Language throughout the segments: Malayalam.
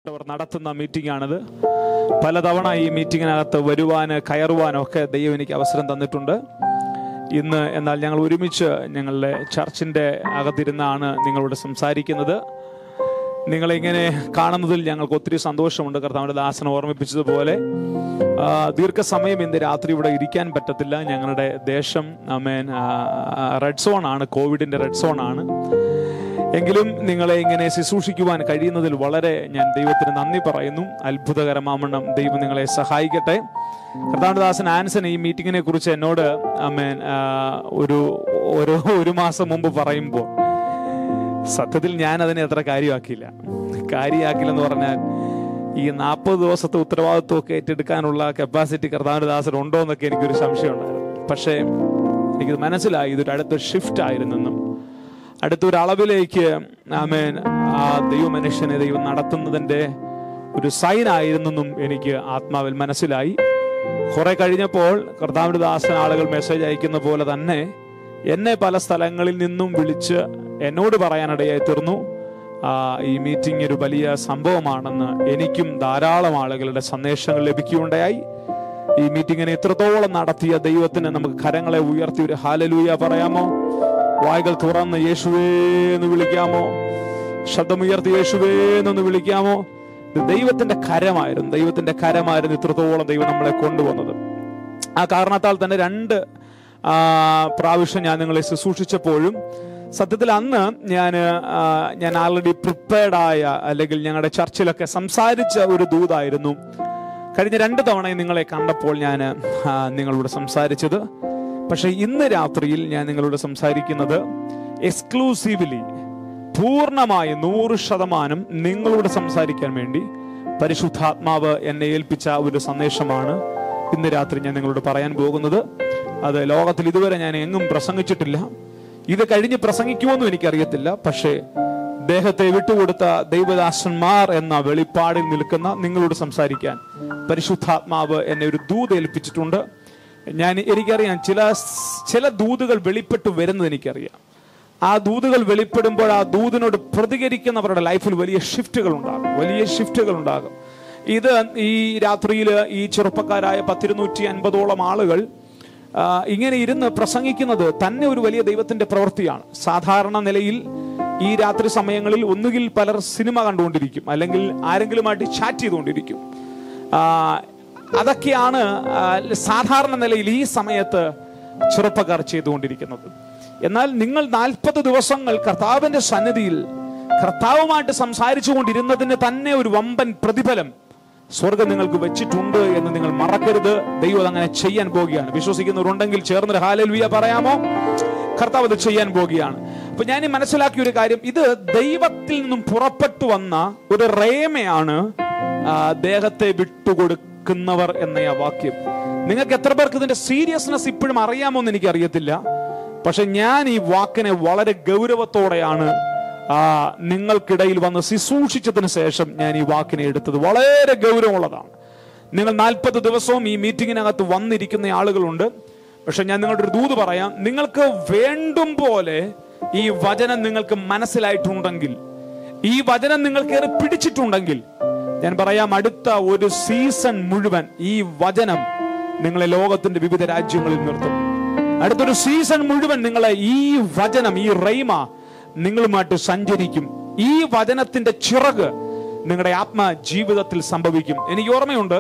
പ്രിയപ്പെട്ടവർ നടത്തുന്ന മീറ്റിംഗ് ആണിത് പലതവണ ഈ മീറ്റിങ്ങിനകത്ത് വരുവാന് കയറുവാനും ഒക്കെ ദൈവം എനിക്ക് അവസരം തന്നിട്ടുണ്ട് ഇന്ന് എന്നാൽ ഞങ്ങൾ ഒരുമിച്ച് ഞങ്ങളുടെ ചർച്ചിൻ്റെ അകത്തിരുന്നാണ് നിങ്ങളോട് സംസാരിക്കുന്നത് നിങ്ങളെ ഇങ്ങനെ കാണുന്നതിൽ ഞങ്ങൾക്ക് ഒത്തിരി സന്തോഷമുണ്ട് കർത്താവിൻ്റെ ദാസനെ ഓർമ്മിപ്പിച്ചതുപോലെ ആ, ദീർഘസമയം ഇന്ന് രാത്രി ഇവിടെ ഇരിക്കാൻ പറ്റത്തില്ല ഞങ്ങളുടെ ദേശം അമേൻ റെഡ് സോൺ ആണ് കോവിഡിന്റെ റെഡ് സോൺ ആണ് എങ്കിലും നിങ്ങളെ ഇങ്ങനെ ശുശ്രൂഷിക്കുവാൻ കഴിയുന്നതിൽ വളരെ ഞാൻ ദൈവത്തിന് നന്ദി പറയുന്നു അത്ഭുതകരമാവണ്ണം ദൈവം നിങ്ങളെ സഹായിക്കട്ടെ കർത്താനദാസൻ ആൻസൺ ഈ മീറ്റിങ്ങിനെ കുറിച്ച് എന്നോട് അമേൻ ആ, ഒരു ഒരു ഒരു മാസം മുമ്പ് പറയുമ്പോൾ സത്യത്തിൽ ഞാൻ അതിനെ അത്ര കാര്യമാക്കിയില്ല കാര്യമാക്കില്ലെന്ന് പറഞ്ഞാൽ ഈ നാൽപ്പത് ദിവസത്തെ ഉത്തരവാദിത്വമൊക്കെ ഏറ്റെടുക്കാനുള്ള കപ്പാസിറ്റി കർത്താവിന്റെ ദാസൻ ഉണ്ടോ എന്നൊക്കെ എനിക്കൊരു സംശയം ഉണ്ടായിരുന്നു പക്ഷേ എനിക്കത് മനസ്സിലായി ഇതൊരു അടുത്തൊരു ഷിഫ്റ്റ് ആയിരുന്നെന്നും അടുത്തൊരു അളവിലേക്ക് ആമേൻ ആ ദൈവ മനുഷ്യനെ ദൈവം നടത്തുന്നതിന്റെ ഒരു സൈൻ ആയിരുന്നെന്നും എനിക്ക് ആത്മാവിൽ മനസ്സിലായി കുറെ കഴിഞ്ഞപ്പോൾ കർത്താവിന്റെ ദാസൻ ആളുകൾ മെസ്സേജ് അയക്കുന്ന പോലെ തന്നെ എന്നെ പല സ്ഥലങ്ങളിൽ നിന്നും വിളിച്ച് എന്നോട് പറയാനിടയായി തീർന്നു ആ, ഈ മീറ്റിംഗ് ഒരു വലിയ സംഭവമാണെന്ന് എനിക്കും ധാരാളം ആളുകളുടെ സന്ദേശങ്ങൾ ലഭിക്കുകയുണ്ടായി ഈ മീറ്റിങ്ങിനെ ഇത്രത്തോളം നടത്തിയ ദൈവത്തിന് നമുക്ക് കരങ്ങളെ ഉയർത്തി ഒരു ഹാലലൂയ പറയാമോ വായ്കൾ തുറന്ന് യേശുവേ എന്ന് വിളിക്കാമോ ശബ്ദമുയർത്തി യേശുവേ എന്നൊന്ന് വിളിക്കാമോ ഇത് ദൈവത്തിന്റെ കരമായിരുന്നു ദൈവത്തിന്റെ കരമായിരുന്നു ഇത്രത്തോളം ദൈവം നമ്മളെ കൊണ്ടുവന്നത് ആ കാരണത്താൽ തന്നെ രണ്ട് ആ, പ്രാവശ്യം ഞാൻ നിങ്ങളെ ശുശ്രൂഷിച്ചപ്പോഴും സത്യത്തിൽ അന്ന് ഞാൻ ഞാൻ ആൾറെഡി പ്രിപ്പയർഡ് ആയ അല്ലെങ്കിൽ ഞങ്ങളുടെ ചർച്ചിലൊക്കെ സംസാരിച്ച ഒരു ദൂതായിരുന്നു കഴിഞ്ഞ രണ്ട് തവണയും നിങ്ങളെ കണ്ടപ്പോൾ ഞാൻ ആ, നിങ്ങളോട് സംസാരിച്ചത് പക്ഷെ ഇന്ന് രാത്രിയിൽ ഞാൻ നിങ്ങളോട് സംസാരിക്കുന്നത് എക്സ്ക്ലൂസീവ്ലി പൂർണ്ണമായി നൂറ് ശതമാനം നിങ്ങളോട് സംസാരിക്കാൻ വേണ്ടി പരിശുദ്ധാത്മാവ് എന്നെ ഏൽപ്പിച്ച ഒരു സന്ദേശമാണ് ഇന്ന് രാത്രി ഞാൻ നിങ്ങളോട് പറയാൻ പോകുന്നത് അത് ലോകത്തിൽ ഇതുവരെ ഞാൻ എങ്ങും പ്രസംഗിച്ചിട്ടില്ല ഇത് കഴിഞ്ഞ് പ്രസംഗിക്കുമെന്നും എനിക്കറിയത്തില്ല പക്ഷേ ദേഹത്തെ വിട്ടുകൊടുത്ത ദൈവദാസന്മാർ എന്ന വെളിപ്പാടിൽ നിൽക്കുന്ന നിങ്ങളോട് സംസാരിക്കാൻ പരിശുദ്ധാത്മാവ് എന്നെ ഒരു ദൂത് ഏൽപ്പിച്ചിട്ടുണ്ട് ഞാൻ എനിക്കറിയാം ചില ചില ദൂതുകൾ വെളിപ്പെട്ടു വരുന്നത് എനിക്കറിയാം ആ ദൂതുകൾ വെളിപ്പെടുമ്പോൾ ആ ദൂതിനോട് പ്രതികരിക്കുന്നവരുടെ ലൈഫിൽ വലിയ ഷിഫ്റ്റുകൾ ഉണ്ടാകും വലിയ ഷിഫ്റ്റുകൾ ഉണ്ടാകും ഇത് ഈ രാത്രിയിൽ ഈ ചെറുപ്പക്കാരായ പത്തിരുന്നൂറ്റി അൻപതോളം ആളുകൾ ആ, ഇങ്ങനെ ഇരുന്ന് പ്രസംഗിക്കുന്നത് തന്നെ ഒരു വലിയ ദൈവത്തിന്റെ പ്രവൃത്തിയാണ് സാധാരണ നിലയിൽ ഈ രാത്രി സമയങ്ങളിൽ ഒന്നുകിൽ പലർ സിനിമ കണ്ടുകൊണ്ടിരിക്കും അല്ലെങ്കിൽ ആരെങ്കിലുമായിട്ട് ചാറ്റ് ചെയ്തുകൊണ്ടിരിക്കും ആ, അതൊക്കെയാണ് ആ, സാധാരണ നിലയിൽ ഈ സമയത്ത് ചെറുപ്പക്കാർ ചെയ്തുകൊണ്ടിരിക്കുന്നത് എന്നാൽ നിങ്ങൾ നാൽപ്പത് ദിവസങ്ങൾ കർത്താവിന്റെ സന്നിധിയിൽ കർത്താവുമായിട്ട് സംസാരിച്ചു കൊണ്ടിരുന്നതിന് തന്നെ ഒരു വമ്പൻ പ്രതിഫലം സ്വർഗം നിങ്ങൾക്ക് വെച്ചിട്ടുണ്ട് എന്ന് നിങ്ങൾ മറക്കരുത് ദൈവം അത് അങ്ങനെ ചെയ്യാൻ പോവുകയാണ് വിശ്വസിക്കുന്നവരുണ്ടെങ്കിൽ ചേർന്നൊരു ഹാലൽവിയ പറയാമോ കർത്താവ് അത് ചെയ്യാൻ പോവുകയാണ് അപ്പൊ ഞാൻ ഈ മനസ്സിലാക്കിയ ഒരു കാര്യം ഇത് ദൈവത്തിൽ നിന്നും പുറപ്പെട്ടു വന്ന ഒരു റേമയാണ് ആ, ദേഹത്തെ വിട്ടുകൊടുക്കുന്നവർ എന്ന ആ വാക്യം നിങ്ങൾക്ക് എത്ര പേർക്ക് ഇതിന്റെ സീരിയസ്നെസ് ഇപ്പോഴും അറിയാമോ എന്ന് എനിക്ക് അറിയത്തില്ല പക്ഷെ ഞാൻ ഈ വാക്കിനെ വളരെ ഗൗരവത്തോടെയാണ് ആ നിങ്ങൾക്കിടയിൽ വന്ന് ശുശ്രൂഷിച്ചതിന് ശേഷം ഞാൻ ഈ വാക്കിനെ എടുത്തത് വളരെ ഗൗരവമുള്ളതാണ് നിങ്ങൾ നാൽപ്പത് ദിവസവും ഈ മീറ്റിങ്ങിനകത്ത് വന്നിരിക്കുന്ന ആളുകളുണ്ട് പക്ഷെ ഞാൻ നിങ്ങളുടെ ഒരു ദൂത് പറയാം നിങ്ങൾക്ക് വേണ്ടും പോലെ ഈ വചനം നിങ്ങൾക്ക് മനസ്സിലായിട്ടുണ്ടെങ്കിൽ ഈ വചനം നിങ്ങൾക്ക് ഏറെ പിടിച്ചിട്ടുണ്ടെങ്കിൽ ഞാൻ പറയാം അടുത്ത ഒരു സീസൺ മുഴുവൻ ഈ വചനം നിങ്ങളെ ലോകത്തിന്റെ വിവിധ രാജ്യങ്ങളിൽ നിർത്തും അടുത്തൊരു സീസൺ മുഴുവൻ നിങ്ങളെ ഈ വചനം ഈ റൈമ നിങ്ങളുമായിട്ട് സഞ്ചരിക്കും ഈ വചനത്തിന്റെ ചിറക് നിങ്ങളുടെ ആത്മ ജീവിതത്തിൽ സംഭവിക്കും എനിക്ക് ഓർമ്മയുണ്ട്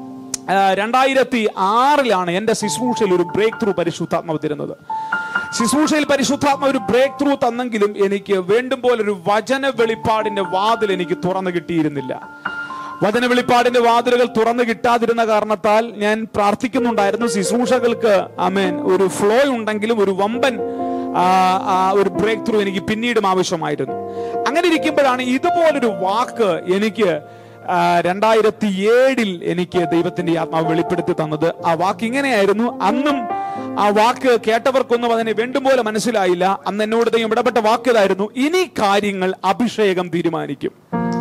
ആ, രണ്ടായിരത്തി ആറിലാണ് എന്റെ ശുശ്രൂഷയിൽ ഒരു ബ്രേക്ക് ത്രൂ പരിശുദ്ധാത്മാവ് തരുന്നത് ശുശ്രൂഷയിൽ പരിശുദ്ധാത്മാവ് ഒരു ബ്രേക്ക് ത്രൂ തന്നെങ്കിലും എനിക്ക് വേണ്ടും പോലെ ഒരു വചന വെളിപ്പാടിന്റെ വാതിൽ എനിക്ക് തുറന്നു കിട്ടിയിരുന്നില്ല വചന വെളിപ്പാടിന്റെ വാതിലുകൾ തുറന്നു കിട്ടാതിരുന്ന കാരണത്താൽ ഞാൻ പ്രാർത്ഥിക്കുന്നുണ്ടായിരുന്നു ശുശ്രൂഷകൾക്ക് അമേൻ ഒരു ഫ്ലോ ഉണ്ടെങ്കിലും ഒരു വമ്പൻ ആ, ആ, ഒരു ബ്രേക്ക് ത്രൂ എനിക്ക് പിന്നീടും ആവശ്യമായിരുന്നു അങ്ങനെ ഇരിക്കുമ്പോഴാണ് ഇതുപോലൊരു വാക്ക് എനിക്ക് ആ, രണ്ടായിരത്തി ഏഴിൽ എനിക്ക് ദൈവത്തിന്റെ ആത്മാവ് വെളിപ്പെടുത്തി തന്നത് ആ വാക്ക് ഇങ്ങനെയായിരുന്നു അന്നും ആ വാക്ക് കേട്ടവർക്കൊന്നും അതിനെ വേണ്ടും പോലെ മനസ്സിലായില്ല അന്ന് എന്നോട് ദൈവം ഇടപെട്ട വാക്ക് ഇതായിരുന്നു ഇനി കാര്യങ്ങൾ അഭിഷേകം തീരുമാനിക്കും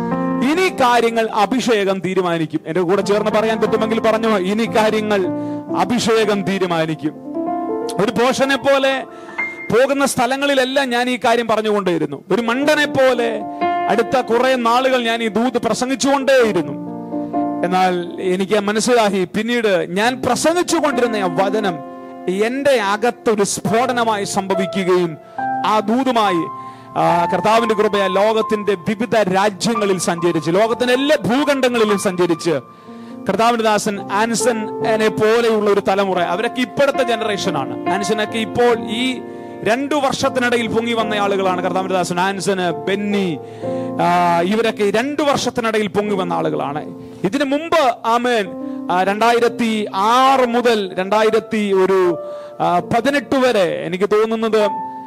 ഇനി കാര്യങ്ങൾ അഭിഷേകം തീരുമാനിക്കും എന്റെ കൂടെ ചേർന്ന് പറയാൻ പറ്റുമെങ്കിൽ പറഞ്ഞു ഇനി കാര്യങ്ങൾ അഭിഷേകം തീരുമാനിക്കും ഒരു പോഷനെ പോലെ പോകുന്ന സ്ഥലങ്ങളിലെല്ലാം ഞാൻ ഈ കാര്യം പറഞ്ഞുകൊണ്ടേയിരുന്നു ഒരു മണ്ടനെ പോലെ അടുത്ത കുറെ നാളുകൾ ഞാൻ ഈ ദൂത് പ്രസംഗിച്ചുകൊണ്ടേയിരുന്നു എന്നാൽ എനിക്ക് മനസ്സിലായി പിന്നീട് ഞാൻ പ്രസംഗിച്ചു കൊണ്ടിരുന്ന ആ വചനം എന്റെ അകത്തൊരു സ്ഫോടനമായി സംഭവിക്കുകയും ആ ദൂതുമായി ആ, കർത്താവിന്റെ കൃപയ ലോകത്തിന്റെ വിവിധ രാജ്യങ്ങളിൽ സഞ്ചരിച്ച് ലോകത്തിന്റെ എല്ലാ ഭൂഖണ്ഡങ്ങളിലും സഞ്ചരിച്ച് കർത്താവിന്റെ ദാസൻ ആൻസൺ എന്നെ പോലെയുള്ള ഒരു തലമുറ അവരൊക്കെ ഇപ്പോഴത്തെ ജനറേഷനാണ് ആൻസനൊക്കെ ഇപ്പോൾ ഈ രണ്ടു വർഷത്തിനിടയിൽ പൊങ്ങി വന്ന ആളുകളാണ് കർത്താവിന്റെ ദാസൻ ആൻസന് ബെന്നി ആ, ഇവരൊക്കെ ഈ രണ്ടു വർഷത്തിനിടയിൽ പൊങ്ങി വന്ന ആളുകളാണ് ഇതിനു മുമ്പ് ആമേൻ ആ, രണ്ടായിരത്തി ആറ് മുതൽ രണ്ടായിരത്തി ഒരു ആ, പതിനെട്ട് വരെ എനിക്ക് തോന്നുന്നത്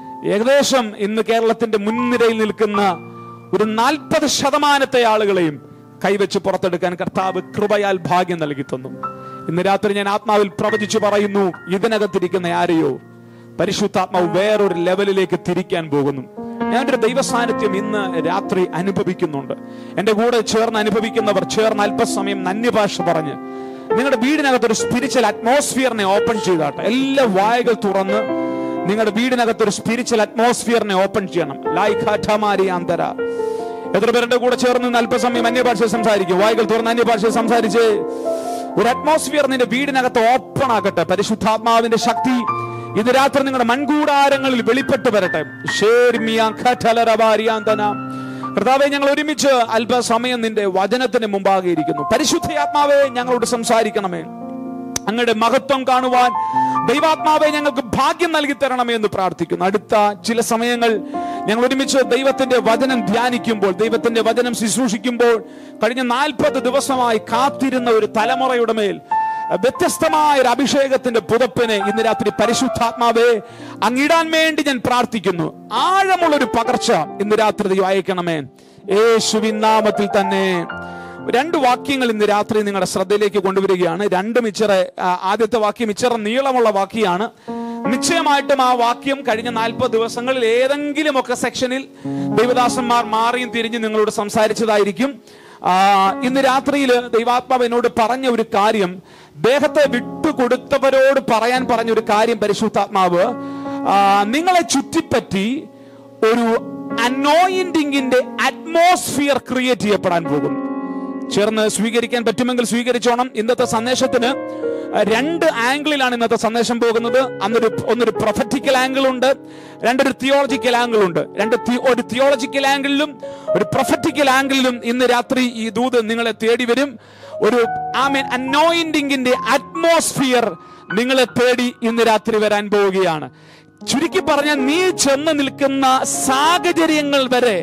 ഏകദേശം ഇന്ന് കേരളത്തിന്റെ മുൻനിരയിൽ നിൽക്കുന്ന ഒരു നാൽപ്പത് ശതമാനത്തെ ആളുകളെയും കൈവച്ച് പുറത്തെടുക്കാൻ കർത്താവ് കൃപയാൽ ഭാഗ്യം നൽകി തന്നു ഇന്ന് രാത്രി ഞാൻ ആത്മാവിൽ പ്രവചിച്ചു പറയുന്നു ഇതിനകത്തിരിക്കുന്ന ആരെയോ പരിശുദ്ധാത്മാവ് വേറൊരു ലെവലിലേക്ക് തിരിക്കാൻ പോകുന്നു ഞാനൊരു ദൈവ സാന്നിധ്യം ഇന്ന് രാത്രി അനുഭവിക്കുന്നുണ്ട് എന്റെ കൂടെ ചേർന്ന് അനുഭവിക്കുന്നവർ ചേർന്ന് അല്പസമയം നന്യഭാഷ പറഞ്ഞ് നിങ്ങളുടെ വീടിനകത്ത് ഒരു സ്പിരിച്വൽ അറ്റ്മോസ്ഫിയറിനെ ഓപ്പൺ ചെയ്താട്ടെ എല്ലാ വായകൾ തുറന്ന് നിങ്ങളുടെ വീടിനകത്ത് ഒരു സ്പിരിച്വൽ അറ്റ്മോസ്ഫിയറിനെ ഓപ്പൺ ചെയ്യണം ലൈഖാഠമാരി അന്തര എത്ര പേരുടെ കൂടെ ചേർന്ന് നിന്ന് അല്പസമയം അന്യഭാഷ സംസാരിക്കും വായികൾ തുറന്ന് അന്യഭാഷ സംസാരിച്ച് ഒരു അറ്റ്മോസ്ഫിയർ നിന്റെ വീടിനകത്ത് ഓപ്പൺ ആകട്ടെ പരിശുദ്ധാത്മാവിന്റെ ശക്തി ഇത് രാത്രി നിങ്ങളുടെ മൺകൂടാരങ്ങളിൽ വെളിപ്പെട്ട് വരട്ടെ ഷേർമിയ ഖഠലരവാരിയാന്തന. കർത്താവെ ഞങ്ങൾ ഒരുമിച്ച് അല്പസമയം നിന്റെ വചനത്തിന് മുമ്പാകെ ഇരിക്കുന്നു പരിശുദ്ധയാത്മാവെ ഞങ്ങളോട് സംസാരിക്കണമേ അങ്ങയുടെ മഹത്വം കാണുവാൻ ദൈവാത്മാവെ ഞങ്ങൾക്ക് ഭാഗ്യം നൽകി തരണമേ എന്ന് പ്രാർത്ഥിക്കുന്നു അടുത്ത ചില സമയങ്ങൾ ഞങ്ങൾ ഒരുമിച്ച് ദൈവത്തിന്റെ വചനം ധ്യാനിക്കുമ്പോൾ ദൈവത്തിന്റെ വചനം ശുശ്രൂഷിക്കുമ്പോൾ കഴിഞ്ഞ നാൽപ്പത് ദിവസമായി കാത്തിരുന്ന ഒരു തലമുറയുടെ മേൽ വ്യത്യസ്തമായ ഒരു അഭിഷേകത്തിന്റെ പുതപ്പിനെ ഇന്ന് രാത്രി പരിശുദ്ധാത്മാവെ അങ്ങിടാൻ വേണ്ടി ഞാൻ പ്രാർത്ഥിക്കുന്നു ആഴമുള്ള ഒരു പകർച്ച ഇന്ന് രാത്രി ദൈവം അയക്കണമേ യേശുവിൻ നാമത്തിൽ തന്നെ രണ്ട് വാക്യങ്ങൾ ഇന്ന് രാത്രി നിങ്ങളുടെ ശ്രദ്ധയിലേക്ക് കൊണ്ടുവരികയാണ് രണ്ടും ഇച്ചിറെ ആ, ആദ്യത്തെ വാക്യം ഇച്ചിറെ നീളമുള്ള വാക്യാണ് നിശ്ചയമായിട്ടും ആ വാക്യം കഴിഞ്ഞ നാൽപ്പത് ദിവസങ്ങളിൽ ഏതെങ്കിലുമൊക്കെ സെക്ഷനിൽ ദൈവദാസന്മാർ മാറിയും തിരിഞ്ഞ് നിങ്ങളോട് സംസാരിച്ചതായിരിക്കും ആ, ഇന്ന് രാത്രിയിൽ ദൈവാത്മാവ് എന്നോട് പറഞ്ഞ ഒരു കാര്യം ദേഹത്തെ വിട്ടുകൊടുത്തവരോട് പറയാൻ പറഞ്ഞ ഒരു കാര്യം പരിശുദ്ധാത്മാവ് ആ, നിങ്ങളെ ചുറ്റിപ്പറ്റി ഒരു അനോയിന്റിങ്ങിന്റെ അറ്റ്മോസ്ഫിയർ ക്രിയേറ്റ് ചെയ്യപ്പെടാൻ പോകുന്നു ചേർന്ന് സ്വീകരിക്കാൻ പറ്റുമെങ്കിൽ സ്വീകരിച്ചോണം ഇന്നത്തെ സന്ദേശത്തിന് രണ്ട് ആംഗിളിലാണ് ഇന്നത്തെ സന്ദേശം പോകുന്നത് അന്നൊരു ഒന്നൊരു പ്രൊഫറ്റിക്കൽ ആംഗിൾ ഉണ്ട് രണ്ടൊരു തിയോളജിക്കൽ ആംഗിൾ ഉണ്ട് രണ്ട് thi- ഒരു തിയോളജിക്കൽ ആംഗിളിലും ഒരു പ്രൊഫറ്റിക്കൽ ആംഗിളിലും ഇന്ന് രാത്രി ഈ ദൂത് നിങ്ങളെ തേടി വരും ഒരു ആമീൻ അനോയിന്റിങ്ങിന്റെ അറ്റ്മോസ്ഫിയർ നിങ്ങളെ തേടി ഇന്ന് രാത്രി വരാൻ പോവുകയാണ് ചുരുക്കി പറഞ്ഞ നീ ചെന്ന് നിൽക്കുന്ന സാഹചര്യങ്ങൾ വരെ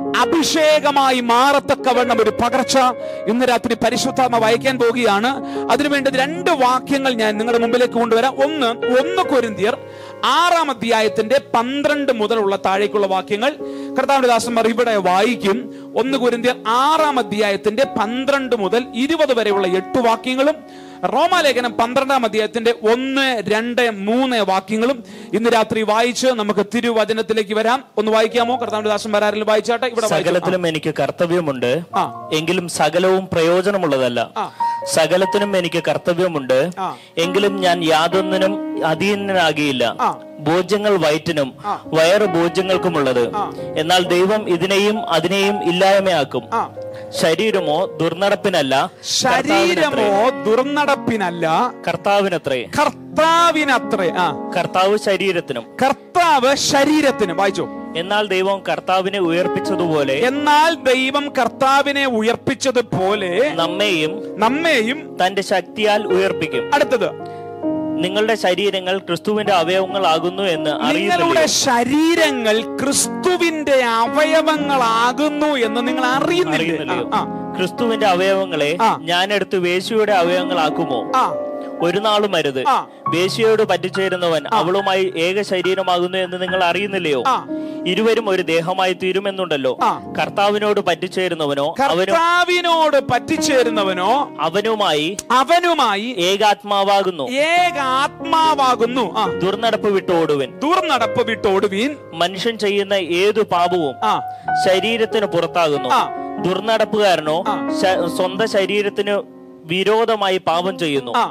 അഭിഷേകമായി മാറത്തക്കവണ്ണം ഒരു പകർച്ച ഇന്ന് രാത്രി പരിശുദ്ധാത്മ വായിക്കാൻ പോവുകയാണ് അതിനുവേണ്ടി രണ്ട് വാക്യങ്ങൾ ഞാൻ നിങ്ങളുടെ മുമ്പിലേക്ക് കൊണ്ടുവരാം ഒന്ന് ഒന്ന് കൊരിന്തിയർ ആറാം അധ്യായത്തിന്റെ പന്ത്രണ്ട് മുതലുള്ള താഴേക്കുള്ള വാക്യങ്ങൾ കർത്താവിന്റെ ദാസന്മാർ ഇവിടെ വായിക്കും ഒന്ന് കൊരിന്തിയർ ആറാം അധ്യായത്തിന്റെ പന്ത്രണ്ട് മുതൽ ഇരുപത് വരെയുള്ള എട്ട് വാക്യങ്ങളും റോമാലേഖനം പന്ത്രണ്ടാം അധ്യായത്തിന്റെ ഒന്ന് രണ്ട് മൂന്ന് വാക്യങ്ങളും ഇന്ന് രാത്രി വായിച്ച് നമുക്ക് തിരുവചനത്തിലേക്ക് വരാം ഒന്ന് വായിക്കാമോ കർത്താവിന്റെ ദാസൻ ആരെങ്കിലും വായിച്ചാട്ടെ ഇവിടെ വായിച്ചോ. സകലത്തിലും എനിക്ക് കർത്തവ്യമുണ്ട് ആ. എങ്കിലും സകലവും പ്രയോജനമുള്ളതല്ല ആ. സകലത്തിനും എനിക്ക് കർത്തവ്യമുണ്ട് ആ. എങ്കിലും ഞാൻ യാതൊന്നിനും അധീനനാകിയില്ല ആ. ഭോജ്യങ്ങൾ വയറ്റിനും ആ. വയറ് ഭോജ്യങ്ങൾക്കുമുള്ളത് ആ. എന്നാൽ ദൈവം ഇതിനെയും അതിനെയും ഇല്ലായ്മയാക്കും ആ. ശരീരമോ ദുർനടപ്പിനല്ല ശരീരമോ ദുർനടപ്പിനല്ല കർത്താവിനത്രേ കർത്താവിനത്രേ ആ കർത്താവ് ശരീരത്തിനും കർത്താവ് ശരീരത്തിന് വായിച്ചോ എന്നാൽ ദൈവം കർത്താവിനെ ഉയർപ്പിച്ചതുപോലെ എന്നാൽ ദൈവം കർത്താവിനെ ഉയർപ്പിച്ചതുപോലെ നമ്മെയും നമ്മെയും തന്റെ ശക്തിയാൽ ഉയർപ്പിക്കും അടുത്തത് നിങ്ങളുടെ ശരീരങ്ങൾ ക്രിസ്തുവിന്റെ അവയവങ്ങളാകുന്നു എന്ന് നിങ്ങളുടെ അറിയുന്നില്ലേ ശരീരങ്ങൾ ക്രിസ്തുവിന്റെ അവയവങ്ങളാകുന്നു എന്ന് നിങ്ങൾ അറിയുന്നില്ലേ അറിയുന്നില്ലയോ ആ, ക്രിസ്തുവിന്റെ അവയവങ്ങളെ ആ. ഞാനെടുത്ത് വേശ്യയുടെ അവയവങ്ങളാക്കുമോ ആ ഒരു നാളും അരുത് ആ. വേശ്യയോട് പറ്റിച്ചേരുന്നവൻ അവളുമായി ഏക ശരീരമാകുന്നു എന്ന് നിങ്ങൾ അറിയുന്നില്ലയോ ആ. ഇരുവരും ഒരു ദേഹമായി തീരുമെന്നുണ്ടല്ലോ ആ. കർത്താവിനോട് പറ്റിച്ചേരുന്നവനോ അവനും കർത്താവിനോട് പറ്റിച്ചേരുന്നവനോ അവനുമായി അവനുമായി ഏകാത്മാവാകുന്നു ഏക ആത്മാവാകുന്നു ആ ദുർനടപ്പ് വിട്ടോടുവൻ ദുർനടപ്പ് വിട്ടോടുവീൻ മനുഷ്യൻ ചെയ്യുന്ന ഏതു പാപവും ആ ശരീരത്തിന് പുറത്താകുന്നു ആ. ദുർനടപ്പുകാരനോ ആ. ശ- സ്വന്തം ശരീരത്തിന് വിരോധമായി പാപം ചെയ്യുന്നു ആ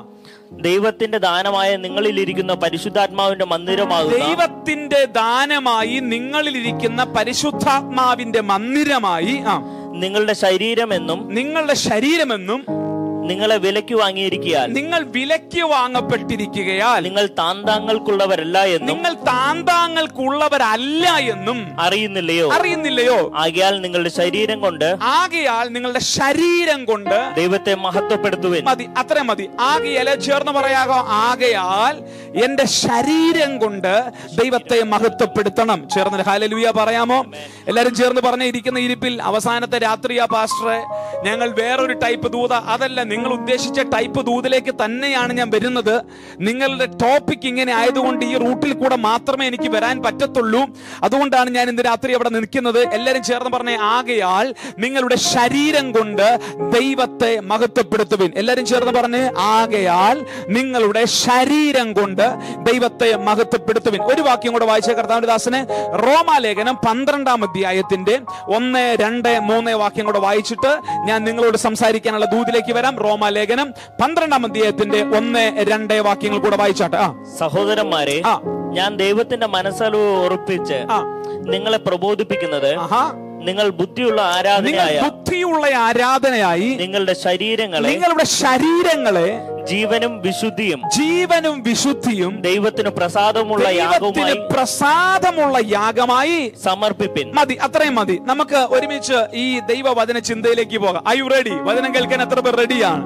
ദൈവത്തിന്റെ ദാനമായ നിങ്ങളിൽ ഇരിക്കുന്ന പരിശുദ്ധാത്മാവിന്റെ മന്ദിരമാകുന്ന ദൈവത്തിന്റെ ദാനമായി നിങ്ങളിലിരിക്കുന്ന പരിശുദ്ധാത്മാവിന്റെ മന്ദിരമായി ആ നിങ്ങളുടെ ശരീരമെന്നും നിങ്ങളുടെ ശരീരമെന്നും നിങ്ങളെ വിലയ്ക്ക് വാങ്ങിയിരിക്കിയാൽ നിങ്ങൾ വിലയ്ക്ക് വാങ്ങപ്പെട്ടിരിക്കുകയാൽ നിങ്ങൾ താന്താങ്ങൾക്കുള്ളവരല്ല എന്നും നിങ്ങൾ താന്താങ്ങൾക്കുള്ളവരല്ല എന്നും അറിയുന്നില്ലയോ അറിയുന്നില്ലയോ ആകയാൽ നിങ്ങളുടെ ശരീരം കൊണ്ട് ആകയാൽ നിങ്ങളുടെ ശരീരം കൊണ്ട് ദൈവത്തെ മഹത്വപ്പെടുത്തുവിൻ മതി അത്ര മതി ആകയാൽ ചേർന്ന് പറയാകോ ആകയാൽ എന്റെ ശരീരം കൊണ്ട് ദൈവത്തെ മഹത്വപ്പെടുത്തണം ചേർന്ന് ഹാലലുയ പറയാമോ എല്ലാരും ചേർന്ന് പറഞ്ഞ ഇരിക്കുന്ന ഇരിപ്പിൽ അവസാനത്തെ രാത്രിയാ പാസ്റ്ററെ ഞങ്ങൾ വേറൊരു ടൈപ്പ് ദൂത അതല്ല നിങ്ങൾ ഉദ്ദേശിച്ച ടൈപ്പ് ദൂതിലേക്ക് തന്നെയാണ് ഞാൻ വരുന്നത് നിങ്ങളുടെ ടോപ്പിക് ഇങ്ങനെ ആയതുകൊണ്ട് ഈ റൂട്ടിൽ കൂടെ മാത്രമേ എനിക്ക് വരാൻ പറ്റത്തുള്ളൂ അതുകൊണ്ടാണ് ഞാൻ ഇന്ന് രാത്രി അവിടെ നിൽക്കുന്നത് എല്ലാരും ചേർന്ന് പറഞ്ഞ ആകയാൽ നിങ്ങളുടെ ശരീരം കൊണ്ട് ദൈവത്തെ മഹത്വപ്പെടുത്തുവിൻ എല്ലാരും ചേർന്ന് പറഞ്ഞ് ആകയാൽ നിങ്ങളുടെ ശരീരം കൊണ്ട് ദൈവത്തെ മഹത്വപ്പെടുത്തുവിൻ ഒരു വാക്യം കൂടെ വായിച്ച കർത്താവിന്റെ ദാസന് റോമാലേഖനം പന്ത്രണ്ടാം അധ്യായത്തിന്റെ ഒന്ന് രണ്ട് മൂന്ന് വാക്യം കൂടെ വായിച്ചിട്ട് ഞാൻ നിങ്ങളോട് സംസാരിക്കാനുള്ള ദൂതിലേക്ക് വരാം റോമാലേഖനം പന്ത്രണ്ടാം അധ്യായത്തിന്റെ ഒന്ന് രണ്ട് വാക്യങ്ങൾ കൂടെ വായിച്ചാട്ടെ ആ സഹോദരന്മാരെ ആ. ഞാൻ ദൈവത്തിന്റെ മനസ്സലവ് ഉറപ്പിച്ച് ആ നിങ്ങളെ പ്രബോധിപ്പിക്കുന്നത് ആഹാ നിങ്ങൾ ബുദ്ധിയുള്ള നിങ്ങൾ ആരാധനയായ ബുദ്ധിയുള്ള ആരാധനയായി നിങ്ങളുടെ ശരീരങ്ങളെ നിങ്ങളുടെ ശരീരങ്ങളെ ജീവനും വിശുദ്ധിയും ജീവനും വിശുദ്ധിയും ദൈവത്തിന് പ്രസാദമുള്ള ദൈവത്തിന് യാഗവുമായി പ്രസാദമുള്ള യാഗമായി സമർപ്പിപ്പിൻ മതി അത്രയും മതി നമുക്ക് ഒരുമിച്ച് ഈ ദൈവവചന ചിന്തയിലേക്ക് പോകാം ഐ യു റെഡി വചനം കേൾക്കാൻ എത്ര പേർ റെഡിയാണ്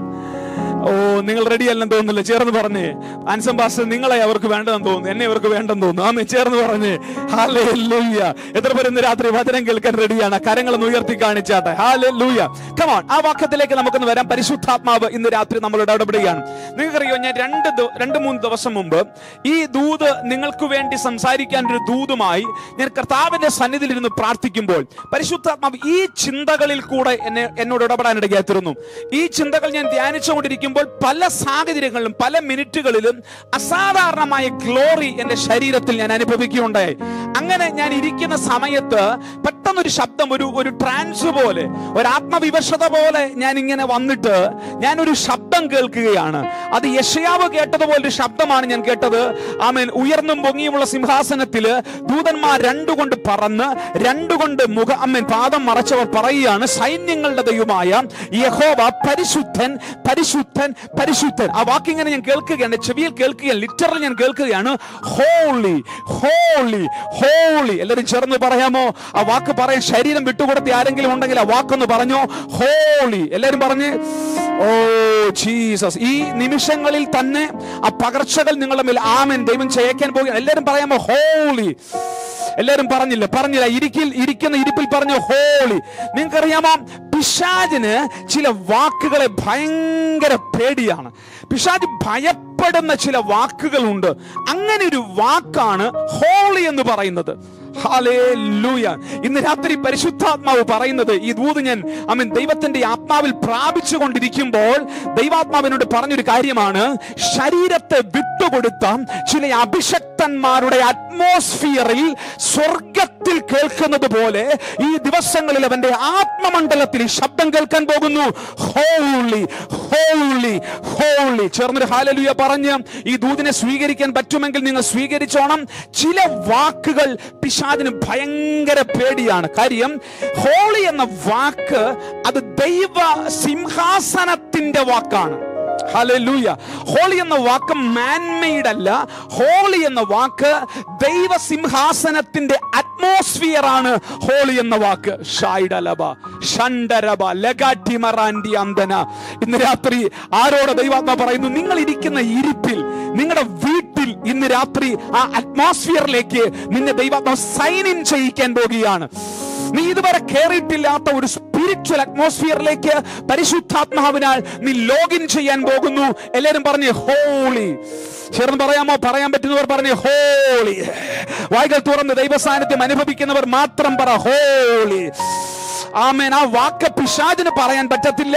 ഓ നിങ്ങൾ റെഡി അല്ലെന്ന് തോന്നുന്നില്ല ചേർന്ന് പറഞ്ഞേ അൻസം പാസ്റ്റർ നിങ്ങളെ അവർക്ക് വേണ്ടെന്ന് തോന്നുന്നു എന്നെ അവർക്ക് വേണ്ടെന്ന് തോന്നുന്നു ആമേ ചേർന്ന് പറഞ്ഞേ ഹാലേ ലൂയ എത്ര പേര് ഇന്ന് രാത്രി വചനം കേൾക്കാൻ റെഡിയാണ് കരങ്ങളൊന്ന് ഉയർത്തി കാണിച്ചാട്ടെ ഹാലേ ലൂയ കമോൺ ആ വാക്യത്തിലേക്ക് നമുക്കൊന്ന് വരാം പരിശുദ്ധാത്മാവ് ഇന്ന് രാത്രി നമ്മളോട് ഇടപെടുകയാണ് നിങ്ങൾക്കറിയോ ഞാൻ രണ്ട് ദി- രണ്ട് മൂന്ന് ദിവസം മുമ്പ് ഈ ദൂത് നിങ്ങൾക്ക് വേണ്ടി സംസാരിക്കാൻ ഒരു ദൂതുമായി ഞാൻ കർത്താവിന്റെ സന്നിധിയിൽ ഇരുന്ന് പ്രാർത്ഥിക്കുമ്പോൾ പരിശുദ്ധാത്മാവ് ഈ ചിന്തകളിൽ കൂടെ എന്നെ എന്നോട് ഇടപെടാൻ ഇടയാത്തിരുന്നു ഈ ചിന്തകൾ ഞാൻ ധ്യാനിച്ചുകൊണ്ടിരിക്കുമ്പോൾ പല സാഹചര്യങ്ങളിലും പല മിനിറ്റുകളിലും അസാധാരണമായ ഗ്ലോറി എന്റെ ശരീരത്തിൽ ഞാൻ അനുഭവിക്കുകയുണ്ടായി അങ്ങനെ ഞാൻ ഇരിക്കുന്ന സമയത്ത് പെട്ടെന്നൊരു ശബ്ദം ഒരു ഒരു ട്രാൻസ് പോലെ ഒരു ആത്മവിവശത പോലെ ഞാൻ ഇങ്ങനെ വന്നിട്ട് ഞാൻ ഒരു ശബ്ദം കേൾക്കുകയാണ് അത് യശയാവ് കേട്ടതുപോലെ ഒരു ശബ്ദമാണ് ഞാൻ കേട്ടത് ആമേൻ ഉയർന്നും പൊങ്ങിയുമുള്ള സിംഹാസനത്തില് ദൂതന്മാർ രണ്ടുകൊണ്ട് പറന്ന് രണ്ടുകൊണ്ട് മുഖ അമ്മൻ പാദം മറച്ചവർ പറയുകയാണ് സൈന്യങ്ങളുടെ ദൈവമായ യഹോവ പരിശുദ്ധൻ പരിശുദ്ധൻ പരിശുദ്ധൻ ആ വാക്കിങ്ങനെ ഞാൻ കേൾക്കുകയാണ് ചെവിയിൽ കേൾക്കുകയാണ് ലിറ്ററൽ ഞാൻ കേൾക്കുകയാണ് ഹോളി ഹോളി ഹോളി എല്ലാവരും ചേർന്ന് പറയാമോ ആ വാക്ക് പറയാൻ ശരീരം വിട്ടുകൊടുത്തി ആരെങ്കിലും ഉണ്ടെങ്കിൽ ആ വാക്കൊന്ന് പറഞ്ഞോ ഹോളി എല്ലാവരും പറഞ്ഞ് ഓ ജീസസ് ഈ നിമിഷങ്ങളിൽ തന്നെ ആ പകർച്ചകൾ നിങ്ങളുടെ മേൽ ആമൻ ദൈവം ചെയ്യിക്കാൻ പോകുക എല്ലാവരും പറയാമോ ഹോളി എല്ലാവരും പറഞ്ഞില്ല പറഞ്ഞില്ല ഇരിക്കിൽ ഇരിക്കുന്ന ഇരിപ്പിൽ പറഞ്ഞു ഹോളി നിങ്ങൾക്കറിയാമോ പിശാജിന് ചില വാക്കുകളെ ഭയങ്കര പേടിയാണ് പിശാജ് ഭയപ്പെടുന്ന ചില വാക്കുകളുണ്ട് അങ്ങനെ ഒരു വാക്കാണ് ഹോളി എന്ന് പറയുന്നത് ഹല്ലേലൂയ. ഇന്ന് രാത്രി പരിശുദ്ധാത്മാവ് പറയുന്നത് ഈ ദൂത് ഞാൻ അമീൻ ദൈവത്തിന്റെ ആത്മാവിൽ പ്രാപിച്ചു കൊണ്ടിരിക്കുമ്പോൾ ദൈവാത്മാവിനോട് പറഞ്ഞൊരു കാര്യമാണ് ശരീരത്തെ വിട്ടുകൊടുത്ത ചില അഭിഷക്തന്മാരുടെ അറ്റ്മോസ്ഫിയറിൽ സ്വർഗത്തിൽ കേൾക്കുന്നത് പോലെ ഈ ദിവസങ്ങളിൽ അവന്റെ ആത്മമണ്ഡലത്തിൽ ഈ ശബ്ദം കേൾക്കാൻ പോകുന്നു ഹോളി ഹോളി ഹോളി ചേർന്നൊരു ഹാലലുയ പറഞ്ഞ് ഈ ദൂതിനെ സ്വീകരിക്കാൻ പറ്റുമെങ്കിൽ നിങ്ങൾ സ്വീകരിച്ചോണം ചില വാക്കുകൾ പിശാദിന് ഭയങ്കര പേടിയാണ് കാര്യം ഹോളി എന്ന വാക്ക് അത് ദൈവ സിംഹാസനത്തിന്റെ വാക്കാണ് ഹല്ലേലൂയ ഹോളി എന്ന വാക്ക് മാൻമെയ്ഡ് അല്ല ഹോളി എന്ന വാക്ക് ദൈവ സിംഹാസനത്തിന്റെ അറ്റ്മോസ്ഫിയർ ആണ് ഹോളി എന്ന വാക്ക് ഷൈഡലബ ഷണ്ടരബ ലഗാട്ടിമറാൻഡി അന്തന ഇന്ന് രാത്രി ആരോട് ദൈവാത്മ പറയുന്നു നിങ്ങൾ ഇരിക്കുന്ന ഇരിപ്പിൽ നിങ്ങളുടെ വീട്ടിൽ ഇന്ന് രാത്രി ആ അറ്റ്മോസ്ഫിയറിലേക്ക് നിന്നെ ദൈവാത്മ സൈൻ ഇൻ ചെയ്യിക്കാൻ പോകുകയാണ് നീ ഇതുവരെ കേറിയിട്ടില്ലാത്ത ഒരു സ്പിരിച്വൽ അറ്റ്മോസ്ഫിയറിലേക്ക് പരിശുദ്ധാത്മാവിനാൽ നീ ലോഗിൻ ചെയ്യാൻ പോകുന്നു എല്ലാരും പറഞ്ഞ് ഹോളി ചേർന്ന് പറയാമോ പറയാൻ പറ്റുന്നവർ പറഞ്ഞ് ഹോളി വായികൾ തുറന്ന് ദൈവസാന്നിധ്യം അനുഭവിക്കുന്നവർ മാത്രം പറ ഹോളി ആമേൻ ആ വാക്ക് പിശാചിന് പറയാൻ പറ്റത്തില്ല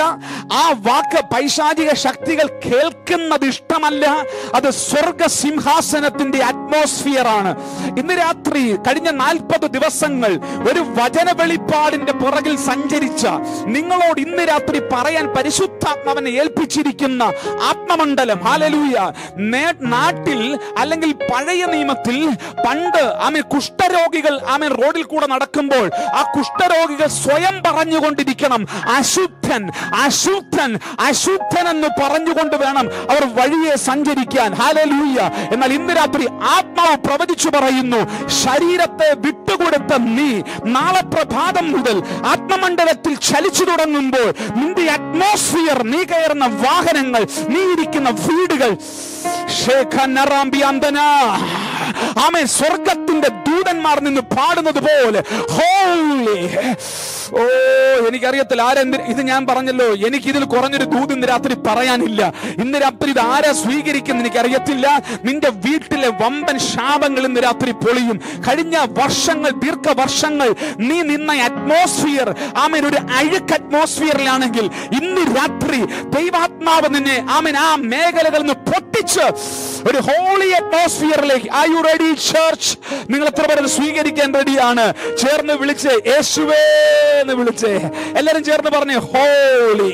ആ വാക്ക് പൈശാചിക ശക്തികൾ കേൾക്കുന്നത് ഇഷ്ടമല്ല അത് സ്വർഗ സിംഹാസനത്തിന്റെ അറ്റ്മോസ്ഫിയർ ആണ് ഇന്ന് രാത്രി കഴിഞ്ഞ നാൽപ്പത് ദിവസങ്ങൾ ഒരു വചന വെളിപ്പാടിന്റെ പുറകിൽ സഞ്ചരിച്ച നിങ്ങളോട് ഇന്ന് രാത്രി പറയാൻ പരിശുദ്ധാത്മാവനെ ഏൽപ്പിച്ചിരിക്കുന്ന ആത്മമണ്ഡലം ഹാലലൂയ നേ- നാട്ടിൽ അല്ലെങ്കിൽ പഴയ നിയമത്തിൽ പണ്ട് ആമെ കുഷ്ഠരോഗികൾ ആമെ റോഡിൽ കൂടെ നടക്കുമ്പോൾ ആ കുഷ്ഠരോഗികൾ സ്വയം പറഞ്ഞുകൊണ്ടിരിക്കണം അശുദ്ധൻ അശുദ്ധൻ അശുദ്ധൻ എന്ന് പറഞ്ഞുകൊണ്ട് വേണം അവർ വഴിയെ സഞ്ചരിക്കാൻ ഹാലലൂയ എന്നാൽ ഇന്ന് രാത്രി ആത്മാവ് പ്രവചിച്ചു പറയുന്നു ശരീരത്തെ വിട്ടുകൊടുത്ത നീ നാളെ പ്രഭാതം മുതൽ ആത്മമണ്ഡലത്തിൽ ചലിച്ചു തുടങ്ങുമ്പോൾ നിന്റെ അറ്റ്മോസ്ഫിയർ നീ കയറുന്ന വാഹനങ്ങൾ നീ ഇരിക്കുന്ന വീടുകൾ ശേഖനറാമ്പിയാന്തന ആമേ സ്വർഗത്തിന്റെ ദൂതന്മാർ നിന്ന് പാടുന്നത് പോലെ ഹോളി ഓ എനിക്കറിയത്തില്ല ആരെന്ത് ഇത് ഞാൻ പറഞ്ഞല്ലോ എനിക്ക് ഇതിൽ കുറഞ്ഞൊരു ദൂത് ഇന്ന് രാത്രി പറയാനില്ല ഇന്ന് രാത്രി ഇത് ആരാ സ്വീകരിക്കുന്ന എനിക്കറിയത്തില്ല നിന്റെ വീട്ടിലെ വമ്പൻ ശാപങ്ങൾ ഇന്ന് രാത്രി പൊളിയും കഴിഞ്ഞ വർഷങ്ങൾ ദീർഘവർഷങ്ങൾ നീ നിന്ന അറ്റ്മോസ്ഫിയർ ആമൻ ഒരു അഴുക്ക് അറ്റ്മോസ്ഫിയറിലാണെങ്കിൽ ഇന്ന് രാത്രി ദൈവാത്മാവ് നിന്നെ ആമൻ ആ മേഖലകളിൽ നിന്ന് പൊട്ടിച്ച് ഒരു ഹോളി അറ്റ്മോസ്ഫിയറിലേക്ക് ആ യു റെഡി ചർച്ച് നിങ്ങൾ എത്ര പേര് ഇത് സ്വീകരിക്കാൻ റെഡിയാണ് ചേർന്ന് വിളിച്ച് യേശുവേ എന്ന് വിളിച്ചേ എല്ലാരും ചേർന്ന് പറഞ്ഞേ ഹോളി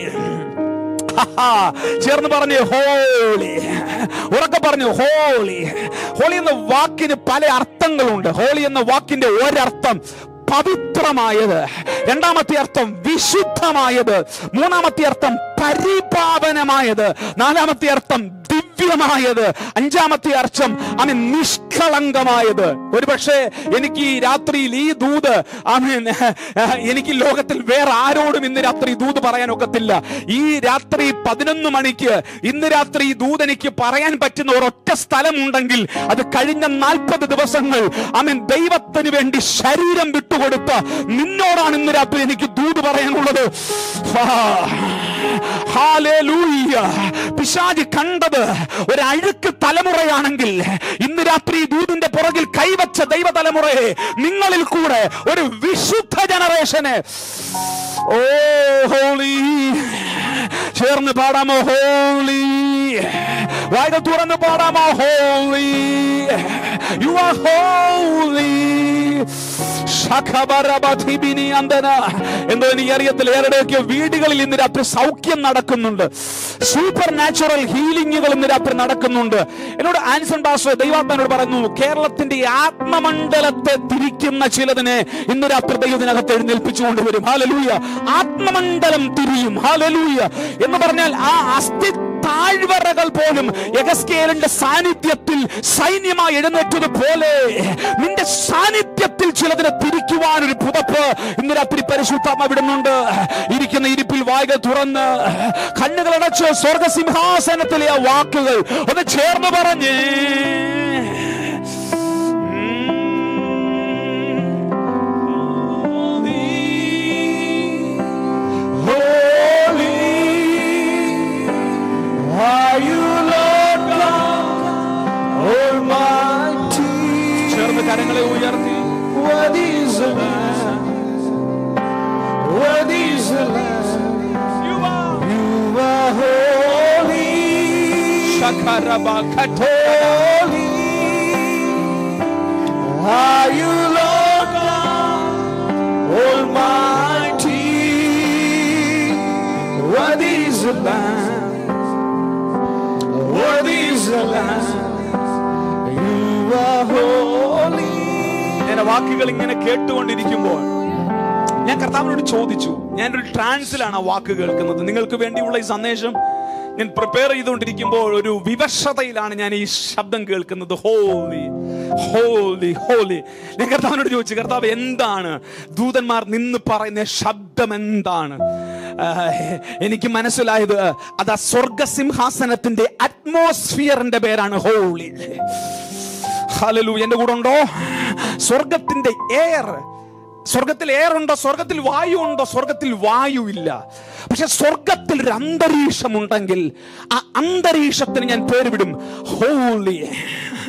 ചേർന്ന് പറഞ്ഞു ഹോളി ഉറക്കെ പറഞ്ഞു ഹോളി ഹോളി എന്ന വാക്കിന് പല അർത്ഥങ്ങളുണ്ട് ഹോളി എന്ന വാക്കിന്റെ ഒരർത്ഥം പവിത്രമായത് രണ്ടാമത്തെ അർത്ഥം വിശുദ്ധമായത് മൂന്നാമത്തെ അർത്ഥം പരിപാവനമായത് നാലാമത്തെ അർത്ഥം ദിവ്യമായത് അഞ്ചാമത്തെ അർത്ഥം അവൻ നിഷ്കളങ്കമായത് ഒരുപക്ഷെ എനിക്ക് ഈ രാത്രിയിൽ ഈ ദൂത് ആമേൻ എനിക്ക് ലോകത്തിൽ വേറെ ആരോടും ഇന്ന് രാത്രി ദൂത് പറയാൻ ഒക്കത്തില്ല ഈ രാത്രി പതിനൊന്ന് മണിക്ക് ഇന്ന് രാത്രി ഈ ദൂത് എനിക്ക് പറയാൻ പറ്റുന്ന ഒരൊറ്റ സ്ഥലമുണ്ടെങ്കിൽ അത് കഴിഞ്ഞ നാൽപ്പത് ദിവസങ്ങൾ ആമേൻ ദൈവത്തിന് വേണ്ടി ശരീരം വിട്ടുകൊടുത്ത നിന്നോടാണ് ഇന്ന് രാത്രി എനിക്ക് ദൂത് പറയാനുള്ളത് ആ, ഹാലേലൂയ്യ. പിശാച് കണ്ടത് ഒരു അഴുക്ക് തലമുറയാണെങ്കിൽ ഇന്ന് രാത്രി ഈ ദൂതിന്റെ പുറകിൽ കൈവച്ച ദൈവ തലമുറയെ നിങ്ങളിൽ കൂടെ ഒരു വിശുദ്ധ ജനറേഷനെ ഓ ഹോളി ചേർന്ന് പാടാമോ ഹോളി വായ തുറന്ന് പാടാമോ ഹോളി യു ആർ ഹോളി ശഖബരബധിബിനി അന്തന. എന്തോ എനിക്ക് അറിയത്തില്ല ഏറെയൊക്കെ വീടുകളിൽ ഇന്ന് രാത്രി സൗഖ്യം നടക്കുന്നുണ്ട് സൂപ്പർ നാച്ചുറൽ ഹീലിംഗുകൾ ഇന്ന് രാത്രി നടക്കുന്നുണ്ട് എന്നോട് ആൻസൺ ബാസ് ദൈവാത്മനോട് പറഞ്ഞു കേരളത്തിന്റെ ഈ ആത്മമണ്ഡലത്തെ തിരിക്കുന്ന ചിലതിനെ ഇന്ന് രാത്രി ദൈവത്തിനകത്ത് എഴുന്നേൽപ്പിച്ചു കൊണ്ടുവരും ഹാലലൂയ ആത്മമണ്ഡലം തിരിയും ഹാലലൂയ എന്ന് പറഞ്ഞാൽ ആ അസ്ഥി താഴ്വരകൾ പോലും എഗസ്കേലിന്റെ സാന്നിധ്യത്തിൽ സൈന്യമായി എഴുന്നേറ്റത് പോലെ നിന്റെ സാന്നിധ്യത്തിൽ ചിലതിനെ തിരിക്കുവാൻ ഒരു പുതപ്പ് ഇന്ന് രാത്രി പരിശുദ്ധാത്മ വിടുന്നുണ്ട് ഇരിക്കുന്ന ഇരിപ്പിൽ വായകൾ തുറന്ന് കണ്ണുകൾ അടച്ച് സ്വർഗസിംഹാസനത്തിലെ ആ വാക്കുകൾ ഒന്ന് ചേർന്ന് പറഞ്ഞേ Are you Lord God Almighty? ചേർന്ന് കരങ്ങളെ ഉയർത്തി Worthy is the Lamb. Worthy is the Lamb. You are holy. Holy. Are you Lord God Almighty? Worthy is the Lamb. Worthy is the Lamb. You are holy. ഞാൻ ആ വാക്കുകൾ ഇങ്ങനെ കേട്ടുകൊണ്ടിരിക്കുമ്പോൾ ഞാൻ കർത്താവിനോട് ചോദിച്ചു ഞാനൊരു ട്രാൻസിലാണ് ആ വാക്ക് കേൾക്കുന്നത് നിങ്ങൾക്ക് വേണ്ടിയുള്ള ഈ സന്ദേശം ഞാൻ പ്രിപ്പയർ ചെയ്തുകൊണ്ടിരിക്കുമ്പോൾ ഒരു വിവശതയിലാണ് ഞാൻ ഈ ശബ്ദം കേൾക്കുന്നത് ഹോലി ഹോലി ഹോലി ഞാൻ കർത്താവിനോട് ചോദിച്ചു കർത്താവ് എന്താണ് ദൂതന്മാർ നിന്ന് പറയുന്ന ശബ്ദം എന്താണ് ആഹ്, എനിക്ക് മനസ്സിലായത് അത് ആ സ്വർഗസിംഹാസനത്തിന്റെ അറ്റ്മോസ്ഫിയറിന്റെ പേരാണ് ഹോളി ഹലലു എന്റെ കൂടെ ഉണ്ടോ സ്വർഗത്തിന്റെ എയർ സ്വർഗത്തിൽ എയർ ഉണ്ടോ സ്വർഗത്തിൽ വായു ഉണ്ടോ സ്വർഗത്തിൽ വായു ഇല്ല പക്ഷെ സ്വർഗത്തിൽ ഒരു അന്തരീക്ഷം ഉണ്ടെങ്കിൽ ആ അന്തരീക്ഷത്തിന് ഞാൻ പേര് വിടും ഹോളി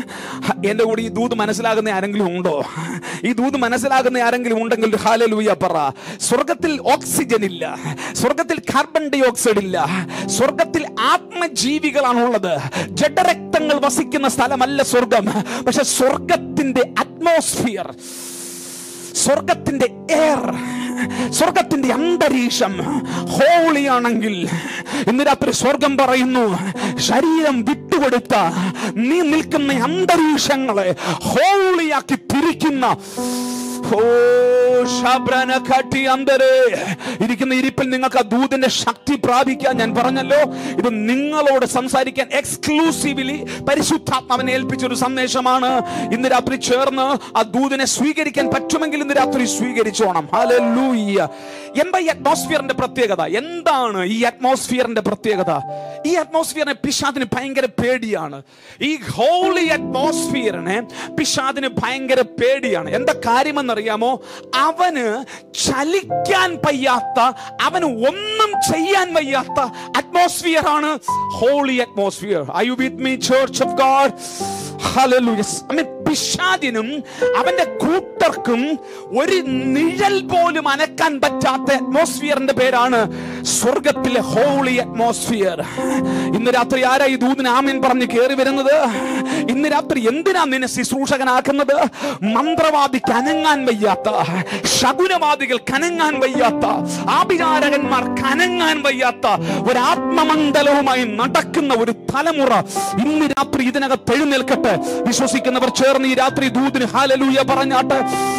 എന്റെ കൂടെ ഈ ദൂത് മനസ്സിലാകുന്ന ആരെങ്കിലും ഉണ്ടോ ഈ ദൂത് മനസ്സിലാകുന്ന ആരെങ്കിലും ഉണ്ടെങ്കിൽ ഹാലലൂയ പറ സ്വർഗത്തിൽ ഓക്സിജൻ ഇല്ല സ്വർഗത്തിൽ കാർബൺ ഡൈ ഓക്സൈഡ് ഇല്ല സ്വർഗത്തിൽ ആത്മജീവികളാണുള്ളത് ജഡരക്തങ്ങൾ വസിക്കുന്ന സ്ഥലമല്ല സ്വർഗം പക്ഷെ സ്വർഗത്തിന്റെ അറ്റ്മോസ്ഫിയർ സ്വർഗത്തിന്റെ എയർ സ്വർഗത്തിന്റെ അന്തരീക്ഷം ഹോളിയാണെങ്കിൽ ഇന്ന് രാത്രി സ്വർഗം പറയുന്നു ശരീരം വിട്ടുകൊടുത്ത നീ നിൽക്കുന്ന അന്തരീക്ഷങ്ങളെ ഹോളിയാക്കി തിരിക്കുന്ന ഓ ശബ്രന കട്ടി അന്തരേ ഇരിക്കുന്ന ഇരിപ്പിൽ നിങ്ങൾക്ക് ആ ദൂതിന്റെ ശക്തി പ്രാപിക്കാൻ ഞാൻ പറഞ്ഞല്ലോ ഇത് നിങ്ങളോട് സംസാരിക്കാൻ എക്സ്ക്ലൂസീവ്ലി പരിശുദ്ധാത്മാവിനെ ഏൽപ്പിച്ച ഒരു സന്ദേശമാണ് ഇന്ന് രാത്രി ചേർന്ന് ആ ദൂതിനെ സ്വീകരിക്കാൻ പറ്റുമെങ്കിൽ ഇന്ന് രാത്രി സ്വീകരിച്ചോണം ഹല്ലേലൂയ എന്താ ഈ അറ്റ്മോസ്ഫിയറിന്റെ പ്രത്യേകത എന്താണ് ഈ അറ്റ്മോസ്ഫിയറിന്റെ പ്രത്യേകത ഈ അറ്റ്മോസ്ഫിയറിനെ പിശാദിന് ഭയങ്കര പേടിയാണ് ഈ ഹോളി അറ്റ്മോസ്ഫിയറിനെ പിശാദിന് ഭയങ്കര പേടിയാണ് എന്താ കാര്യമെന്നറിയാമോ അവന് ചലിക്കാൻ വയ്യാത്ത അവന് ഒന്നും ചെയ്യാൻ വയ്യാത്ത അറ്റ്മോസ്ഫിയർ ആണ് holy atmosphere I you with me church of God Hallelujah. I mean, പിശാദിനും അവന്റെ കൂട്ടർക്കും ഒരു നിഴൽ പോലും അനക്കാൻ പറ്റാത്ത അറ്റ്മോസ്ഫിയറിന്റെ പേരാണ് സ്വർഗത്തിലെ ഹോളി അറ്റ്മോസ്ഫിയർ ഇന്ന് രാത്രി ആരാ ഈ ദൂതിന് ആമീൻ പറഞ്ഞ് കയറി വരുന്നത് ഇന്ന് രാത്രി എന്തിനാ നിന്നെ ശുശ്രൂഷകനാക്കുന്നത് മന്ത്രവാദിക്ക് അനങ്ങാൻ വയ്യാത്ത ശകുനവാദികൾ കനങ്ങാൻ വയ്യാത്ത ആഭിചാരകന്മാർ കനങ്ങാൻ വയ്യാത്ത ഒരു ആത്മമണ്ഡലവുമായി നടക്കുന്ന ഒരു തലമുറ ഇന്ന് രാത്രി ഇതിനകത്ത് എഴുന്നേൽക്കട്ടെ വിശ്വസിക്കുന്നവർ ചേർന്ന് ഈ രാത്രി ദൂതിന് ഹാലലൂയ പറഞ്ഞാട്ടെ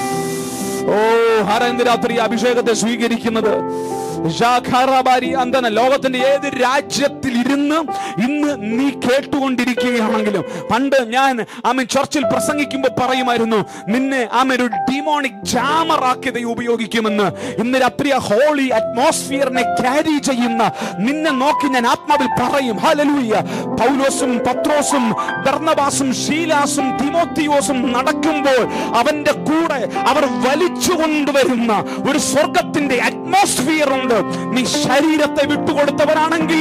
ഓ ആരാ ഇന്ന് രാത്രി ഈ അഭിഷേകത്തെ സ്വീകരിക്കുന്നത് ജാഖാറാബാരി അന്തന ലോകത്തിന്റെ ഏത് രാജ്യത്തിൽ ഇരുന്ന് ഇന്ന് നീ കേട്ടുകൊണ്ടിരിക്കുകയാണെങ്കിലും പണ്ട് ഞാൻ ആമൻ ചർച്ചിൽ പ്രസംഗിക്കുമ്പോൾ പറയുമായിരുന്നു നിന്നെ ആമൻ ഒരു ഡിമോണിക് ജാമറാക്കി ദൈവം ഉപയോഗിക്കുമെന്ന് ഇന്ന് രാത്രി ആ ഹോളി അറ്റ്മോസ്ഫിയറിനെ ക്യാരി ചെയ്യുന്ന നിന്നെ നോക്കി ഞാൻ ആത്മാവിൽ പറയും ഹല്ലേലൂയ പൗലോസും പത്രോസും ബർന്നബാസും ഷീലാസും തിമോത്തിയോസും നടക്കുമ്പോൾ അവന്റെ കൂടെ അവർ വലിച്ചു കൊണ്ടുവരുന്ന ഒരു സ്വർഗത്തിന്റെ അറ്റ്മോസ്ഫിയർ ഉണ്ട് നീ ശരീരത്തെ വിട്ടുകൊടുത്തവരാണെങ്കിൽ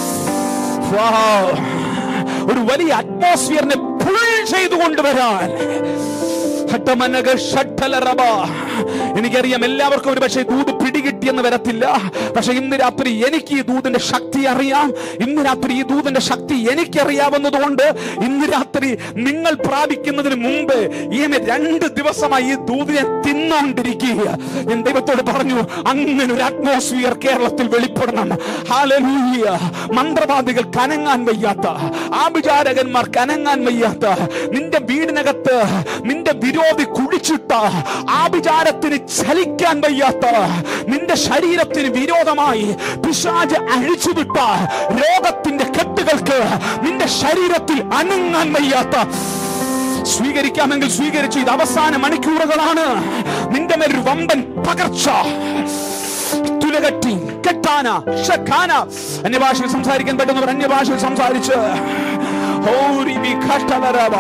wow, ഒരു വലിയ അറ്റ്മോസ്ഫിയറിനെ പുൾ ചെയ്തു കൊണ്ടുവരാൻ ഘട്ടമനക ഷഡ്ഢലറബ. എനിക്കറിയാം എല്ലാവർക്കും ഒരു പക്ഷേ ദൂത് പിടികിട്ടിയെന്ന് വരത്തില്ല പക്ഷെ ഇന്ന് രാത്രി എനിക്ക് ഈ ദൂതിന്റെ ശക്തി അറിയാം ഇന്ന് രാത്രി ഈ ദൂതിന്റെ ശക്തി എനിക്കറിയാവുന്നതുകൊണ്ട് ഇന്ന് രാത്രി നിങ്ങൾ പ്രാപിക്കുന്നതിന് മുമ്പ് ഈ രണ്ട് ദിവസമായി ഈ ദൂതിനെ തിന്നോണ്ടിരിക്കുക ഞാൻ ദൈവത്തോട് പറഞ്ഞു അങ്ങനെ ഒരു അറ്റ്മോസ്ഫിയർ കേരളത്തിൽ വെളിപ്പെടണം ഹാലലൂയ മന്ത്രവാദികൾ കനങ്ങാൻ വയ്യാത്ത ആഭിചാരകന്മാർ കനങ്ങാൻ വയ്യാത്ത നിന്റെ വീടിനകത്ത് നിന്റെ വിരോധി കുഴിച്ചിട്ട ആഭിചാരത്തിന് ചലിക്കാൻ വയ്യാത്ത നിന്റെ ശരീരത്തിന് വിരോധമായി പിശാജ് അഴിച്ചുവിട്ട രോഗത്തിന്റെ കെട്ടുകൾക്ക് നിന്റെ ശരീരത്തിൽ അനങ്ങാൻ വയ്യാത്ത സ്വീകരിക്കാമെങ്കിൽ സ്വീകരിച്ചു ഇത് അവസാന മണിക്കൂറുകളാണ് നിന്റെ മേൽ ഒരു വമ്പൻ പകർച്ച തുലകട്ടി കെട്ടാന ഷഖാന അന്യഭാഷയിൽ സംസാരിക്കാൻ പറ്റുന്നവർ അന്യഭാഷയിൽ സംസാരിച്ച് ഹോരി വിഘട്ടലരവ.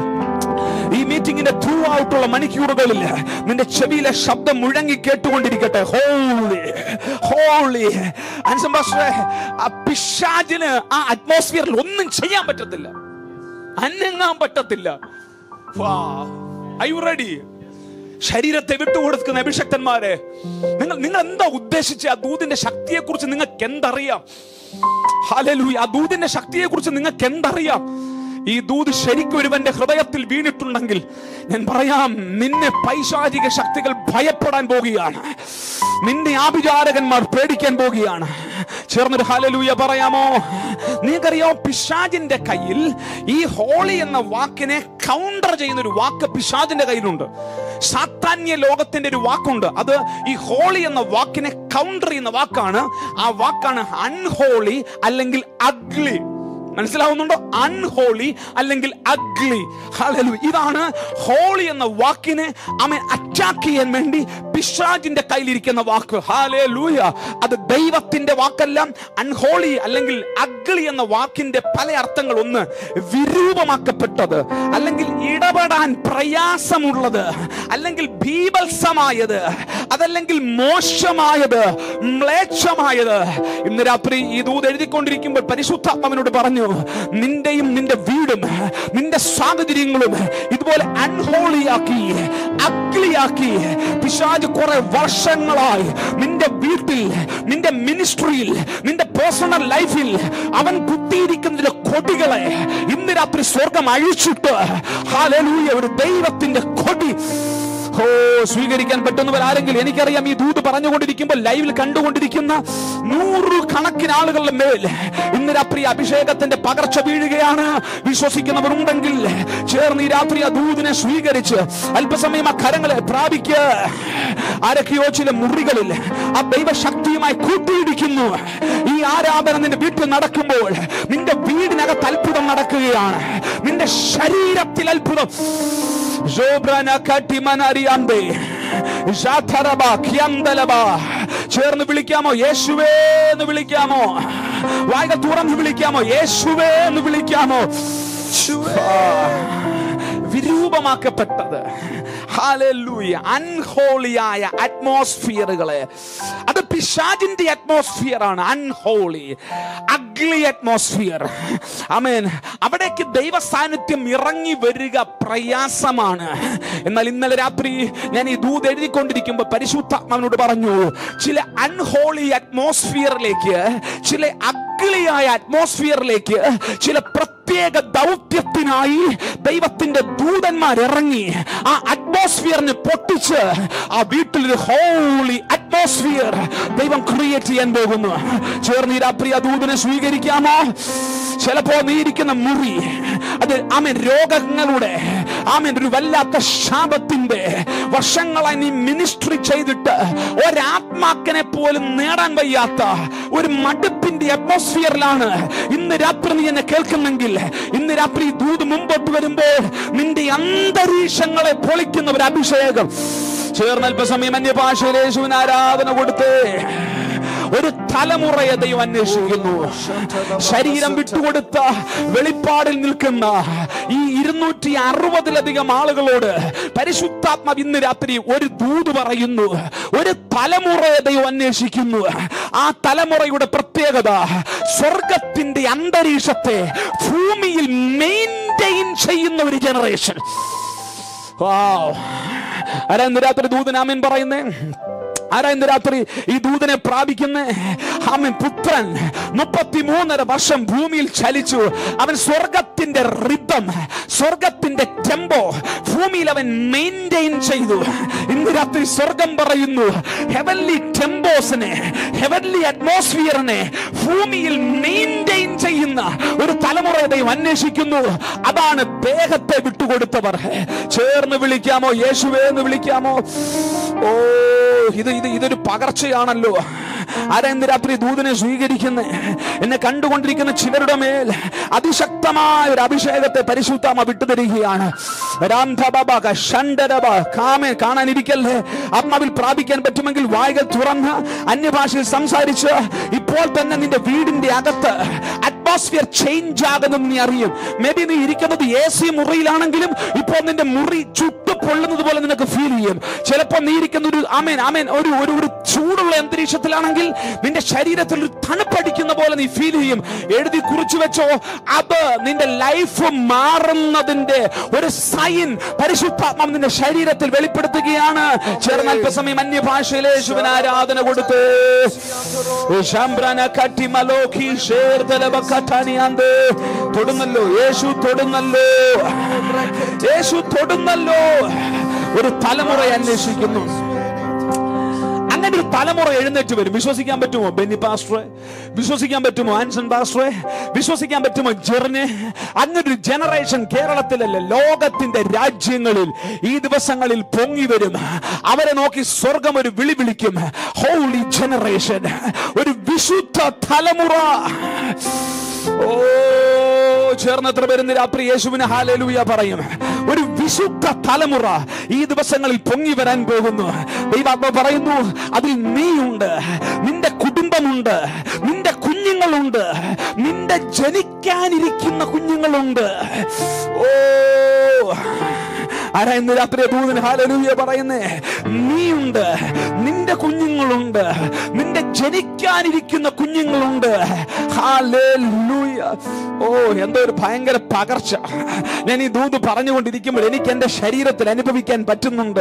ഈ മീറ്റിംഗിന്റെ ത്രൂ ആയിട്ടുള്ള മണിക്കൂറുകളിൽ നിന്റെ ചെവിയിലെ ശബ്ദം മുഴങ്ങി കേട്ടുകൊണ്ടിരിക്കട്ടെ ഹോളി ഹോളി അൻസം പാസ്റ്ററെ, ആ പിശാചിന് ആ അറ്റ്മോസ്ഫിയറിൽ ഒന്നും ചെയ്യാൻ പറ്റത്തില്ല അനങ്ങാൻ പറ്റത്തില്ല ഐ യു റെഡി ശരീരത്തെ വിട്ടുകൊടുക്കുന്ന അഭിഷക്തന്മാരെ നിങ്ങൾ നിങ്ങൾ എന്താ ഉദ്ദേശിച്ച ആ ദൂതിന്റെ ശക്തിയെ കുറിച്ച് നിങ്ങൾക്ക് എന്തറിയാം ഹല്ലേലൂയ ആ ദൂതിന്റെ ശക്തിയെ കുറിച്ച് നിങ്ങൾക്ക് എന്തറിയാം ഈ ദൂത് ശരിക്കും ഒരുവന്റെ ഹൃദയത്തിൽ വീണിട്ടുണ്ടെങ്കിൽ ഞാൻ പറയാം നിന്നെ പൈശാചിക ശക്തികൾ ഭയപ്പെടാൻ പോകുകയാണ് നിന്നെ ആഭിചാരകന്മാർ പേടിക്കാൻ പോകുകയാണ് ചേർന്നൊരു ഹാലലൂയ പറയാമോ നിങ്ങൾക്കറിയാമോ പിശാജിന്റെ കയ്യിൽ ഈ ഹോളി എന്ന വാക്കിനെ കൗണ്ടർ ചെയ്യുന്ന ഒരു വാക്ക് പിശാജിന്റെ കയ്യിലുണ്ട് സാത്താന്യ ലോകത്തിന്റെ ഒരു വാക്കുണ്ട് അത് ഈ ഹോളി എന്ന വാക്കിനെ കൗണ്ടർ ചെയ്യുന്ന വാക്കാണ് ആ വാക്കാണ് അൺഹോളി അല്ലെങ്കിൽ അഗ്ലി മനസ്സിലാവുന്നുണ്ടോ അൺഹോളി അല്ലെങ്കിൽ അഗ്ലി ഹല്ലേലൂയ ഇതാണ് ഹോളി എന്ന വാക്കിനെ അവൻ അറ്റാക്ക് ചെയ്യാൻ വേണ്ടി പിശാജിന്റെ കയ്യിലിരിക്കുന്ന വാക്ക് ഹാലേ ലൂയ അത് ദൈവത്തിന്റെ വാക്കല്ല അൺഹോളി അല്ലെങ്കിൽ അഗ്ലി എന്ന വാക്കിന്റെ പല അർത്ഥങ്ങൾ ഒന്ന് വിരൂപമാക്കപ്പെട്ടത് അല്ലെങ്കിൽ ഇടപെടാൻ പ്രയാസമുള്ളത് അല്ലെങ്കിൽ ഭീപത്സമായത് അതല്ലെങ്കിൽ മോശമായത് മ്ലേച്ഛമായത് ഇന്ന് രാത്രി ഈ ദൂത് എഴുതിക്കൊണ്ടിരിക്കുമ്പോൾ പരിശുദ്ധാത്മാവിനോട് പറഞ്ഞു നിന്റെയും നിന്റെ വീടും നിന്റെ സാഹചര്യങ്ങളും ഇതുപോലെ അൺഹോളിയാക്കി അഗ്ലിയാക്കി പിശാജ് കുറെ വർഷങ്ങളായി നിന്റെ വീട്ടിൽ നിന്റെ മിനിസ്ട്രിയിൽ നിന്റെ പേഴ്സണൽ ലൈഫിൽ അവൻ കുത്തിയിരിക്കുന്നതിന്റെ കൊടികളെ ഇന്ന് രാത്രി സ്വർഗം അഴിച്ചിട്ട് ഹാലലൂയ ഒരു ദൈവത്തിന്റെ കൊടി ഓ സ്വീകരിക്കാൻ പറ്റുന്നവർ ആരെങ്കിലും എനിക്കറിയാം ഈ ദൂത് പറഞ്ഞുകൊണ്ടിരിക്കുമ്പോൾ ലൈവിൽ കണ്ടുകൊണ്ടിരിക്കുന്ന നൂറു കണക്കിന് ആളുകളുടെ മേൽ ഇന്ന് രാത്രി അഭിഷേകത്തിന്റെ പകർച്ച വീഴുകയാണ് വിശ്വസിക്കുന്നവർ ഉണ്ടെങ്കിൽ ചേർന്ന് ഈ രാത്രി ആ ദൂതിനെ സ്വീകരിച്ച് അല്പസമയം ആ കരങ്ങളെ പ്രാപിക്ക് ആരൊക്കെയോ ചില മുറികളിൽ ആ ദൈവശക്തിയുമായി കൂട്ടിയിടിക്കുന്നു ഈ ആരാധന നിന്റെ വീട്ടിൽ നടക്കുമ്പോൾ നിന്റെ വീടിനകത്ത് അത്ഭുതം നടക്കുകയാണ് നിന്റെ ശരീരത്തിൽ അത്ഭുതം ജോബ്രാന കട്ടിമനറിയാന്തേ ജാഥറബ ക്യന്തലബ ചേർന്ന് വിളിക്കാമോ യേശുവേ എന്ന് വിളിക്കാമോ വായ തുറന്ന് വിളിക്കാമോ യേശുവേ എന്ന് വിളിക്കാമോ ആ, വിരൂപമാക്കപ്പെട്ടത് ഹാലൂയ അൺഹോളിയായ അറ്റ്മോസ്ഫിയറുകളെ അത് പിശാജിന്റെ അറ്റ്മോസ്ഫിയർ ആണ് അൺഹോളി അഗ്ലി അറ്റ്മോസ്ഫിയർ അമേൻ അവിടേക്ക് ദൈവ സാന്നിധ്യം ഇറങ്ങി വരിക പ്രയാസമാണ് എന്നാൽ ഇന്നലെ രാത്രി ഞാൻ ഈ ദൂത് എഴുതിക്കൊണ്ടിരിക്കുമ്പോൾ പരിശുദ്ധാത്മാവിനോട് പറഞ്ഞു ചില അൺഹോളി അറ്റ്മോസ്ഫിയറിലേക്ക് ചില അഗ്ലിയായ അറ്റ്മോസ്ഫിയറിലേക്ക് ചില പ്രത്യേക ദൗത്യത്തിനായി ദൈവത്തിന്റെ ദൂതന്മാർ ഇറങ്ങി ആ അറ്റ്മോസ്ഫിയറിനെ പൊട്ടിച്ച് ആ വീട്ടിൽ ഒരു ഹോളി അറ്റ്മോസ്ഫിയർ ദൈവം ക്രിയേറ്റ് ചെയ്യാൻ പോകുന്നു ചേർന്ന് ഈ രാത്രി ആ ദൂതനെ സ്വീകരിക്കാമോ ചിലപ്പോ നീ ഇരിക്കുന്ന മുറി അത് ആമൻ രോഗങ്ങളുടെ ആമൻ ഒരു വല്ലാത്ത ശാപത്തിന്റെ വർഷങ്ങളായി നീ മിനിസ്ട്രി ചെയ്തിട്ട് ഒരാത്മാക്കനെ പോലും നേടാൻ വയ്യാത്ത ഒരു മടുപ്പിന്റെ അറ്റ്മോസ്ഫിയറിലാണ് ഇന്ന് രാത്രി നീ എന്നെ കേൾക്കുന്നെങ്കിൽ ഇന്ന് രാത്രി ഈ ദൂത് മുമ്പോട്ട് വരുമ്പോൾ നിന്റെ അന്തരീക്ഷങ്ങളെ പൊളിക്കുന്ന ഒരു അഭിഷേകം ചേർന്ന് അല്പസമയം അന്യഭാഷയിൽ യേശുവിന് ആരാധന കൊടുത്തേ ഒരു തലമുറയെ ദൈവം അന്വേഷിക്കുന്നു ശരീരം വിട്ടുകൊടുത്ത വെളിപ്പാടിൽ നിൽക്കുന്ന ഈ ഇരുന്നൂറ്റി അറുപതിലധികം ആളുകളോട് പരിശുദ്ധാത്മാവ് ഇന്ന് രാത്രി ഒരു ദൂത് പറയുന്നു ഒരു തലമുറയെ ദൈവം അന്വേഷിക്കുന്നു ആ തലമുറയുടെ പ്രത്യേകത സ്വർഗത്തിന്റെ അന്തരീക്ഷത്തെ ഭൂമിയിൽ മെയിൻറ്റെയിൻ ചെയ്യുന്ന ഒരു ജനറേഷൻ ആരാ ഇന്ന് രാത്രി ദൂതനാമൻ പറയുന്നേ ആരാ ഇന്ന് രാത്രി ഈ ദൂതനെ പ്രാപിക്കുന്ന ആമൻ പുത്രൻ മുപ്പത്തിമൂന്നര വർഷം ഭൂമിയിൽ ചലിച്ചു അവൻ സ്വർഗത്തിന്റെ റിതം സ്വർഗത്തിന്റെ ടെമ്പോ ഭൂമിയിൽ അവൻ മെയിൻറ്റെയിൻ ചെയ്തു ഇന്ന് രാത്രി സ്വർഗം പറയുന്നു ഹെവൻലി ടെമ്പോസിനെ ഹെവൻലി അറ്റ്മോസ്ഫിയറിനെ ഭൂമിയിൽ മെയിൻറ്റെയിൻ ചെയ്യുന്ന ഒരു തലമുറയെ ദൈവം അന്വേഷിക്കുന്നു അതാണ് ദേഹത്തെ വിട്ടുകൊടുത്തവർ ചേർന്ന് വിളിക്കാമോ യേശുവേ എന്ന് വിളിക്കാമോ ഓ ഇത് ഇത് ഇതൊരു പകർച്ചയാണല്ലോ ആരാ ഇന്ന് രാത്രി ദൂതനെ സ്വീകരിക്കുന്ന എന്നെ കണ്ടുകൊണ്ടിരിക്കുന്ന ചിലരുടെ മേൽ അതിശക്തമായ ഒരു അഭിഷേകത്തെ പരിശുദ്ധാമ വിട്ടുതരികയാണ് രാംധബബ ഷണ്ടരബ കാമേ കാണാനിരിക്കല്ലേ ആത്മാവിൽ പ്രാപിക്കാൻ പറ്റുമെങ്കിൽ വായകൾ തുറന്ന് അന്യഭാഷയിൽ സംസാരിച്ച് ഇപ്പോൾ തന്നെ നിന്റെ വീടിന്റെ അകത്ത് അറ്റ്മോസ്ഫിയർ ചേഞ്ച് ആകുന്നെന്ന് നീ അറിയും മേ ബി നീ ഇരിക്കുന്നത് എ സി മുറിയിലാണെങ്കിലും ഇപ്പോൾ നിന്റെ മുറി ചുട്ടു പൊള്ളുന്നത് പോലെ നിനക്ക് ഫീൽ ചെയ്യും ചിലപ്പോൾ നീ ഇരിക്കുന്ന ഒരു ആമേൻ ആമേൻ ഒരു ഒരു ഒരു ചൂടുള്ള അന്തരീക്ഷത്തിലാണെങ്കിൽ നിന്റെ ശരീരത്തിൽ ഒരു തണുപ്പടിക്കുന്ന പോലെ നീ ഫീൽ ചെയ്യും എഴുതി കുറിച്ചു വെച്ചോ അത് നിന്റെ ലൈഫ് മാറുന്നതിന്റെ ഒരു സൈൻ പരിശുദ്ധാത്മാവ് നിന്റെ ശരീരത്തിൽ വെളിപ്പെടുത്തുകയാണ് ചേർന്ന് അല്പസമയം അന്യഭാഷയിലെ യേശുവിന് ആരാധന കൊടുത്ത് ശംബ്രന കട്ടി മലോഖി ശേർദലബ കട്ടാനിയാന്ത് തൊടുന്നല്ലോ യേശു തൊടുന്നല്ലോ യേശു തൊടുന്നല്ലോ ഒരു തലമുറയെ അന്വേഷിക്കുന്നു അങ്ങനെ ഒരു തലമുറ എഴുന്നേറ്റ് വരും വിശ്വസിക്കാൻ പറ്റുമോ ബെന്നി പാസ്റ്ററെ വിശ്വസിക്കാൻ പറ്റുമോ ആൻസൺ പാസ്റ്ററെ വിശ്വസിക്കാൻ പറ്റുമോ ജെറിന് അങ്ങനെ ഒരു ജനറേഷൻ കേരളത്തിലല്ല ലോകത്തിന്റെ രാജ്യങ്ങളിൽ ഈ ദിവസങ്ങളിൽ പൊങ്ങി വരും അവരെ നോക്കി സ്വർഗം ഒരു വിളി വിളിക്കും ഹോളി ജനറേഷൻ ഒരു വിശുദ്ധ തലമുറ ഓ ചേർന്ന് എത്ര പേര് ഇന്ന് രാത്രി യേശുവിന് ഹാലേലൂയ പറയും ഒരു വിശുദ്ധ തലമുറ ഈ ദിവസങ്ങളിൽ പൊങ്ങി വരാൻ പോകുന്നു ദൈവാത്മ പറയുന്നു അതിൽ നീയുണ്ട് നിന്റെ കുടുംബമുണ്ട് നിന്റെ കുഞ്ഞുങ്ങളുണ്ട് നിന്റെ ജനിക്കാനിരിക്കുന്ന കുഞ്ഞുങ്ങളുണ്ട് ഓ ആരാ ഇന്ന് രാത്രി ദൂതൻ ഹാലലൂയ പറയുന്നേ നീയുണ്ട് നിന്റെ കുഞ്ഞുങ്ങളുണ്ട് നിന്റെ ജനിക്കാനിരിക്കുന്ന കുഞ്ഞുങ്ങളുണ്ട് ഹാലലൂയ ഓ എന്തോ ഒരു ഭയങ്കര പകർച്ച ഞാൻ ഈ ദൂത് പറഞ്ഞുകൊണ്ടിരിക്കുമ്പോൾ എനിക്ക് എന്റെ ശരീരത്തിൽ അനുഭവിക്കാൻ പറ്റുന്നുണ്ട്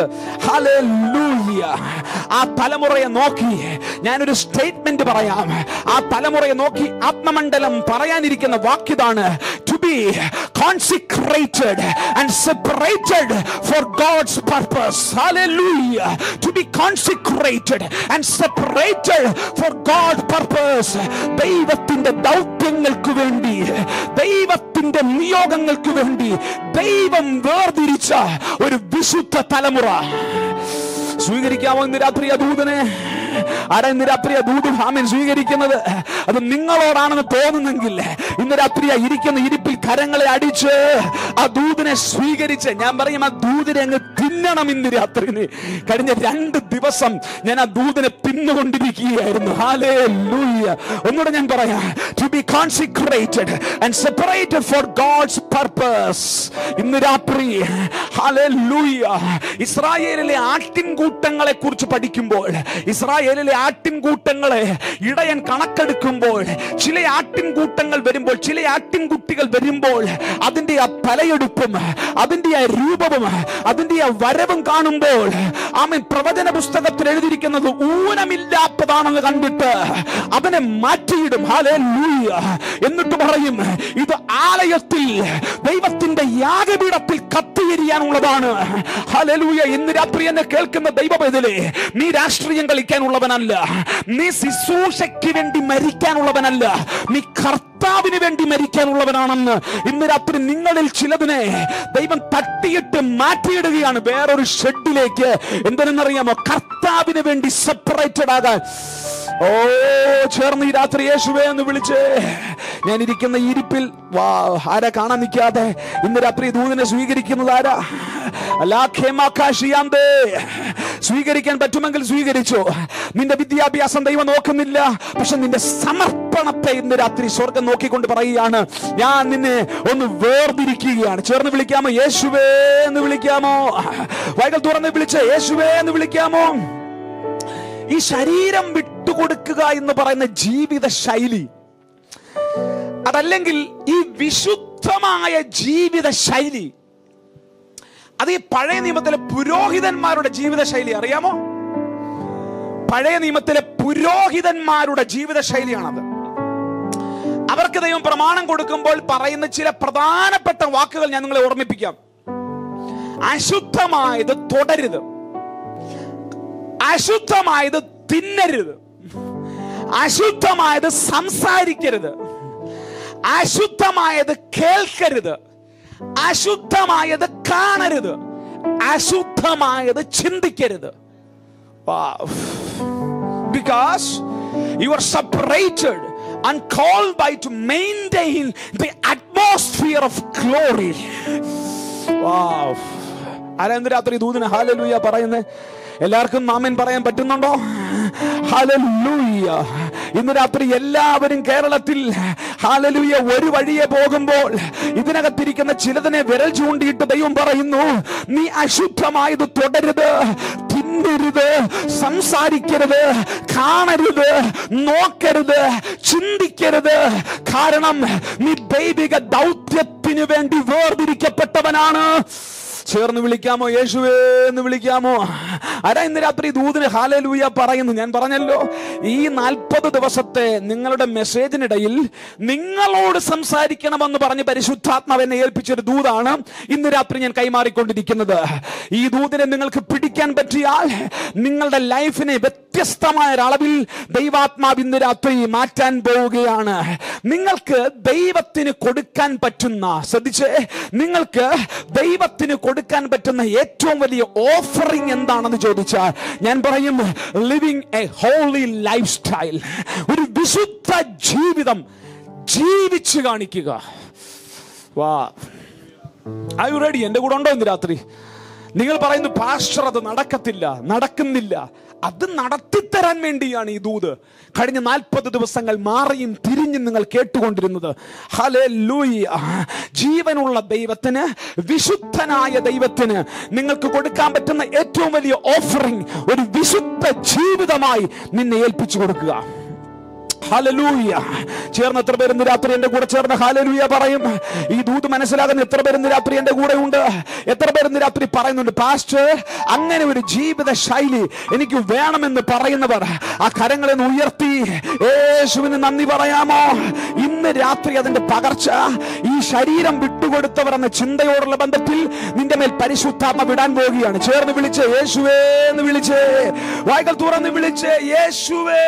ഹാലലൂയ ആ തലമുറയെ നോക്കി ഞാനൊരു സ്റ്റേറ്റ്മെന്റ് പറയാം ആ തലമുറയെ നോക്കി ആത്മമണ്ഡലം പറയാനിരിക്കുന്ന വാക്യതാണ് to be consecrated and separated for God's purpose. Hallelujah. To be consecrated and separated for God's purpose. ദൈവത്തിന്റെ ദൗത്യങ്ങൾക്ക് വേണ്ടി ദൈവത്തിന്റെ നിയോഗങ്ങൾക്ക് വേണ്ടി ദൈവം വേർതിരിച്ച ഒരു വിശുദ്ധ തലമുറ സ്വീകരിക്കാമോ ഇന്ന് രാത്രി ആ ദൂതനെ ആരാ ഇന്ന് രാത്രി ആ ദൂത് ഭാമൻ സ്വീകരിക്കുന്നത് അത് നിങ്ങളോടാണെന്ന് തോന്നുന്നെങ്കിൽ ഇന്ന് രാത്രി ആ ഇരിക്കുന്ന ഇരിപ്പിൽ കരങ്ങളെ അടിച്ച് ആ ദൂതിനെ സ്വീകരിച്ച് ഞാൻ പറയും ആ ദൂതിനെ അങ്ങ് തിന്നണം ഇന്ന് രാത്രി കഴിഞ്ഞ രണ്ട് ദിവസം ഞാൻ ആ ദൂതിനെ തിന്നുകൊണ്ടിരിക്കുകയായിരുന്നു ഹാലേ ഒന്നുകൂടെ ഞാൻ പറയാം to be consecrated and separated for God's purpose ഇന്ന് രാത്രി ഹാലേ ഇസ്രായേലിലെ ആട്ടിൻകൂട്ടങ്ങളെ കുറിച്ച് പഠിക്കുമ്പോൾ ഇസ്രായേലിലെ ആട്ടിൻകൂട്ടങ്ങളെ ഇടയൻ കണക്കെടുക്കുമ്പോൾ ചില ആട്ടിൻകൂട്ടങ്ങൾ വരുമ്പോൾ ചില ആട്ടിൻകുട്ടികൾ വരുമ്പോൾ അതിന്റെ ആ തലയെടുപ്പും അതിന്റെ ആ രൂപവും അതിന്റെ ആ വരവും കാണുമ്പോൾ ആമൻ പ്രവചന പുസ്തകത്തിൽ എഴുതിയിരിക്കുന്നത് ഊനമില്ലാത്തതാണെന്ന് കണ്ടിട്ട് അവനെ മാറ്റിയിടും ഹാലേലൂയ എന്നിട്ട് പറയും ഇത് ആലയത്തിൽ ദൈവത്തിന്റെ യാഗപീഠത്തിൽ കത്തിയെരിയാനുള്ളതാണ് ഹാലേലൂയ ഇന്ന് രാത്രി എന്നെ കേൾക്കുന്ന ദൈവപേതലേ നീ രാഷ്ട്രീയം കളിക്കാനുള്ളവനല്ല നീ ശുശ്രൂഷയ്ക്ക് വേണ്ടി മരിക്കാനുള്ളവനല്ല നീ കർത്താവിന് വേണ്ടി മരിക്കാനുള്ളവനാണെന്ന് ഇന്ന് രാത്രി നിങ്ങളിൽ ചിലതിനെ ദൈവം തട്ടിയിട്ട് മാറ്റിയിടുകയാണ് വേറൊരു ഷെഡിലേക്ക് എന്തിനെന്നറിയാമോ കർത്താവിന് വേണ്ടി സെപ്പറേറ്റഡ് ആകാൻ ഓ ചേർന്ന് ഈ രാത്രി യേശുവേ എന്ന് വിളിച്ച് ഞാൻ ഇരിക്കുന്ന ഈ ഇരിപ്പിൽ വാ ആരാ കാണാൻ നിൽക്കാതെ ഇന്ന് രാത്രി ദൂതിനെ സ്വീകരിക്കുന്നത് ആരാ അലാഖേമാക്കാശിയാന്തേ സ്വീകരിക്കാൻ പറ്റുമെങ്കിൽ സ്വീകരിച്ചു നിന്റെ വിദ്യാഭ്യാസം ദൈവം നോക്കുന്നില്ല പക്ഷെ നിന്റെ സമർപ്പണത്തെ ഇന്ന് രാത്രി സ്വർഗം നോക്കിക്കൊണ്ട് പറയുകയാണ് ഞാൻ നിന്നെ ഒന്ന് വേർതിരിക്കുകയാണ് ചേർന്ന് വിളിക്കാമോ യേശുവേ എന്ന് വിളിക്കാമോ വൈകൽ തുറന്ന് വിളിച്ച് യേശുവേ എന്ന് വിളിക്കാമോ ഈ ശരീരം വിട്ടുകൊടുക്കുക എന്ന് പറയുന്ന ജീവിത ശൈലി അതല്ലെങ്കിൽ ഈ വിശുദ്ധമായ ജീവിത ശൈലി അത് ഈ പഴയ നിയമത്തിലെ പുരോഹിതന്മാരുടെ ജീവിത ശൈലി അറിയാമോ പഴയ നിയമത്തിലെ പുരോഹിതന്മാരുടെ ജീവിത ശൈലിയാണത് അവർക്ക് ദൈവം പ്രമാണം കൊടുക്കുമ്പോൾ പറയുന്ന ചില പ്രധാനപ്പെട്ട വാക്കുകൾ ഞാൻ നിങ്ങളെ ഓർമ്മിപ്പിക്കാം അശുദ്ധമായത് തുടരുത് അശുദ്ധമായത് തിന്നരുത് അശുദ്ധമായത് സംസാരിക്കരുത് അശുദ്ധമായത് കേൾക്കരുത് അശുദ്ധമായത് കാണരുത് അശുദ്ധമായത് ചിന്തിക്കരുത് because you are separated and called by to maintain the atmosphere of glory. Wow. ആരാ രാത്രി ദൂതന് ഹാലലൂയ പറയുന്നത് എല്ലാവർക്കും മാമൻ പറയാൻ പറ്റുന്നുണ്ടോ ഹാലലൂയ ഇന്ന് രാത്രി എല്ലാവരും കേരളത്തിൽ ഹാലലൂയ ഒരു വഴിയെ പോകുമ്പോൾ ഇതിനകത്തിരിക്കുന്ന ചിലതിനെ വിരൽ ചൂണ്ടിയിട്ട് ദൈവം പറയുന്നു നീ അശുദ്ധമായത് തുടരുത് തിന്നരുത് സംസാരിക്കരുത് കാണരുത് നോക്കരുത് ചിന്തിക്കരുത് കാരണം നീ ദൈവിക ദൗത്യത്തിന് വേണ്ടി വേർതിരിക്കപ്പെട്ടവനാണ് ചേർന്ന് വിളിക്കാമോ യേശുവേ എന്ന് വിളിക്കാമോ ആരാ ഇന്ന് രാത്രി ദൂതിന് ഹാലലൂയ പറയുന്നു ഞാൻ പറഞ്ഞല്ലോ ഈ നാൽപ്പത് ദിവസത്തെ നിങ്ങളുടെ മെസ്സേജിനിടയിൽ നിങ്ങളോട് സംസാരിക്കണമെന്ന് പറഞ്ഞ് പരിശുദ്ധാത്മാവ് എന്നെ ഏൽപ്പിച്ചൊരു ദൂതാണ് ഇന്ന് രാത്രി ഞാൻ കൈമാറിക്കൊണ്ടിരിക്കുന്നത് ഈ ദൂതിനെ നിങ്ങൾക്ക് പിടിക്കാൻ പറ്റിയാൽ നിങ്ങളുടെ ലൈഫിനെ വ്യത്യസ്തമായ ഒരളവിൽ ദൈവാത്മാവ് ഇന്ന് രാത്രി മാറ്റാൻ പോവുകയാണ് നിങ്ങൾക്ക് ദൈവത്തിന് കൊടുക്കാൻ പറ്റുന്ന ശ്രദ്ധിച്ചേ നിങ്ങൾക്ക് ദൈവത്തിന് കൊടുക്കാൻ പറ്റുന്ന ഏറ്റവും വലിയ ഓഫറിംഗ് എന്താണെന്ന് ചോദിച്ചാൽ ഞാൻ പറയും living a holy lifestyle ഒരു വിശുദ്ധ ജീവിതം ജീവിച്ചു കാണിക്കുക വാ ഐ യു റെഡി എന്റെ കൂടെ ഉണ്ടോ ഇന്ന് രാത്രി നിങ്ങൾ പറയുന്നു പാസ്റ്റർ അത് നടക്കത്തില്ല നടക്കുന്നില്ല അത് നടത്തിത്തരാൻ വേണ്ടിയാണ് ഈ ദൂത് കഴിഞ്ഞ നാൽപ്പത് ദിവസങ്ങൾ മാറിയും തിരിഞ്ഞും നിങ്ങൾ കേട്ടുകൊണ്ടിരുന്നത് ഹലേ ജീവനുള്ള ദൈവത്തിന് വിശുദ്ധനായ ദൈവത്തിന് നിങ്ങൾക്ക് കൊടുക്കാൻ പറ്റുന്ന ഏറ്റവും വലിയ ഓഫറിംഗ് ഒരു വിശുദ്ധ ജീവിതമായി നിന്നെ ഏൽപ്പിച്ചു കൊടുക്കുക ഹാലലൂയ ചേർന്ന് എത്ര പേര് ഇന്ന് രാത്രി എന്റെ കൂടെ ചേർന്ന് ഹാലലൂയ പറയും ഈ ദൂത് മനസ്സിലാകുന്ന എത്ര പേര് ഇന്ന് രാത്രി എന്റെ കൂടെ ഉണ്ട് എത്ര പേര് ഇന്ന് രാത്രി പറയുന്നുണ്ട് പാസ്റ്റർ അങ്ങനെ ഒരു ജീവിത ശൈലി എനിക്ക് വേണമെന്ന് പറയുന്നവർ ആ കരങ്ങളെ ഒന്ന് ഉയർത്തി യേശുവിന് നന്ദി പറയാമോ ഇന്ന് രാത്രി അതിന്റെ പകർച്ച ഈ ശരീരം വിട്ടുകൊടുത്തവർ എന്ന ചിന്തയോടുള്ള ബന്ധത്തിൽ നിന്റെ മേൽ പരിശുദ്ധാത്മ വിടാൻ പോവുകയാണ് ചേർന്ന് വിളിച്ച് യേശുവേ എന്ന് വിളിച്ച് വായ്കൾ തുറന്ന് വിളിച്ച് യേശുവേ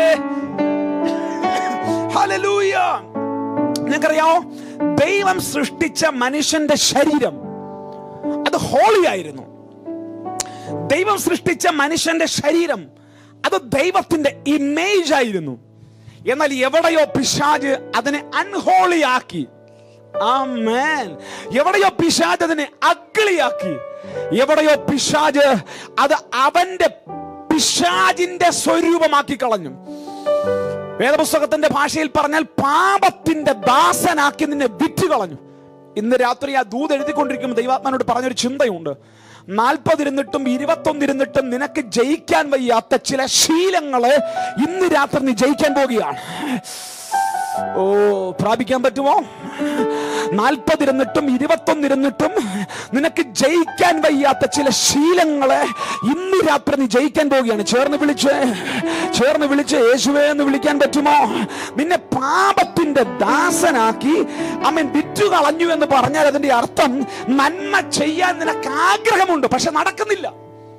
ഹല്ലേലൂയ നിങ്ങൾക്കറിയാമോ ദൈവം സൃഷ്ടിച്ച മനുഷ്യന്റെ ശരീരം അത് ഹോളി ആയിരുന്നു ദൈവം സൃഷ്ടിച്ച മനുഷ്യന്റെ ശരീരം അത് ദൈവത്തിന്റെ ഇമേജ് ആയിരുന്നു എന്നാൽ എവിടെയോ പിശാജ് അതിനെ അൺഹോളി ആക്കി ആമേൻ എവിടെയോ പിശാജ് അതിനെ അഗ്ലിയാക്കി എവിടെയോ പിശാജ് അത് അവന്റെ പിശാജിന്റെ സ്വരൂപമാക്കി കളഞ്ഞു വേദപുസ്തകത്തിന്റെ ഭാഷയിൽ പറഞ്ഞാൽ പാപത്തിന്റെ ദാസനാക്കി നിന്നെ വിറ്റ് കളഞ്ഞു ഇന്ന് രാത്രി ആ ദൂത് എഴുതിക്കൊണ്ടിരിക്കുമ്പോൾ ദൈവാത്മാനോട് പറഞ്ഞൊരു ചിന്തയുണ്ട് നാൽപ്പതിരുന്നിട്ടും ഇരുപത്തൊന്നിരുന്നിട്ടും നിനക്ക് ജയിക്കാൻ വയ്യാത്ത ചില ശീലങ്ങളെ ഇന്ന് രാത്രി നീ ജയിക്കാൻ പോവുകയാണ് ഓ പ്രാപിക്കാൻ പറ്റുമോ നാൽപ്പതിരുന്നിട്ടും ഇരുപത്തൊന്നിരുന്നിട്ടും നിനക്ക് ജയിക്കാൻ വയ്യാത്ത ചില ശീലങ്ങളെ ഇന്ന് രാത്രി നീ ജയിക്കാൻ പോവുകയാണ് ചേർന്ന് വിളിച്ച് ചേർന്ന് വിളിച്ച് യേശുവേ എന്ന് വിളിക്കാൻ പറ്റുമോ നിന്നെ പാപത്തിന്റെ ദാസനാക്കി അമ്മൻ വിറ്റു കളഞ്ഞു എന്ന് പറഞ്ഞാൽ അതിന്റെ അർത്ഥം നന്മ ചെയ്യാൻ നിനക്ക് ആഗ്രഹമുണ്ട് പക്ഷെ നടക്കുന്നില്ല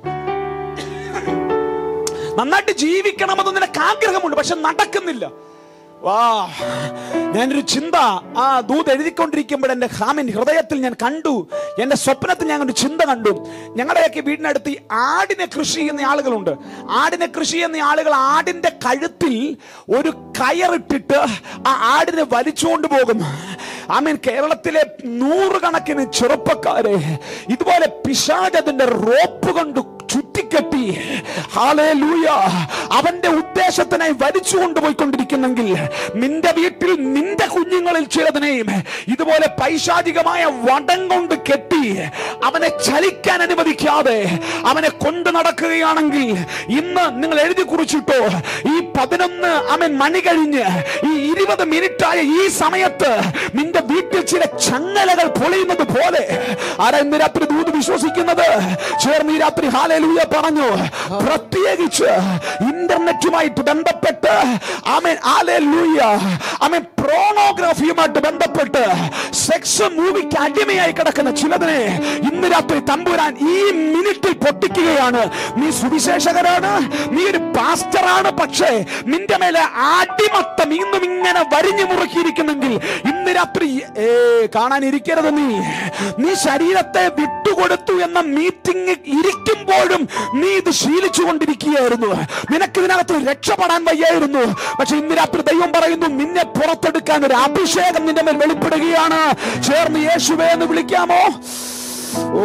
നന്നായിട്ട് ജീവിക്കണമെന്ന് നിനക്ക് ആഗ്രഹമുണ്ട് പക്ഷെ നടക്കുന്നില്ല വാ ഞാനൊരു ചിന്ത ആ ദൂത് എഴുതിക്കൊണ്ടിരിക്കുമ്പോൾ എൻ്റെ ഹാമിൻ ഹൃദയത്തിൽ ഞാൻ കണ്ടു എൻ്റെ സ്വപ്നത്തിൽ ഞാൻ ഒരു ചിന്ത കണ്ടു ഞങ്ങളുടെയൊക്കെ വീടിനടുത്ത് ഈ ആടിനെ കൃഷി ചെയ്യുന്ന ആളുകളുണ്ട് ആടിനെ കൃഷി ചെയ്യുന്ന ആളുകൾ ആടിന്റെ കഴുത്തിൽ ഒരു കയറിട്ടിട്ട് ആ ആടിനെ വലിച്ചുകൊണ്ട് പോകും ആമീൻ കേരളത്തിലെ നൂറുകണക്കിന് ചെറുപ്പക്കാരെ ഇതുപോലെ പിശാജ് അതിന്റെ റോപ്പ് കൊണ്ട് ചുറ്റിക്കെട്ടി ഹാലേലൂയ അവന്റെ ഉദ്ദേശത്തിനായി വലിച്ചു കൊണ്ടുപോയിക്കൊണ്ടിരിക്കുന്നെങ്കിൽ നിന്റെ വീട്ടിൽ നിന്റെ കുഞ്ഞുങ്ങളിൽ ചിലതിനെയും ഇതുപോലെ പൈശാചികമായ വടം കൊണ്ട് കെട്ടി അവനെ ചലിക്കാൻ അനുവദിക്കാതെ അവനെ കൊണ്ടു നടക്കുകയാണെങ്കിൽ ഇന്ന് നിങ്ങൾ എഴുതി കുറിച്ചിട്ടോ ഈ പതിനൊന്ന് അവൻ മണി കഴിഞ്ഞ് ഈ ഇരുപത് മിനിറ്റായ ഈ സമയത്ത് നിന്റെ വീട്ടിൽ ചില ചങ്ങലകൾ പൊളിയുന്നത് പോലെ ആരാ ഇന്ന് രാത്രി ദൂത് വിശ്വസിക്കുന്നത് ചേർന്ന് ഈ രാത്രി ഹാലലൂയ പറഞ്ഞു പ്രത്യേകിച്ച് ഇന്റർനെറ്റുമായിട്ട് ബന്ധപ്പെട്ട് ആമേൻ ഹാലലൂയ ആമേൻ പ്രോണോഗ്രാഫിയുമായിട്ട് ബന്ധപ്പെട്ട് സെക്സ് മൂവിക്ക് അടിമയായി കിടക്കുന്ന ചിലതിനെ ഇന്ന് രാത്രി തമ്പുരാൻ ഈ മിനിറ്റിൽ പൊട്ടിക്കുകയാണ് നീ സുവിശേഷകരാണ് നീ ഒരു പാസ്റ്ററാണ് പക്ഷേ നിന്റെ മേലെ അടിമത്തം ഇന്നും ഇങ്ങനെ വരിഞ്ഞു മുറുക്കിയിരിക്കുന്നെങ്കിൽ ഇന്ന് രാത്രി ഏ കാണാനിരിക്കരുത് നീ നീ ശരീരത്തെ വിട്ടുകൊടുത്തു എന്ന മീറ്റിംഗ് ഇരിക്കുമ്പോഴും നീ ഇത് ശീലിച്ചു കൊണ്ടിരിക്കുകയായിരുന്നു നിനക്ക് ഇതിനകത്ത് രക്ഷപ്പെടാൻ വയ്യായിരുന്നു പക്ഷെ ഇന്ന് രാത്രി ദൈവം പറയുന്നു നിന്നെ പുറത്തെടുക്കാൻ ഒരു അഭിഷേകം നിന്റെ മേൽ വെളിപ്പെടുകയാണ് ചേർന്ന് യേശുവേ എന്ന് വിളിക്കാമോ ഓ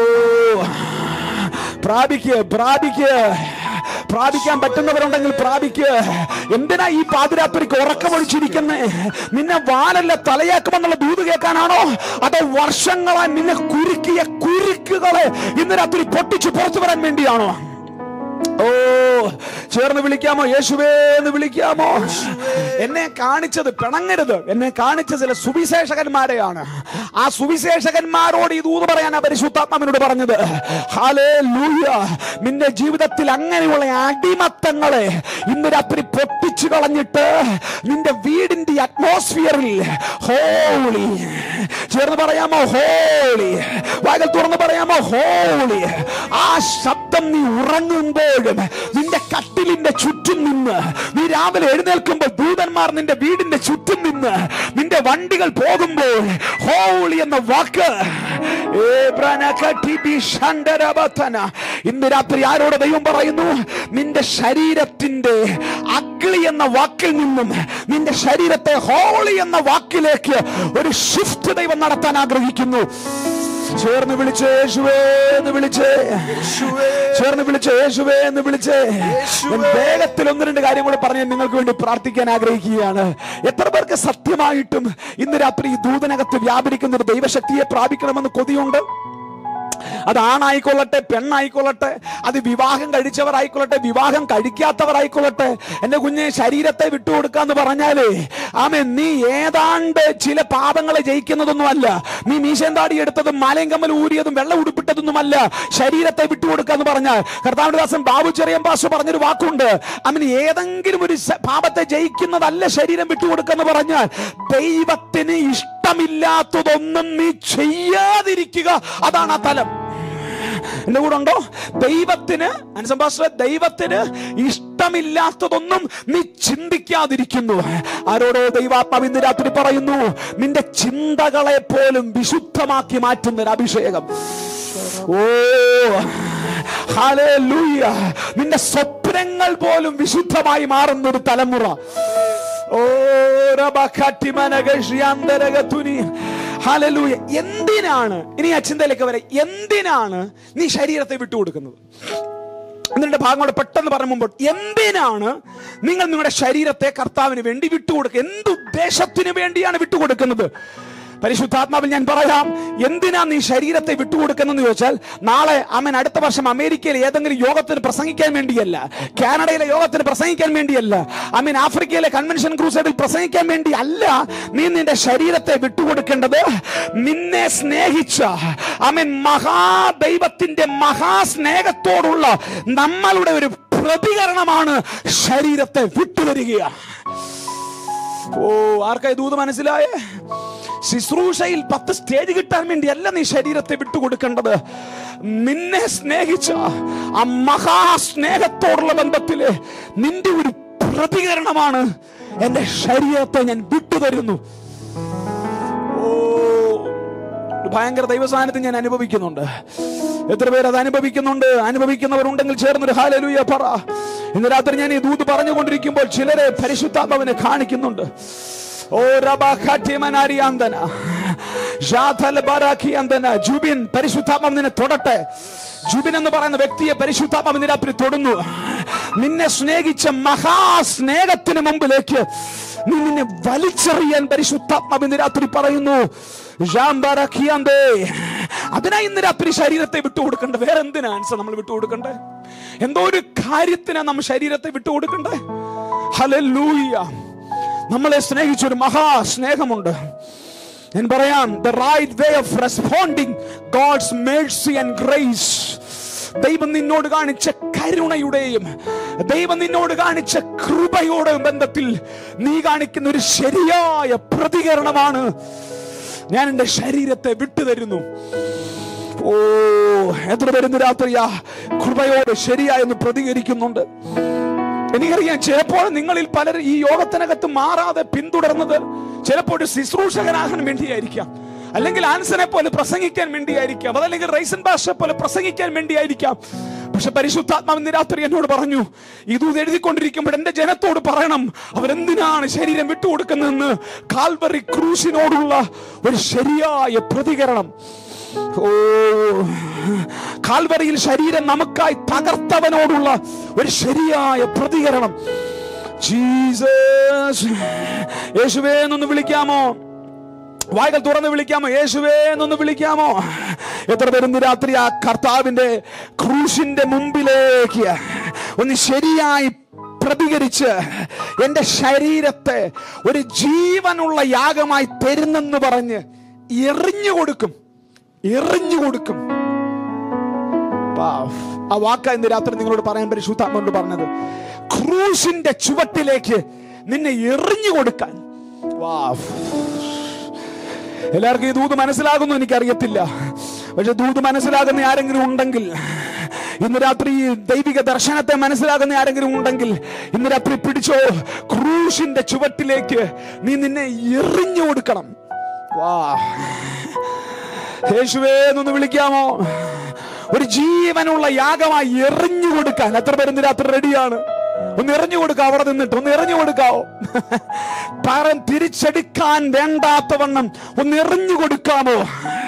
പ്രാപിക്ക് പ്രാപിക്ക് പ്രാപിക്കാൻ പറ്റുന്നവരുണ്ടെങ്കിൽ പ്രാപിക്ക് എന്തിനാ ഈ പാതിരാത്രിക്ക് ഉറക്കമൊഴിച്ചിരിക്കുന്നേ നിന്നെ വാലല്ല തലയാക്കുമെന്നുള്ള ദൂത് കേൾക്കാനാണോ അതോ വർഷങ്ങളായി നിന്നെ കുരുക്കിയ കുരുക്കുകളെ ഇന്ന് രാത്രി പൊട്ടിച്ചു പുറത്തു വരാൻ വേണ്ടിയാണോ ഓ ചേർന്ന് വിളിക്കാമോ യേശുവേ എന്ന് വിളിക്കാമോ എന്നെ കാണിച്ചത് പിണങ്ങരുത് എന്നെ കാണിച്ച ചില സുവിശേഷകന്മാരെയാണ് ആ സുവിശേഷകന്മാരോട് ഈ ദൂത് പറയാൻ പരിശുദ്ധാത്മാവിനോട് പറഞ്ഞത് ഹാലേ ലൂയ നിന്റെ ജീവിതത്തിൽ അങ്ങനെയുള്ള അടിമത്തങ്ങളെ ഇന്ന് രാത്രി പൊട്ടിച്ചു കളഞ്ഞിട്ട് നിന്റെ വീടിന്റെ അറ്റ്മോസ്ഫിയറിൽ ഹോളി ചേർന്ന് പറയാമോ ഹോളി വായകൾ തുറന്ന് പറയാമോ ഹോളി ആ ശബ്ദം നീ ഉറങ്ങുമ്പോഴും നിന്റെ കട്ടിലിന്റെ ചുറ്റും നിന്ന് നീ രാവിലെ എഴുന്നേൽക്കുമ്പോൾ ദൂതന്മാർ നിന്റെ വീടിന്റെ ചുറ്റും നിന്ന് നിന്റെ വണ്ടികൾ പോകുമ്പോൾ ഹോളി എന്ന വാക്ക് ഇന്ന് രാത്രി ആരോട് ദൈവം പറയുന്നു നിന്റെ ശരീരത്തിന്റെ അഗ്ലി എന്ന വാക്കിൽ നിന്നും നിന്റെ ശരീരത്തെ ഹോളി എന്ന വാക്കിലേക്ക് ഒരു ഷിഫ്റ്റ് ദൈവം നടത്താൻ ആഗ്രഹിക്കുന്നു ചേർന്ന് വിളിച്ച് യേശുവേ എന്ന് വിളിച്ച് ചേർന്ന് വിളിച്ച് യേശുവേ എന്ന് വിളിച്ച് ഞാൻ വേഗത്തിൽ ഒന്ന് രണ്ട് കാര്യം കൂടെ പറഞ്ഞ് നിങ്ങൾക്ക് വേണ്ടി പ്രാർത്ഥിക്കാൻ ആഗ്രഹിക്കുകയാണ് എത്ര പേർക്ക് സത്യമായിട്ടും ഇന്ന് രാത്രി ഈ ദൂതനകത്ത് വ്യാപരിക്കുന്ന ഒരു ദൈവശക്തിയെ പ്രാപിക്കണമെന്ന് കൊതിയുണ്ട് അത് ആണായിക്കൊള്ളട്ടെ പെണ്ണായിക്കൊള്ളട്ടെ അത് വിവാഹം കഴിച്ചവരായിക്കൊള്ളട്ടെ വിവാഹം കഴിക്കാത്തവരായിക്കൊള്ളട്ടെ എന്റെ കുഞ്ഞെ ശരീരത്തെ വിട്ടുകൊടുക്കാന്ന് പറഞ്ഞാലേ ആമേ നീ ഏതാണ്ട് ചില പാപങ്ങളെ ജയിക്കുന്നതൊന്നുമല്ല നീ മീശന്താടി എടുത്തതും മാലയും കമ്മൽ ഊരിയതും വെള്ളം ഉടുപ്പിട്ടതൊന്നുമല്ല ശരീരത്തെ വിട്ടുകൊടുക്കാന്ന് പറഞ്ഞാൽ കർത്താവിന്റെ ദാസൻ ബാബു ചെറിയം പാസ് പറഞ്ഞൊരു വാക്കുണ്ട് അവന് ഏതെങ്കിലും ഒരു സ- പാപത്തെ ജയിക്കുന്നതല്ല ശരീരം വിട്ടുകൊടുക്കാന്ന് പറഞ്ഞാൽ ദൈവത്തിന് ഇഷ്ടമില്ലാത്തതൊന്നും നീ ചെയ്യാതിരിക്കുക അതാണ് ആ തലം എന്റെ കൂടെ ഉണ്ടോ ദൈവത്തിന് അനുസംഭാഷ ദൈവത്തിന് ഇഷ്ടമില്ലാത്തതൊന്നും നീ ചിന്തിക്കാതിരിക്കുന്നു ആരോടോ ദൈവാത്മാവ് ഇന്ന് രാത്രി പറയുന്നു നിന്റെ ചിന്തകളെ പോലും വിശുദ്ധമാക്കി മാറ്റുന്ന ഒരു അഭിഷേകം ഓ ഹല്ലേലൂയ നിന്റെ സ്വപ്നങ്ങൾ പോലും വിശുദ്ധമായി മാറുന്ന ഒരു തലമുറ ഓ റബഖട്ടിമനഗഷ്യാന്തരഗതുനി. ഹല്ലേലൂയ എന്തിനാണ് ഇനി ആ ചിന്തയിലേക്ക് വരെ എന്തിനാണ് നീ ശരീരത്തെ വിട്ടുകൊടുക്കുന്നത് എന്നിട്ട് ഭാഗങ്ങളോട് പെട്ടെന്ന് പറഞ്ഞു മുമ്പോട്ട് എന്തിനാണ് നിങ്ങൾ നിങ്ങളുടെ ശരീരത്തെ കർത്താവിന് വേണ്ടി വിട്ടുകൊടുക്കുക എന്തുദ്ദേശത്തിന് വേണ്ടിയാണ് വിട്ടുകൊടുക്കുന്നത് പരിശുദ്ധാത്മാവിൽ ഞാൻ പറയാം എന്തിനാ നീ ശരീരത്തെ വിട്ടുകൊടുക്കുന്നെന്ന് ചോദിച്ചാൽ നാളെ അമ്മൻ അടുത്ത വർഷം അമേരിക്കയിൽ ഏതെങ്കിലും യോഗത്തിന് പ്രസംഗിക്കാൻ വേണ്ടിയല്ല കാനഡയിലെ യോഗത്തിന് പ്രസംഗിക്കാൻ വേണ്ടിയല്ല അമീൻ ആഫ്രിക്കയിലെ കൺവെൻഷൻ ക്രൂസൈഡിൽ പ്രസംഗിക്കാൻ വേണ്ടി അല്ല നീ നിന്റെ ശരീരത്തെ വിട്ടുകൊടുക്കേണ്ടത് നിന്നെ സ്നേഹിച്ച അമീൻ മഹാദൈവത്തിന്റെ മഹാസ്നേഹത്തോടുള്ള നമ്മളുടെ ഒരു പ്രതികരണമാണ് ശരീരത്തെ വിട്ടുതരിക ഓ ആർക്കായി ദൂത് മനസ്സിലായേ ശുശ്രൂഷയിൽ പത്ത് സ്റ്റേജ് കിട്ടാൻ വേണ്ടിയല്ല നീ ശരീരത്തെ വിട്ടുകൊടുക്കേണ്ടത് നിന്നെ സ്നേഹിച്ച ആ മഹാസ്നേഹത്തോടുള്ള ബന്ധത്തില് നിന്റെ ഒരു പ്രതികരണമാണ് എന്റെ ശരീരത്തെ ഞാൻ വിട്ടുതരുന്നു ഓ ഒരു ഭയങ്കര ദൈവസാന്നിധ്യം ഞാൻ അനുഭവിക്കുന്നുണ്ട് എത്ര പേര് അത് അനുഭവിക്കുന്നുണ്ട് അനുഭവിക്കുന്നവരുണ്ടെങ്കിൽ ചേർന്നൊരു ഹാലലൂയ പറ ഇന്ന് രാത്രി ഞാൻ ഈ ദൂത് പറഞ്ഞുകൊണ്ടിരിക്കുമ്പോൾ ചിലരെ പരിശുദ്ധാത്മാവിനെ കാണിക്കുന്നുണ്ട് ഓ റബാഖാട്യമനാരിയാന്തന ജാഥൽ ബറാഖിയാന്തന ജുബിൻ പരിശുദ്ധാത്മാവ് നിന്നെ തൊടട്ടെ ജുബിൻ എന്ന് പറയുന്ന വ്യക്തിയെ പരിശുദ്ധാത്മാവ് നിന്നെ രാത്രി തൊടുന്നു നിന്നെ സ്നേഹിച്ച മഹാസ്നേഹത്തിന് മുമ്പിലേക്ക് നീ നിന്നെ വലിച്ചെറിയാൻ പരിശുദ്ധാത്മാവ് ഇന്ന് രാത്രി പറയുന്നു ജാംബാറാഖിയാന്തേ. അതിനാ ഇന്ന് രാത്രി ശരീരത്തെ വിട്ടുകൊടുക്കണ്ടേ വേറെ എന്തിനാ ആൻസർ നമ്മൾ വിട്ടുകൊടുക്കണ്ടേ എന്തോ ഒരു കാര്യത്തിനാ നമ്മൾ ശരീരത്തെ വിട്ടുകൊടുക്കണ്ടേ ഹലൂയ നമ്മളെ സ്നേഹിച്ച ഒരു മഹാസ്നേഹമുണ്ട് ഞാൻ പറയാം the right way of responding God's mercy and grace ദൈവം നിന്നോട് കാണിച്ച കരുണയുടെയും ദൈവം നിന്നോട് കാണിച്ച കൃപയോടെയും ബന്ധത്തിൽ നീ കാണിക്കുന്ന ഒരു ശരിയായ പ്രതികരണമാണ് ഞാൻ എൻ്റെ ശരീരത്തെ വിട്ടുതരുന്നു ഓ എത്ര പേരുന്ന് രാത്രിയാ കൃപയോട് ശരിയായെന്ന് പ്രതികരിക്കുന്നുണ്ട് എനിക്കറിയാം ചിലപ്പോൾ നിങ്ങളിൽ പലരും ഈ യോഗത്തിനകത്ത് മാറാതെ പിന്തുടർന്നത് ചിലപ്പോൾ ഒരു ശുശ്രൂഷകനാകാൻ വേണ്ടിയായിരിക്കാം അല്ലെങ്കിൽ ആൻസനെ പോലെ പ്രസംഗിക്കാൻ വേണ്ടിയായിരിക്കാം അതല്ലെങ്കിൽ റൈസൻ ഭാഷ പോലെ പ്രസംഗിക്കാൻ വേണ്ടിയായിരിക്കാം പക്ഷെ പരിശുദ്ധാത്മാവ് ഇന്ന് രാത്രി എന്നോട് പറഞ്ഞു ഇത് എഴുതിക്കൊണ്ടിരിക്കുമ്പോൾ എന്റെ ജനത്തോട് പറയണം അവരെന്തിനാണ് ശരീരം വിട്ടുകൊടുക്കുന്നതെന്ന് കാൽവറി ക്രൂശിനോടുള്ള ഒരു ശരിയായ പ്രതികരണം ഓ കാൽവറിയിൽ ശരീരം നമുക്കായി തകർത്തവനോടുള്ള ഒരു ശരിയായ പ്രതികരണം ജീസസ് യേശുവേ എന്നൊന്ന് വിളിക്കാമോ വായ്കൾ തുറന്ന് വിളിക്കാമോ യേശുവേ എന്നൊന്ന് വിളിക്കാമോ എത്ര പേര് ഇന്ന് രാത്രി ആ കർത്താവിന്റെ ക്രൂശിന്റെ മുമ്പിലേക്ക് ഒന്ന് ശരിയായി പ്രതികരിച്ച് എന്റെ ശരീരത്തെ ഒരു ജീവനുള്ള യാഗമായി തരുന്നെന്ന് പറഞ്ഞ് എറിഞ്ഞു കൊടുക്കും എറിഞ്ഞു കൊടുക്കും Wow. ആ വാക്ക ഇന്ന് രാത്രി നിങ്ങളോട് പറയാൻ പരിശുദ്ധാത്മോട് പറഞ്ഞത് ക്രൂശിന്റെ ചുവട്ടിലേക്ക് നിന്നെ എറിഞ്ഞു കൊടുക്കാൻ Wow. എല്ലാവർക്കും ഈ ദൂത് മനസ്സിലാകുന്നു എനിക്കറിയത്തില്ല പക്ഷെ ദൂത് മനസ്സിലാകുന്ന ആരെങ്കിലും ഉണ്ടെങ്കിൽ ഇന്ന് രാത്രി ഈ ദൈവിക ദർശനത്തെ മനസ്സിലാകുന്ന ആരെങ്കിലും ഉണ്ടെങ്കിൽ ഇന്ന് രാത്രി പിടിച്ചോ ക്രൂശിന്റെ ചുവട്ടിലേക്ക് നീ നിന്നെ എറിഞ്ഞു കൊടുക്കണം വാ യേശുവേ എന്നൊന്ന് വിളിക്കാമോ ഒരു ജീവനുള്ള യാഗമായി എറിഞ്ഞു കൊടുക്കാൻ എത്ര പേര് ഇന്ന് രാത്രി റെഡിയാണ് ഒന്ന് എറിഞ്ഞു കൊടുക്കാവോ അവിടെ നിന്നിട്ട് ഒന്ന് എറിഞ്ഞു കൊടുക്കാവോ പകരം തിരിച്ചെടുക്കാൻ വേണ്ടാത്തവണ്ണം ഒന്ന് എറിഞ്ഞു കൊടുക്കാമോ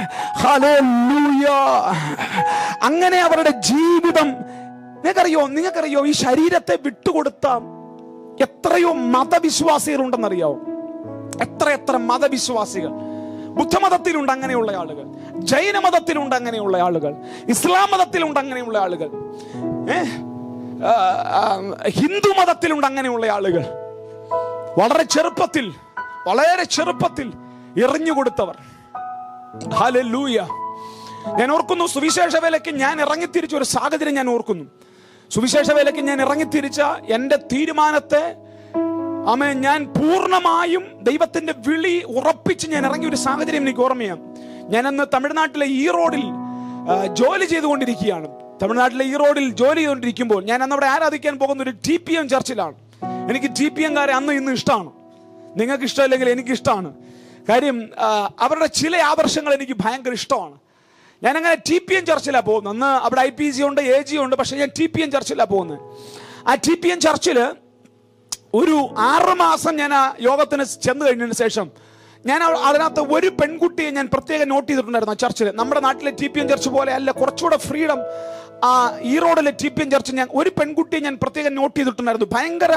ഹല്ലേലൂയ അങ്ങനെ അവരുടെ ജീവിതം നിങ്ങൾക്കറിയോ നിങ്ങൾക്കറിയോ ഈ ശരീരത്തെ വിട്ടുകൊടുത്ത എത്രയോ മതവിശ്വാസികളുണ്ടെന്നറിയാവോ എത്ര എത്ര മതവിശ്വാസികൾ ബുദ്ധമതത്തിലുണ്ട് അങ്ങനെയുള്ള ആളുകൾ ജൈനമതത്തിലുണ്ട് അങ്ങനെയുള്ള ആളുകൾ ഇസ്ലാം മതത്തിലുണ്ട് അങ്ങനെയുള്ള ആളുകൾ ഏ? ആ, ആ, ഹിന്ദു മതത്തിലുണ്ട് അങ്ങനെയുള്ള ആളുകൾ വളരെ ചെറുപ്പത്തിൽ വളരെ ചെറുപ്പത്തിൽ എറിഞ്ഞു കൊടുത്തവർ ഹല്ലേലൂയ ഞാൻ ഓർക്കുന്നു സുവിശേഷ വേലയ്ക്ക് ഞാൻ ഇറങ്ങിത്തിരിച്ച ഒരു സാഹചര്യം ഞാൻ ഓർക്കുന്നു സുവിശേഷ വേലയ്ക്ക് ഞാൻ ഇറങ്ങിത്തിരിച്ച എൻ്റെ തീരുമാനത്തെ ആമേ ഞാൻ പൂർണ്ണമായും ദൈവത്തിന്റെ വിളി ഉറപ്പിച്ച് ഞാൻ ഇറങ്ങിയ ഒരു സാഹചര്യം എനിക്ക് ഓർമ്മയാണ് ഞാൻ അന്ന് തമിഴ്നാട്ടിലെ ഈ റോഡിൽ ആ, ജോലി ചെയ്തുകൊണ്ടിരിക്കുകയാണ് തമിഴ്നാട്ടിലെ ഈ റോഡിൽ ജോലി ചെയ്തുകൊണ്ടിരിക്കുമ്പോൾ ഞാൻ അന്ന് അവിടെ ആരാധിക്കാൻ പോകുന്ന ഒരു ടി പി എം ചർച്ചിലാണ് എനിക്ക് ടി പി എംകാരെ അന്ന് ഇന്ന് ഇഷ്ടമാണ് നിങ്ങൾക്ക് ഇഷ്ടമില്ലെങ്കിൽ എനിക്ക് ഇഷ്ടമാണ് കാര്യം ആ, അവരുടെ ചില ആദർശങ്ങൾ എനിക്ക് ഭയങ്കര ഇഷ്ടമാണ് ഞാൻ അങ്ങനെ ടി പി എം ചർച്ചിലാണ് പോകുന്നത് അന്ന് അവിടെ ഐ പി സി ഉണ്ട് എ ജി ഉണ്ട് പക്ഷെ ഞാൻ ടി പി എം ചർച്ചിലാണ് പോകുന്നത് ആ ടി പി എം ചർച്ചിൽ ഒരു ആറ് മാസം ഞാൻ ആ യോഗത്തിന് ചെന്ന് കഴിഞ്ഞതിന് ശേഷം ഞാൻ അവ- അതിനകത്ത് ഒരു പെൺകുട്ടിയെ ഞാൻ പ്രത്യേകം നോട്ട് ചെയ്തിട്ടുണ്ടായിരുന്നു ആ ചർച്ചിൽ നമ്മുടെ നാട്ടിലെ ടി പി എം ചർച്ച് പോലെ അല്ല കുറച്ചുകൂടെ ഫ്രീഡം ആ ഈ റോഡിലെ ടി പി എം ചർച്ച് ഞാൻ ഒരു പെൺകുട്ടിയെ ഞാൻ പ്രത്യേകം നോട്ട് ചെയ്തിട്ടുണ്ടായിരുന്നു ഭയങ്കര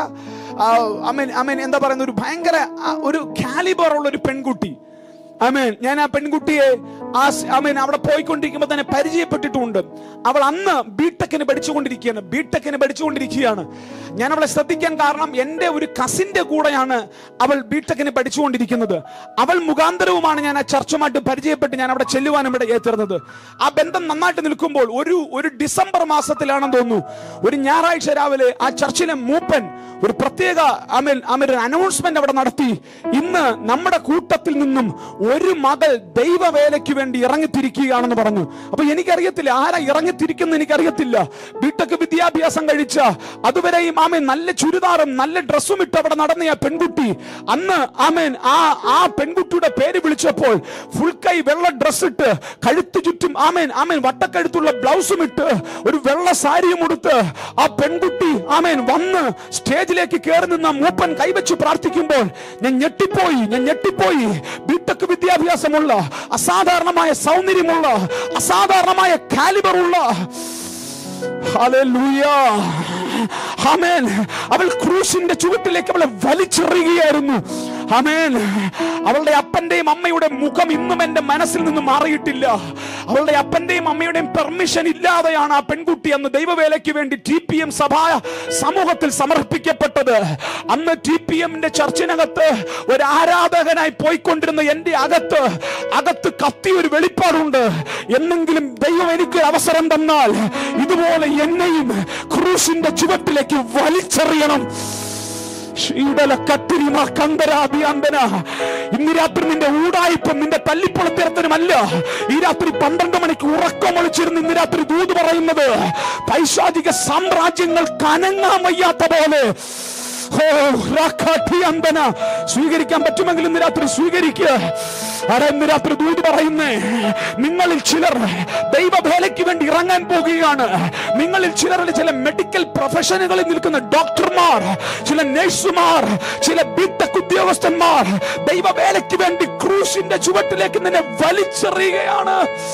ഐ മീൻ ഐ മീൻ എന്താ പറയുന്ന ഒരു ഭയങ്കര ആ, ഒരു കാലിബർ ഉള്ള ഒരു പെൺകുട്ടി അമേൻ ഞാൻ ആ പെൺകുട്ടിയെ ആ അമേൻ അവിടെ പോയിക്കൊണ്ടിരിക്കുമ്പോൾ തന്നെ പരിചയപ്പെട്ടിട്ടുണ്ട് അവൾ അന്ന് ബിടെക്കിന് പഠിച്ചുകൊണ്ടിരിക്കുകയാണ് ബിടെക്കിന് പഠിച്ചുകൊണ്ടിരിക്കുകയാണ് ഞാൻ അവളെ ശ്രദ്ധിക്കാൻ കാരണം എൻ്റെ ഒരു കസിന്റെ കൂടെയാണ് അവൾ ബിടെക്കിന് പഠിച്ചുകൊണ്ടിരിക്കുന്നത് അവൾ മുഖാന്തരവുമാണ് ഞാൻ ആ ചർച്ചുമായിട്ട് പരിചയപ്പെട്ട് ഞാൻ അവിടെ ചെല്ലുവാനും ഇവിടെ ഏത്തിരുന്നത് ആ ബന്ധം നന്നായിട്ട് നിൽക്കുമ്പോൾ ഒരു ഒരു ഡിസംബർ മാസത്തിലാണെന്ന് തോന്നുന്നു ഒരു ഞായറാഴ്ച രാവിലെ ആ ചർച്ചിലെ മൂപ്പൻ ഒരു പ്രത്യേക അമേൻ അമേൻ ഒരു അനൗൺസ്മെന്റ് അവിടെ നടത്തി ഇന്ന് നമ്മുടെ കൂട്ടത്തിൽ നിന്നും ഒരു മകൾ ദൈവവേലയ്ക്ക് വേണ്ടി ഇറങ്ങിത്തിരിക്കുകയാണെന്ന് പറഞ്ഞു അപ്പൊ എനിക്കറിയത്തില്ല ആരാ ഇറങ്ങിത്തിരിക്കുന്ന എനിക്കറിയത്തില്ല ബിടെക് വിദ്യാഭ്യാസം കഴിച്ച അതുവരെയും ആമേൻ നല്ല ചുരിദാറും നല്ല ഡ്രസ്സും ഇട്ട് അവിടെ നടന്ന ആ പെൺകുട്ടി അന്ന് ആമേൻ ആ ആ പെൺകുട്ടിയുടെ പേര് വിളിച്ചപ്പോൾ ഫുൾ കൈ വെള്ള ഡ്രസ് ഇട്ട് കഴുത്ത് ചുറ്റും ആമേൻ ആമേൻ വട്ടക്കഴുത്തുള്ള ബ്ലൗസും ഇട്ട് ഒരു വെള്ള സാരിയും ഉടുത്ത് ആ പെൺകുട്ടി ആമേൻ വന്ന് സ്റ്റേജിലേക്ക് കയറി നിന്ന മൂപ്പൻ കൈവച്ച് പ്രാർത്ഥിക്കുമ്പോൾ ഞാൻ ഞെട്ടിപ്പോയി ഞാൻ ഞെട്ടിപ്പോയി ബിടെക് വിദ്യാഭ്യാസമുള്ള അസാധാരണമായ സൗന്ദര്യമുള്ള അസാധാരണമായ കാലിബർ ഉള്ള ഹല്ലേലൂയ. ആമേൻ അവൾ ക്രൂശിന്റെ ചുവട്ടിലേക്ക് അവളെ വലിച്ചെറിയുകയായിരുന്നു ആമേൻ അവളുടെ അപ്പന്റെയും അമ്മയുടെ മുഖം ഇന്നും എന്റെ മനസ്സിൽ നിന്ന് മാറിയിട്ടില്ല അവളുടെ അപ്പന്റെയും അമ്മയുടെയും പെർമിഷൻ ഇല്ലാതെയാണ് ആ പെൺകുട്ടി അന്ന് ദൈവവേലയ്ക്ക് വേണ്ടി ടി പി എം സഭ സമൂഹത്തിൽ സമർപ്പിക്കപ്പെട്ടത് അന്ന് ടി പി എമ്മിന്റെ ചർച്ചിനകത്ത് ഒരു ആരാധകനായി പോയിക്കൊണ്ടിരുന്ന എന്റെ അകത്ത് അകത്ത് കത്തി ഒരു വെളിപ്പാടുണ്ട് എന്നെങ്കിലും ദൈവം എനിക്ക് അവസരം തന്നാൽ ഇതുപോലെ എന്നെയും ക്രൂശിന്റെ ചുവട്ടിലേക്ക് വലിച്ചെറിയണം ശീതല കത്തിരിമ കന്തരാഭിയാന്തന ഇന്ന് രാത്രി നിന്റെ ഊടായിപ്പം നിന്റെ തല്ലിപ്പുളത്തിരത്തിനുമല്ല ഈ രാത്രി പന്ത്രണ്ട് മണിക്ക് ഉറക്കം ഒളിച്ചിരുന്ന് ഇന്ന് രാത്രി ദൂത് പറയുന്നത് പൈശാചിക സാമ്രാജ്യങ്ങൾ കനങ്ങാൻ വയ്യാത്ത പോലെ ഓ, രാക്കാഠി അന്തന. സ്വീകരിക്കാൻ പറ്റുമെങ്കിൽ ഇന്ന് രാത്രി സ്വീകരിക്കുക ആരാ ഇന്ന് രാത്രി ദൂത് പറയുന്നേ നിങ്ങളിൽ ചിലർ ദൈവവേലയ്ക്ക് വേണ്ടി ഇറങ്ങാൻ പോകുകയാണ് നിങ്ങളിൽ ചിലരുടെ ചില മെഡിക്കൽ പ്രൊഫഷനുകളിൽ നിൽക്കുന്ന ഡോക്ടർമാർ ചില നഴ്സുമാർ ചില ബിടെക് ഉദ്യോഗസ്ഥന്മാർ ദൈവവേലയ്ക്ക് വേണ്ടി ക്രൂശിന്റെ ചുവട്ടിലേക്ക് നിന്നെ വലിച്ചെറിയുകയാണ്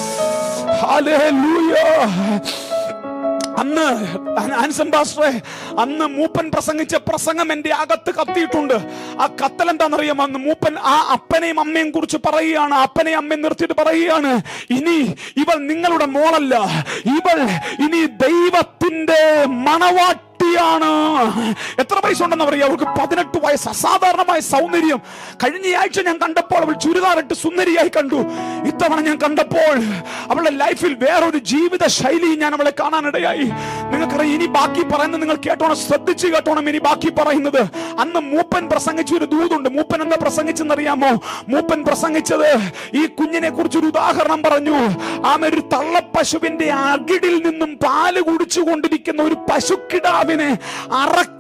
ഹല്ലേലൂയ അന്ന് ആൻസൺ പാസ്റ്ററെ അന്ന് മൂപ്പൻ പ്രസംഗിച്ച പ്രസംഗം എന്റെ അകത്ത് കത്തിയിട്ടുണ്ട് ആ കത്തൽ എന്താണെന്നറിയാമോ അന്ന് മൂപ്പൻ ആ അപ്പനെയും അമ്മയും കുറിച്ച് പറയുകയാണ് അപ്പനെയും അമ്മയും നിർത്തിയിട്ട് പറയുകയാണ് ഇനി ഇവൾ നിങ്ങളുടെ മോളല്ല ഇവൾ ഇനി ദൈവത്തിന്റെ മണവാട്ടി കുട്ടിയാണ് എത്ര വയസ്സുണ്ടെന്ന് പറയാം അവൾക്ക് പതിനെട്ട് വയസ്സ് അസാധാരണമായ സൗന്ദര്യം കഴിഞ്ഞ ആഴ്ച ഞാൻ കണ്ടപ്പോൾ അവൾ ചുരിദാറിട്ട് സുന്ദരിയായി കണ്ടു ഇത്തവണ ഞാൻ കണ്ടപ്പോൾ അവളുടെ ലൈഫിൽ വേറൊരു ജീവിത ശൈലി ഞാൻ അവളെ കാണാനിടയായി നിങ്ങൾക്കറിയാം ഇനി ബാക്കി പറയുന്നത് നിങ്ങൾ കേട്ടോണം ശ്രദ്ധിച്ച് കേട്ടോണം ഇനി ബാക്കി പറയുന്നത് അന്ന് മൂപ്പൻ പ്രസംഗിച്ച ഒരു ദൂതുണ്ട് മൂപ്പൻ എന്താ പ്രസംഗിച്ചെന്നറിയാമോ മൂപ്പൻ പ്രസംഗിച്ചത് ഈ കുഞ്ഞിനെ കുറിച്ച് ഒരു ഉദാഹരണം പറഞ്ഞു ആമ ഒരു തള്ളപ്പശുവിന്റെ അകിടിൽ നിന്നും പാല് കുടിച്ചു കൊണ്ടിരിക്കുന്ന ഒരു പശുക്കിടാവിനെ അറക്കുക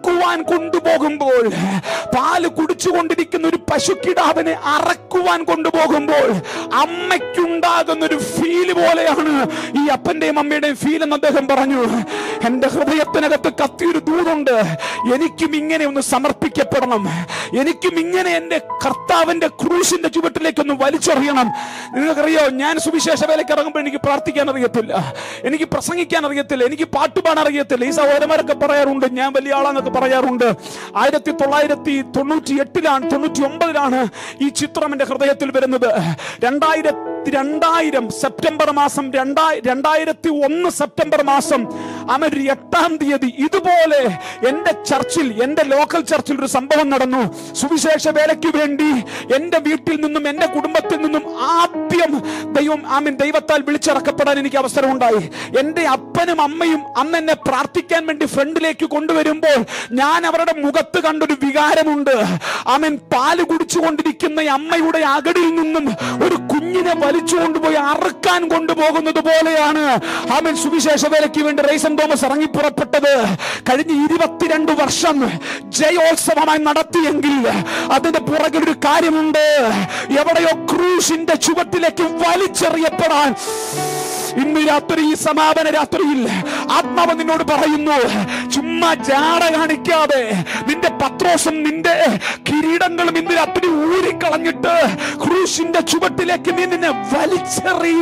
അറക്കുവാൻ കൊണ്ടുപോകുമ്പോൾ പാല് കുടിച്ചുകൊണ്ടിരിക്കുന്ന ഒരു പശുക്കിടാവിനെ അറക്കുവാൻ കൊണ്ടുപോകുമ്പോൾ അമ്മയ്ക്കുണ്ടാകുന്ന ഒരു ഫീല് പോലെയാണ് ഈ അപ്പന്റെയും അമ്മയുടെയും ഫീൽ എന്ന് അദ്ദേഹം പറഞ്ഞു എന്റെ ഹൃദയത്തിനകത്ത് കത്തിയൊരു ദൂതുണ്ട് എനിക്കും ഇങ്ങനെ ഒന്ന് സമർപ്പിക്കപ്പെടണം എനിക്കും ഇങ്ങനെ എന്റെ കർത്താവിന്റെ ക്രൂശിന്റെ ചുവട്ടിലേക്ക് ഒന്ന് വലിച്ചെറിയണം നിങ്ങൾക്കറിയോ ഞാൻ സുവിശേഷ വേലയ്ക്ക് ഇറങ്ങുമ്പോൾ എനിക്ക് പ്രാർത്ഥിക്കാൻ അറിയത്തില്ല എനിക്ക് പ്രസംഗിക്കാൻ അറിയത്തില്ല എനിക്ക് പാട്ടുപാടാൻ അറിയത്തില്ല ഈ സഹോദരന്മാരൊക്കെ പറയാറുണ്ട് ഞാൻ വലിയ ആളാന്നൊക്കെ പറയാറുണ്ട് ആയിരത്തി തൊള്ളായിരത്തി തൊണ്ണൂറ്റി എട്ടിലാണ് തൊണ്ണൂറ്റി ഒമ്പതിലാണ് ഈ ചിത്രം എന്റെ ഹൃദയത്തിൽ വരുന്നത് രണ്ടായിരത്തി രണ്ടായിരം സെപ്റ്റംബർ മാസം രണ്ടായി രണ്ടായിരത്തി ഒന്ന് സെപ്റ്റംബർ മാസം അവൻ ഒരു എട്ടാം തീയതി ഇതുപോലെ എന്റെ ചർച്ചിൽ എന്റെ ലോക്കൽ ചർച്ചിൽ ഒരു സംഭവം നടന്നു സുവിശേഷ വേലയ്ക്ക് വേണ്ടി എന്റെ വീട്ടിൽ നിന്നും എന്റെ കുടുംബത്തിൽ നിന്നും ആദ്യം ദൈവം ആമീൻ ദൈവത്താൽ വിളിച്ചിറക്കപ്പെടാൻ എനിക്ക് അവസരം ഉണ്ടായി എന്റെ അപ്പനും അമ്മയും അന്ന് എന്നെ പ്രാർത്ഥിക്കാൻ വേണ്ടി ഫ്രണ്ടിലേക്ക് കൊണ്ടുവരുമ്പോൾ ഞാൻ അവരുടെ മുഖത്ത് കണ്ടൊരു വികാരമുണ്ട് ആമൻ പാല് കുടിച്ചുകൊണ്ടിരിക്കുന്ന ഈ അമ്മയുടെ അകടിൽ നിന്നും ഒരു കുഞ്ഞിനെ വലിച്ചു കൊണ്ടുപോയി അറുക്കാൻ കൊണ്ടുപോകുന്നത് പോലെയാണ് ആമൻ സുവിശേഷ വേലയ്ക്ക് വേണ്ടി റൈസൻ തോമസ് ഇറങ്ങി പുറപ്പെട്ടത് കഴിഞ്ഞ ഇരുപത്തിരണ്ട് വർഷം ജയോത്സവമായി നടത്തിയെങ്കിൽ അതിന്റെ പുറകിൽ ഒരു കാര്യമുണ്ട് എവിടെയോ ക്രൂശിന്റെ ചുവട്ടിലേക്ക് വലിച്ചെറിയപ്പെടാൻ ഇന്ന് രാത്രി ഈ സമാപന രാത്രിയിൽ ആത്മാവ് നിന്നോട് പറയുന്നു ചുമ്മാ ജാട കാണിക്കാതെ നിന്റെ പത്രോസും നിന്റെ കിരീടങ്ങളും ഇന്ന് രാത്രി ഊരിക്കളഞ്ഞിട്ട് ക്രൂശിന്റെ ചുവട്ടിലേക്ക് നീ നിന്നെ വലിച്ചെറി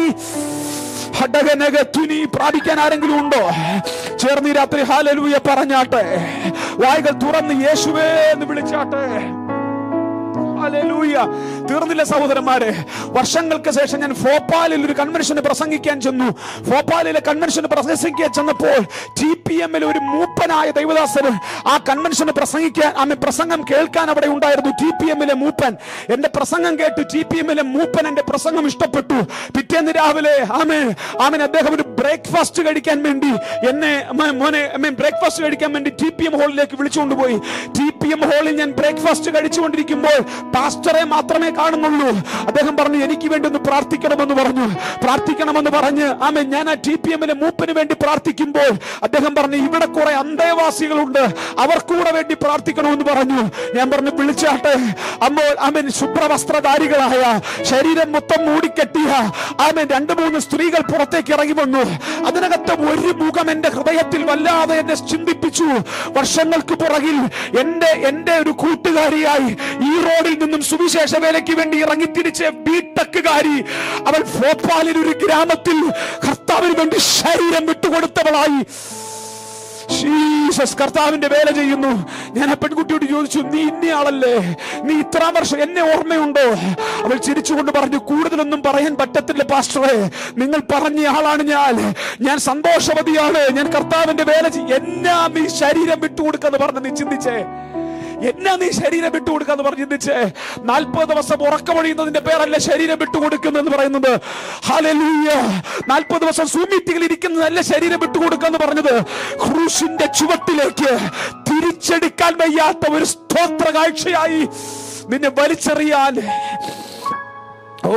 ഹടകനക തുനി പ്രാപിക്കാൻ ആരെങ്കിലും ഉണ്ടോ ചേർന്ന് ഈ രാത്രി ഹാലലൂയ പറഞ്ഞാട്ടെ വായികൾ തുറന്ന് യേശുവേ എന്ന് വിളിച്ചാട്ടെ ഹല്ലേലൂയ. തീർന്നില്ല സഹോദരന്മാരെ വർഷങ്ങൾക്ക് ശേഷം ഞാൻ ഭോപ്പാലിൽ ഒരു കൺവെൻഷന് പ്രസംഗിക്കാൻ ചെന്നു ഭോപ്പാലിലെ കൺവെൻഷന് പ്രസംഗിക്കാൻ ചെന്നപ്പോൾ ടി പി എമ്മിൽ ഒരു മൂപ്പനായ ദൈവദാസന് ആ കൺവെൻഷന് പ്രസംഗിക്കാൻ ആമെ പ്രസംഗം കേൾക്കാൻ അവിടെ ഉണ്ടായിരുന്നു ടി പി എമ്മിലെ മൂപ്പൻ എന്റെ പ്രസംഗം കേട്ട് ടി പി എമ്മിലെ മൂപ്പൻ എന്റെ പ്രസംഗം ഇഷ്ടപ്പെട്ടു പിറ്റേന്ന് രാവിലെ ആമേ ആമൻ അദ്ദേഹം ഒരു ബ്രേക്ക്ഫാസ്റ്റ് കഴിക്കാൻ വേണ്ടി എന്നെ മ- മോനെ ബ്രേക്ക്ഫാസ്റ്റ് കഴിക്കാൻ വേണ്ടി ടി പി എം ഹാളിലേക്ക് വിളിച്ചുകൊണ്ടുപോയി ടി പി എം ഹാളിൽ ഞാൻ ബ്രേക്ക്ഫാസ്റ്റ് കഴിച്ചുകൊണ്ടിരിക്കുമ്പോൾ പാസ്റ്ററെ മാത്രമേ കാണുന്നുള്ളൂ അദ്ദേഹം പറഞ്ഞു എനിക്ക് വേണ്ടി ഒന്ന് പ്രാർത്ഥിക്കണമെന്ന് പറഞ്ഞു പ്രാർത്ഥിക്കണമെന്ന് പറഞ്ഞ് ആമേ ഞാൻ ആ ടി പി എമ്മിലെ മൂപ്പിന് വേണ്ടി പ്രാർത്ഥിക്കുമ്പോൾ അദ്ദേഹം പറഞ്ഞു ഇവിടെ കുറെ അന്തേവാസികളുണ്ട് അവർക്കൂടെ വേണ്ടി പ്രാർത്ഥിക്കണമെന്ന് പറഞ്ഞു ഞാൻ പറഞ്ഞു വിളിച്ചാട്ടെ അമ്മോ ആമൻ ശുഭ്രവസ്ത്രധാരികളായ ശരീരം മൊത്തം മൂടിക്കെട്ടിയ ആമൻ രണ്ട് മൂന്ന് സ്ത്രീകൾ പുറത്തേക്ക് ഇറങ്ങി വന്നു അതിനകത്ത് ഒരു മുഖം എന്റെ ഹൃദയത്തിൽ വല്ലാതെ എന്നെ ചിന്തിപ്പിച്ചു വർഷങ്ങൾക്ക് പുറകിൽ എന്റെ എന്റെ ഒരു കൂട്ടുകാരിയായി ഈ റോഡിൽ നിന്നും സുവിശേഷ വേലയ്ക്ക് വേണ്ടി ഇറങ്ങി തിരിച്ച ബിടെക്കുകാരി അവൾ ഭോപ്പാലിൽ ഒരു ഗ്രാമത്തിൽ കർത്താവിന് വേണ്ടി ശരീരം വിട്ടുകൊടുത്തവളായി ജീസസ് കർത്താവിന്റെ വേല ചെയ്യുന്നു ഞാൻ ആ പെൺകുട്ടിയോട് ചോദിച്ചു നീ ഇന്നയാളല്ലേ നീ ഇത്ര വർഷം എന്നെ ഓർമ്മയുണ്ടോ അവൾ ചിരിച്ചുകൊണ്ട് പറഞ്ഞു കൂടുതലൊന്നും പറയാൻ പറ്റത്തില്ല പാസ്റ്ററെ നിങ്ങൾ പറഞ്ഞ ആളാണ് ഞാൻ ഞാൻ സന്തോഷവതിയാണ് ഞാൻ കർത്താവിന്റെ വേല ചെയ്യ എന്നാ നീ ശരീരം വിട്ടുകൊടുക്കാന്ന് പറഞ്ഞ് നീ ചിന്തിച്ചേ എന്നാ നീ ശരീരം വിട്ടുകൊടുക്കാന്ന് പറഞ്ഞ് ചിന്തിച്ചേ നാൽപ്പത് ദിവസം ഉറക്കമൊഴിയുന്നതിന്റെ പേരല്ല ശരീരം വിട്ടുകൊടുക്കുന്നതെന്ന് പറയുന്നത് ഹാലലൂയ നാൽപ്പത് ദിവസം സൂം മീറ്റിംഗിൽ ഇരിക്കുന്നതല്ല ശരീരം വിട്ടുകൊടുക്കാന്ന് പറഞ്ഞത് ക്രൂശിന്റെ ചുവട്ടിലേക്ക് തിരിച്ചെടുക്കാൻ വയ്യാത്ത ഒരു സ്തോത്ര കാഴ്ചയായി നിന്നെ വലിച്ചെറിയാൻ ഓ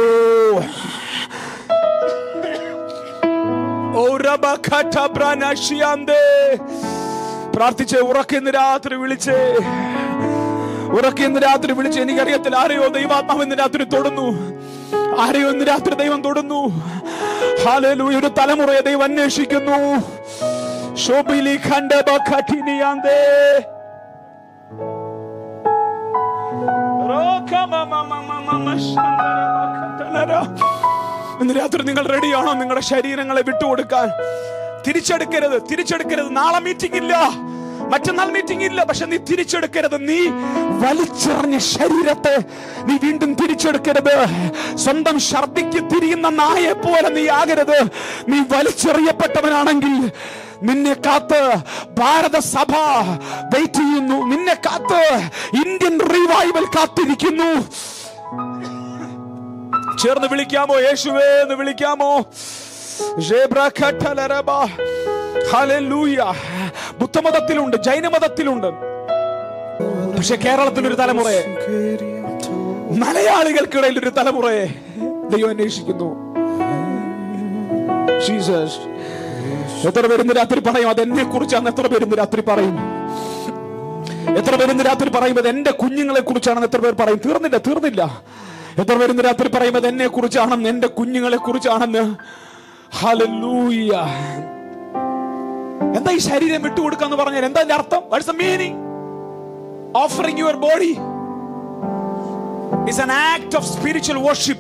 ഓ റബഖട്ട ബ്രാനഷിയാന്തേ പ്രാർത്ഥിച്ച് ഉറക്കിന്ന് രാത്രി വിളിച്ച് ഉറക്കി ഇന്ന് രാത്രി വിളിച്ച് എനിക്കറിയത്തില്ല ആരെയോ ദൈവാത്മാവ് ഇന്ന് രാത്രി തൊടുന്നു ആരെയോ ഇന്ന് രാത്രി ദൈവം തൊടുന്നു ഹാലലൂയ ഒരു തലമുറയെ ദൈവം അന്വേഷിക്കുന്നു ശോഭിലി ഖണ്ഡബ ഖഠിനിയാന്തേ ഇന്ന് രാത്രി നിങ്ങൾ റെഡിയാണോ നിങ്ങളുടെ ശരീരങ്ങളെ വിട്ടുകൊടുക്കാൻ തിരിച്ചെടുക്കരുത് തിരിച്ചെടുക്കരുത് നാളെ മീറ്റിംഗ് ഇല്ല മറ്റന്നാൾ മീറ്റിംഗ് ഇല്ല പക്ഷെ നീ തിരിച്ചെടുക്കരുത് നീ വലിച്ചെറിഞ്ഞ ശരീരത്തെ നീ വീണ്ടും തിരിച്ചെടുക്കരുത് സ്വന്തം ഛർദിക്ക് തിരിയുന്ന നായെ പോലെ നീ ആകരുത് നീ വലിച്ചെറിയപ്പെട്ടവനാണെങ്കിൽ നിന്നെ കാത്ത് ഭാരത സഭ വെയിറ്റ് ചെയ്യുന്നു നിന്നെ കാത്ത് ഇന്ത്യൻ റിവൈവൽ കാത്തിരിക്കുന്നു ചേർന്ന് വിളിക്കാമോ യേശുവേ എന്ന് വിളിക്കാമോ ജേബ്രഖട്ടലരബ. ഹല്ലേലൂയ. ബുദ്ധമതത്തിലുണ്ട് ജൈനമതത്തിലുണ്ട് പക്ഷെ കേരളത്തിൽ ഒരു തലമുറയെ മലയാളികൾക്കിടയിൽ ഒരു തലമുറയെ ദൈവം അന്വേഷിക്കുന്നു ജീസസ് എത്ര പേര് ഇന്ന് രാത്രി പറയും അത് എന്നെ കുറിച്ചാണ് എത്ര പേര് ഇന്ന് രാത്രി പറയും എത്ര പേര് ഇന്ന് രാത്രി പറയുമ്പോൾ എന്റെ കുഞ്ഞുങ്ങളെ കുറിച്ചാണെന്ന് എത്ര പേർ പറയും തീർന്നില്ല തീർന്നില്ല എത്ര പേര് ഇന്ന് രാത്രി പറയുമ്പോൾ എന്നെ കുറിച്ചാണെന്ന് എന്റെ കുഞ്ഞുങ്ങളെ കുറിച്ചാണെന്ന് ഹല്ലേലൂയ എന്താ ഈ ശരീരം വിട്ടുകൊടുക്കാന്ന് പറഞ്ഞാൽ എന്താ അതിന്റെ അർത്ഥം what's the meaning offering your body is an act of spiritual worship.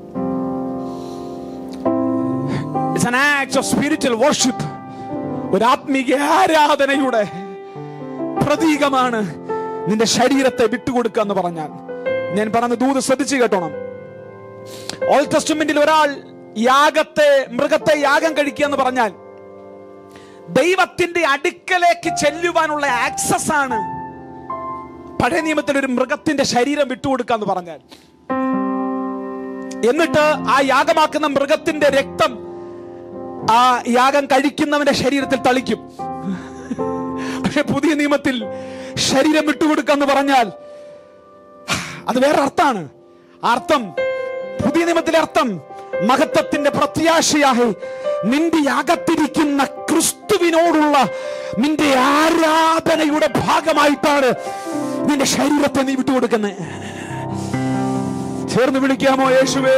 It's an act of spiritual worship. ഒരു ആത്മീക ആരാധനയുടെ പ്രതീകമാണ് നിന്റെ ശരീരത്തെ വിട്ടുകൊടുക്കുക എന്ന് പറഞ്ഞാൽ ഞാൻ പറഞ്ഞ ദൂത് ശ്രദ്ധിച്ചു കേട്ടോണം ഓൾഡ് ടെസ്റ്റ്മെന്റിൽ ഒരാൾ യാഗത്തെ മൃഗത്തെ യാഗം കഴിക്കുക എന്ന് പറഞ്ഞാൽ ദൈവത്തിന്റെ അടുക്കലേക്ക് ചെല്ലുവാനുള്ള ആക്സസ് ആണ് പഴയ നിയമത്തിൽ ഒരു മൃഗത്തിന്റെ ശരീരം വിട്ടുകൊടുക്കുക എന്ന് പറഞ്ഞാൽ എന്നിട്ട് ആ യാഗമാക്കുന്ന മൃഗത്തിന്റെ രക്തം ആ യാഗം കഴിക്കുന്നവന്റെ ശരീരത്തിൽ തളിക്കും പക്ഷെ പുതിയ നിയമത്തിൽ ശരീരം വിട്ടുകൊടുക്കുക എന്ന് പറഞ്ഞാൽ അത് വേറെ അർത്ഥാണ് ആ അർത്ഥം പുതിയ നിയമത്തിലെ അർത്ഥം മഹത്വത്തിന്റെ പ്രത്യാശയായി നിന്റെ അകത്തിരിക്കുന്ന ക്രിസ്തുവിനോടുള്ള നിന്റെ ആരാധനയുടെ ഭാഗമായിട്ടാണ് നിന്റെ ശരീരത്തെ നീ വിട്ടുകൊടുക്കുന്നത് ചേർന്ന് വിളിക്കാമോ യേശുവേ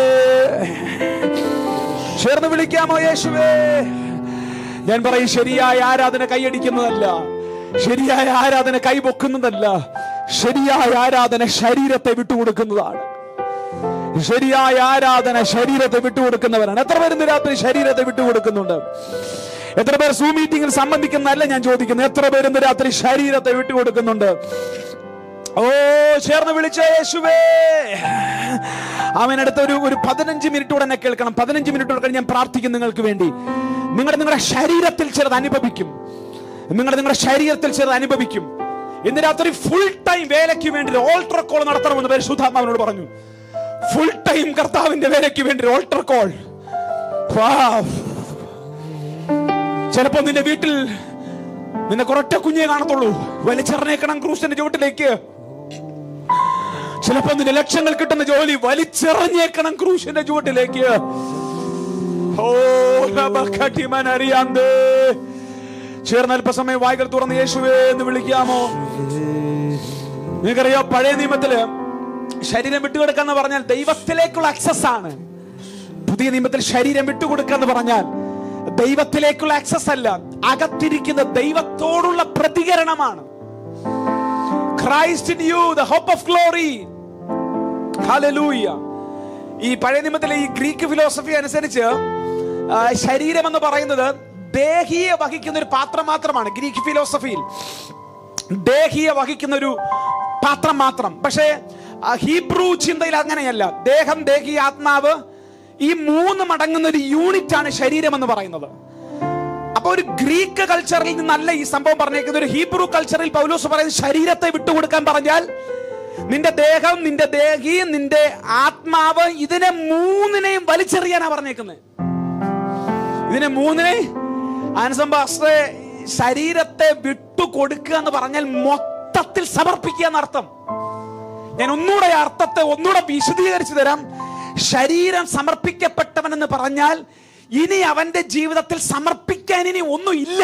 ചേർന്ന് വിളിക്കാമോ യേശുവേ ഞാൻ പറയും ശരിയായ ആരാധന കൈയടിക്കുന്നതല്ല ശരിയായ ആരാധന കൈപൊക്കുന്നതല്ല ശരിയായ ആരാധന ശരീരത്തെ വിട്ടുകൊടുക്കുന്നതാണ് ശരിയായ ആരാധന ശരീരത്തെ വിട്ടുകൊടുക്കുന്നവരാണ് എത്ര പേര് ഇന്ന് രാത്രി ശരീരത്തെ വിട്ടുകൊടുക്കുന്നുണ്ട് എത്ര പേർ സൂ മീറ്റിംഗിൽ സംബന്ധിക്കുന്നതല്ല ഞാൻ ചോദിക്കുന്നത് എത്ര പേര് ഇന്ന് രാത്രി ശരീരത്തെ വിട്ടുകൊടുക്കുന്നുണ്ട് ഓ ചേർന്ന് വിളിച്ച യേശുവേ അവനടുത്ത ഒരു ഒരു പതിനഞ്ച് മിനിറ്റ് കൂടെ എന്നെ കേൾക്കണം പതിനഞ്ച് മിനിറ്റ് കൂടെ കഴിഞ്ഞ് ഞാൻ പ്രാർത്ഥിക്കും നിങ്ങൾക്ക് വേണ്ടി നിങ്ങളുടെ നിങ്ങളുടെ ശരീരത്തിൽ ചിലത് അനുഭവിക്കും നിങ്ങളുടെ നിങ്ങളുടെ ശരീരത്തിൽ ചിലത് അനുഭവിക്കും ഇന്ന് രാത്രി ഫുൾ ടൈം വേലയ്ക്ക് വേണ്ടി ഓൾട്ടർ കോൾ നടത്തണമെന്ന് പരിശുദ്ധാത്മാവിനോട് പറഞ്ഞു ഫുൾ ടൈം കർത്താവിന്റെ വേലയ്ക്ക് വേണ്ടി ഓൾട്ടർ കോൾ ചിലപ്പോ നിന്റെ വീട്ടിൽ നിന്നെ കുറൊറ്റ കുഞ്ഞെ കാണത്തുള്ളൂ വലിച്ചെറിഞ്ഞേക്കണം ക്രൂശന്റെ ചുവട്ടിലേക്ക് ചിലപ്പോ നിന്റെ ലക്ഷങ്ങൾ കിട്ടുന്ന ജോലി വലിച്ചെറിഞ്ഞേക്കണം ക്രൂശന്റെ ചുവട്ടിലേക്ക് ഓ റബക്കട്ടിമൻ അറിയാന്തേ ചേർന്ന് അല്പസമയം വായികൾ തുറന്ന് യേശുവേ എന്ന് വിളിക്കാമോ നിങ്ങൾക്കറിയോ പഴയ നിയമത്തില് ശരീരം വിട്ടുകൊടുക്കുക എന്ന് പറഞ്ഞാൽ ദൈവത്തിലേക്കുള്ള അക്സസ് ആണ് പുതിയ നിയമത്തിൽ ശരീരം വിട്ടുകൊടുക്കുക എന്ന് പറഞ്ഞാൽ ദൈവത്തിലേക്കുള്ള ആക്സസ് അല്ല അകത്തിരിക്കുന്ന ദൈവത്തോടുള്ള പ്രതികരണമാണ് Christ in you the hope of glory hallelujah ഈ പഴയ നിയമത്തിലെ ഈ ഗ്രീക്ക് ഫിലോസഫി അനുസരിച്ച് ആ, ശരീരം എന്ന് പറയുന്നത് ദേഹിയെ വഹിക്കുന്ന ഒരു പാത്രം മാത്രമാണ് ഗ്രീക്ക് ഫിലോസഫിയിൽ ദേഹിയെ വഹിക്കുന്ന ഒരു പാത്രം മാത്രം പക്ഷേ ആ, ഹീബ്രു ചിന്തയിൽ അങ്ങനെയല്ല ദേഹം ദേഹി ആത്മാവ് ഈ മൂന്ന് മടങ്ങുന്ന ഒരു യൂണിറ്റ് ആണ് ശരീരം എന്ന് പറയുന്നത് അപ്പൊ ഒരു ഗ്രീക്ക് കൾച്ചറിൽ നിന്നല്ല ഈ സംഭവം പറഞ്ഞേക്കുന്നത് ഒരു ഹീബ്രു കൾച്ചറിൽ പൗലോസ് പറയുന്നത് ശരീരത്തെ വിട്ടുകൊടുക്കാൻ പറഞ്ഞാൽ നിന്റെ ദേഹം നിന്റെ ദേഹി നിന്റെ ആത്മാവ് ഇതിനെ മൂന്നിനെയും വലിച്ചെറിയാനാ പറഞ്ഞേക്കുന്നത് ഇതിനെ മൂന്നിനെ ആനസംബാസ്റ്ററെ ശരീരത്തെ വിട്ടുകൊടുക്കുക എന്ന് പറഞ്ഞാൽ മൊത്തത്തിൽ സമർപ്പിക്കുക എന്നർത്ഥം ഞാൻ ഒന്നുകൂടെ ആ അർത്ഥത്തെ ഒന്നുകൂടെ വിശദീകരിച്ചു തരാം ശരീരം സമർപ്പിക്കപ്പെട്ടവൻ എന്ന് പറഞ്ഞാൽ ഇനി അവന്റെ ജീവിതത്തിൽ സമർപ്പിക്കാൻ ഇനി ഒന്നും ഇല്ല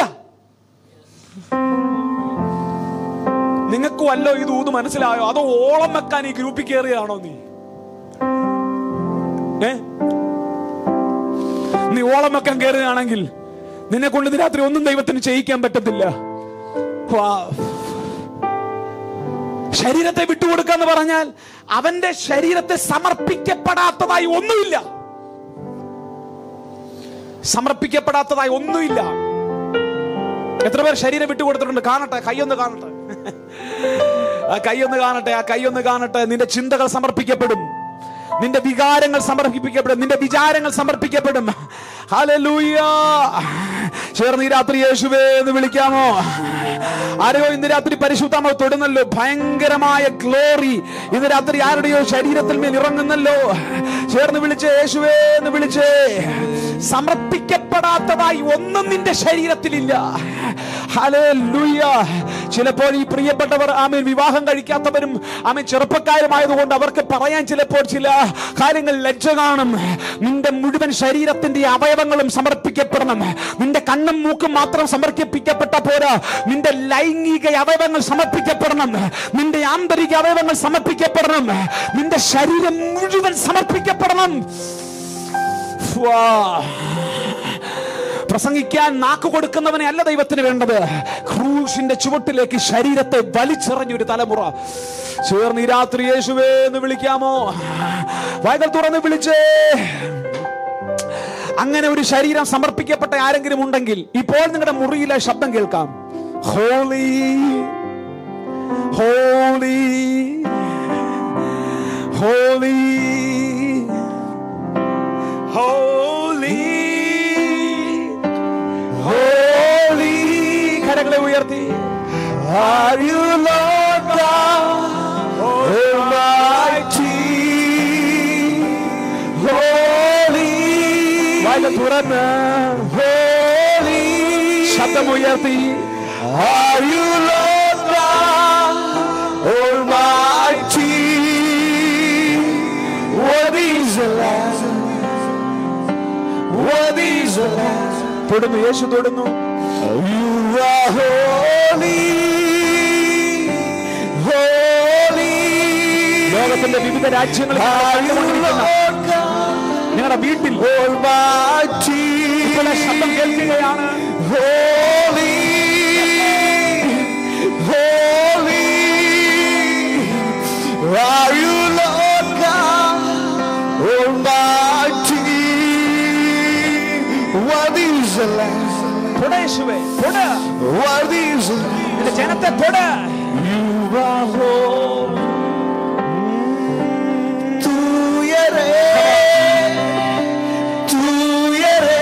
നിങ്ങൾക്ക് വല്ലോ ഇത് ഊത് മനസ്സിലായോ അതോ ഓളം വെക്കാൻ ഈ ഗ്രൂപ്പിൽ കയറിയാണോ നീ ഏ നീ ഓളം വെക്കാൻ കയറുകയാണെങ്കിൽ നിന്നെ കൊണ്ട് ഇന്ന് രാത്രി ഒന്നും ദൈവത്തിന് ചെയ്യിക്കാൻ പറ്റത്തില്ല വാ. ശരീരത്തെ വിട്ടുകൊടുക്കുക എന്ന് പറഞ്ഞാൽ അവന്റെ ശരീരത്തെ സമർപ്പിക്കപ്പെടാത്തതായി ഒന്നുമില്ല സമർപ്പിക്കപ്പെടാത്തതായി ഒന്നുമില്ല എത്ര പേർ ശരീരം വിട്ടുകൊടുത്തിട്ടുണ്ട് കാണട്ടെ കൈയൊന്ന് കാണട്ടെ ആ കൈയൊന്ന് കാണട്ടെ ആ കൈയൊന്ന് കാണട്ടെ നിന്റെ ചിന്തകൾ സമർപ്പിക്കപ്പെടും നിന്റെ വികാരങ്ങൾ സമർപ്പിക്കപ്പെടും നിന്റെ വിചാരങ്ങൾ സമർപ്പിക്കപ്പെടും ഹല്ലേലൂയ ചേർന്ന് ഈ രാത്രി യേശുവേ എന്ന് വിളിക്കാമോ ആരെയോ ഇന്ന് രാത്രി പരിശുദ്ധമോ തൊടുന്നല്ലോ ഭയങ്കരമായ ഗ്ലോറി ഇന്ന് രാത്രി ആരുടെയോ ശരീരത്തിൽ മേൽ ഇറങ്ങുന്നല്ലോ ചേർന്ന് വിളിച്ചേ യേശുവേ എന്ന് വിളിച്ചേ സമർപ്പിക്കപ്പെട്ട പ്രിയപ്പെടാത്തതായി ഒന്നും നിന്റെ ശരീരത്തിലില്ല ഹല്ലേലൂയ ചിലപ്പോൾ ഈ പ്രിയപ്പെട്ടവർ ആമേൻ വിവാഹം കഴിക്കാത്തവരും ആമേൻ ചെറുപ്പക്കാരുമായതുകൊണ്ട് അവർക്ക് പറയാൻ ചിലപ്പോൾ ചില കാര്യങ്ങൾ ലജ്ജ കാണും നിന്റെ മുഴുവൻ ശരീരത്തിന്റെ അവയവങ്ങളും സമർപ്പിക്കപ്പെടണം നിന്റെ കണ്ണും മൂക്കും മാത്രം സമർപ്പിക്കപ്പെട്ട പോരാ നിന്റെ ലൈംഗിക അവയവങ്ങൾ സമർപ്പിക്കപ്പെടണം നിന്റെ ആന്തരിക അവയവങ്ങൾ സമർപ്പിക്കപ്പെടണം നിന്റെ ശരീരം മുഴുവൻ സമർപ്പിക്കപ്പെടണം വാ. പ്രസംഗിക്കാൻ നാക്ക് കൊടുക്കുന്നവനെ അല്ല ദൈവത്തിന് വേണ്ടത് ക്രൂശിന്റെ ചുവട്ടിലേക്ക് ശരീരത്തെ വലിച്ചെറിഞ്ഞൊരു തലമുറ ചേർന്ന് ഈ രാത്രി യേശുവേ എന്ന് വിളിക്കാമോ വായകൾ തുറന്ന് വിളിച്ചേ അങ്ങനെ ഒരു ശരീരം സമർപ്പിക്കപ്പെട്ട ആരെങ്കിലും ഉണ്ടെങ്കിൽ ഇപ്പോൾ നിങ്ങളുടെ മുറിയിലെ ശബ്ദം കേൾക്കാം holy holy holy holy holy കരങ്ങളെ ഉയർത്തി Are you Lord God Almighty? Holy, വായ തുറന്ന് holy. ശബ്ദമുയർത്തി Are you Lord God Almighty? Worthy is the Lamb. Worthy is the Lamb. തൊടുന്നു Yeshu തൊടുന്നു You are holy, holy. ലോകത്തിന്റെ വിവിധ രാജ്യങ്ങളിൽ Are you Lord God നിങ്ങളുടെ വീട്ടിൽ Almighty? ഇപ്പോൾ ആ ശബ്ദം കേൾക്കുകയാണ് Holy, holy. Are you Lord God Almighty? Worthy is the Lamb. തൊട യേശുവേ തൊട Worthy is the Lamb. നിന്റെ ജനത്തെ തൊട You are holy. തൂയരേ, തൂയരേ,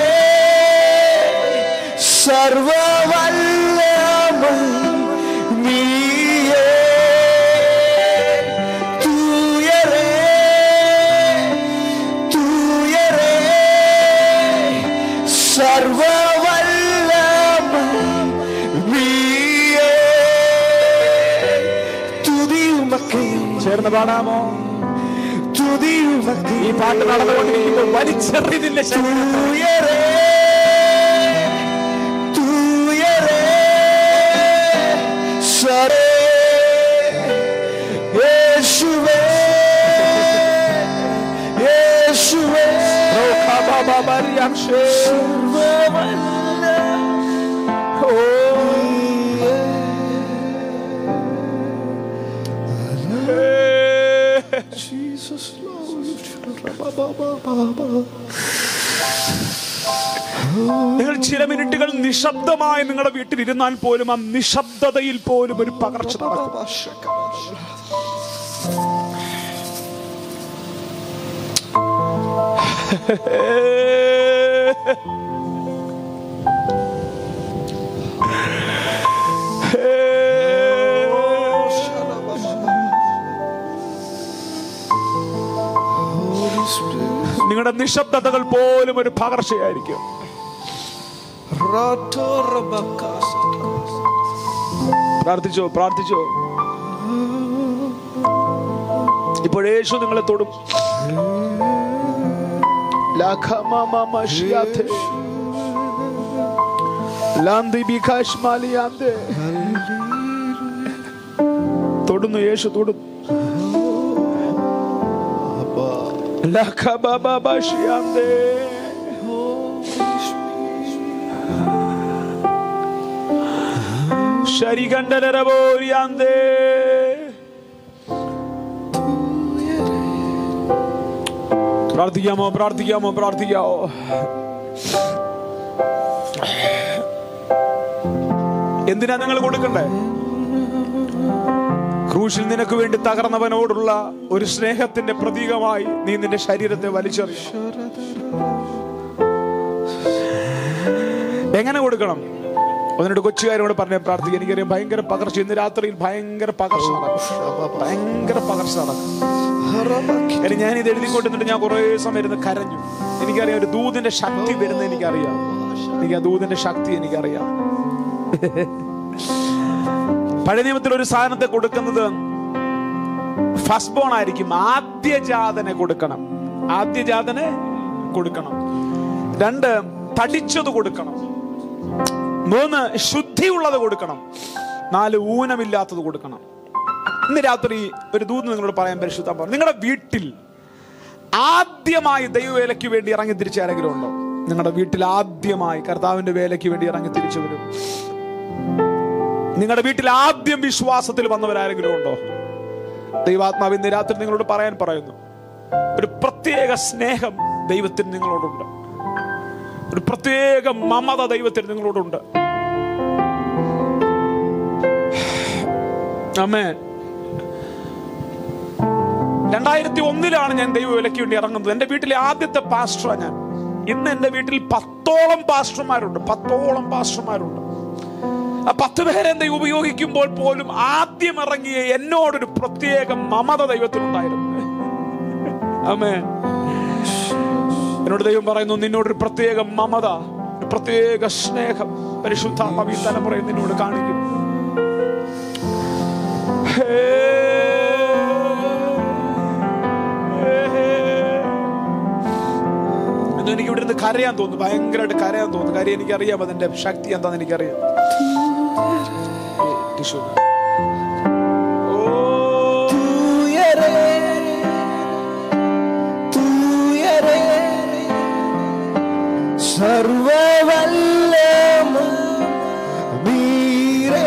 സർവ്വവല്ലഭൻ നീയേ. തൂയരേ, തൂയരേ, സർവ്വവല്ലഭൻ നീയേ. തുതിയുമക്കേ ചേർന്ന് പാടാമോ തുതിയുമക്കേ ഈ പാട്ട് നടന്നുകൊണ്ടിരിക്കുമ്പോൾ വലിച്ചെറി നിന്റെ ശരീരം തൂയരേ തൂയരേ സരേ യേശുവേ യേശുവേ സർവ്വവല്ല ഓ Jesus നിങ്ങൾ ചില മിനിറ്റുകൾ നിശബ്ദമായി നിങ്ങളുടെ വീട്ടിൽ ഇരുന്നാൽ പോലും ആ നിശബ്ദതയിൽ പോലും ഒരു പകർച്ച നടക്കും നിങ്ങളുടെ നിശബ്ദതകൾ പോലും ഒരു പകർച്ചയായിരിക്കും പ്രാർത്ഥിച്ചോ പ്രാർത്ഥിച്ചോ ഇപ്പോൾ യേശു നിങ്ങളെ തൊടും ലാഖമാമാമാഷിയാഥെ. ലാന്തി ബിഖാശ്മാലിയാന്തെ. തൊടുന്നു യേശു തൊടുന്നു ലഖബബബഷിയാന്തെ. ശരികണ്ഠനരപോരിയാന്തെ. പ്രാർത്ഥിക്കാമോ പ്രാർത്ഥിക്കാമോ പ്രാർത്ഥിക്കാമോ എന്തിനാ നിങ്ങൾ കൊടുക്കണ്ടേ ക്രൂശിൽ നിനക്ക് വേണ്ടി തകർന്നവനോടുള്ള ഒരു സ്നേഹത്തിന്റെ പ്രതീകമായി നീ നിന്റെ ശരീരത്തെ വലിച്ചെറിയണം എങ്ങനെ കൊടുക്കണം ഒന്നിട്ട് കൊച്ചുകാരോട് പറഞ്ഞ പ്രാർത്ഥിക്കുക എനിക്കറിയാം ഭയങ്കര പകർച്ച ഇന്ന് രാത്രിയിൽ ഭയങ്കര പകർച്ച നടക്കും ഭയങ്കര പകർച്ച നടക്കും കാര്യം ഞാൻ ഇത് എഴുതിക്കൊണ്ടിരുന്നിട്ട് ഞാൻ കുറേ സമയം ഇരുന്ന് കരഞ്ഞു എനിക്കറിയാം ഒരു ദൂതിന്റെ ശക്തി വരുന്നത് എനിക്കറിയാം എനിക്ക് ആ ദൂതിന്റെ ശക്തി എനിക്കറിയാം പഴയ നിയമത്തിൽ ഒരു സാധനത്തെ കൊടുക്കുന്നത് ഫസ്റ്റ് ബോൺ ആയിരിക്കും ആദ്യജാതനെ കൊടുക്കണം ആദ്യജാതനെ കൊടുക്കണം രണ്ട് തടിച്ചത് കൊടുക്കണം മൂന്ന് ശുദ്ധിയുള്ളത് കൊടുക്കണം നാല് ഊനമില്ലാത്തത് കൊടുക്കണം ഇന്ന് രാത്രി ഒരു ദൂത് നിങ്ങളോട് പറയാൻ പരിശുദ്ധ പറഞ്ഞു നിങ്ങളുടെ വീട്ടിൽ ആദ്യമായി ദൈവവേലയ്ക്ക് വേണ്ടി ഇറങ്ങി തിരിച്ച ആരെങ്കിലും ഉണ്ടോ നിങ്ങളുടെ വീട്ടിൽ ആദ്യമായി കർത്താവിന്റെ വേലയ്ക്ക് വേണ്ടി ഇറങ്ങി തിരിച്ചവരും നിങ്ങളുടെ വീട്ടിൽ ആദ്യം വിശ്വാസത്തിൽ വന്നവരാരെങ്കിലും ഉണ്ടോ ദൈവാത്മാവ് ഇന്ന് രാത്രി നിങ്ങളോട് പറയാൻ പറയുന്നു ഒരു പ്രത്യേക സ്നേഹം ദൈവത്തിന് നിങ്ങളോടുണ്ട് ഒരു പ്രത്യേക മമത ദൈവത്തിന് നിങ്ങളോടുണ്ട് അമ്മേ രണ്ടായിരത്തി ഒന്നിലാണ് ഞാൻ ദൈവവിലയ്ക്ക് വേണ്ടി ഇറങ്ങുന്നത് എന്റെ വീട്ടിലെ ആദ്യത്തെ പാസ്റ്ററാണ് ഞാൻ ഇന്ന് എന്റെ വീട്ടിൽ പത്തോളം പാസ്റ്റർമാരുണ്ട് പത്തോളം പാസ്റ്റർമാരുണ്ട് ആ പത്ത് പേരെ ദൈവം ഉപയോഗിക്കുമ്പോൾ പോലും ആദ്യം ഇറങ്ങിയ എന്നോടൊരു പ്രത്യേക മമത ദൈവത്തിനുണ്ടായിരുന്നു അമ്മേ എന്നോട് ദൈവം പറയുന്നു നിന്നോടൊരു പ്രത്യേക മമത ഒരു പ്രത്യേക സ്നേഹം പരിശുദ്ധാത്മാവ് ഈ തലമുറയിൽ നിന്നോട് കാണിക്കും ഹേ. ഹേ. എന്ന് എനിക്ക് ഇവിടെ നിന്ന് കരയാൻ തോന്നുന്നു ഭയങ്കരമായിട്ട് കരയാൻ തോന്നുന്നു കാര്യം എനിക്കറിയാം അതിന്റെ ശക്തി എന്താന്ന് എനിക്കറിയാം ഏ, ടിഷ്യൂ. ഓ തൂയരേ തൂയരേ സർവവല്ലമ നീരേ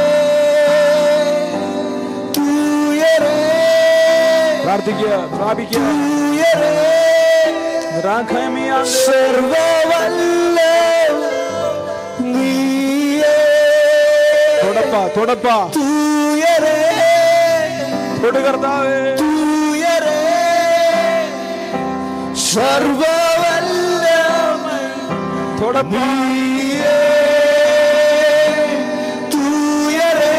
തൂയരേ പ്രാർത്ഥിക്കുക പ്രാപിക്കുക തൂയരേ രാഘമിയാ സർവവല്ലമ നീയേ തുടപ്പ തുടപ്പ തൂയരേ തൊടു കർത്താവേ തൂയരേ സർവവല്ലമ തുടപ്പ നീയേ തൂയരേ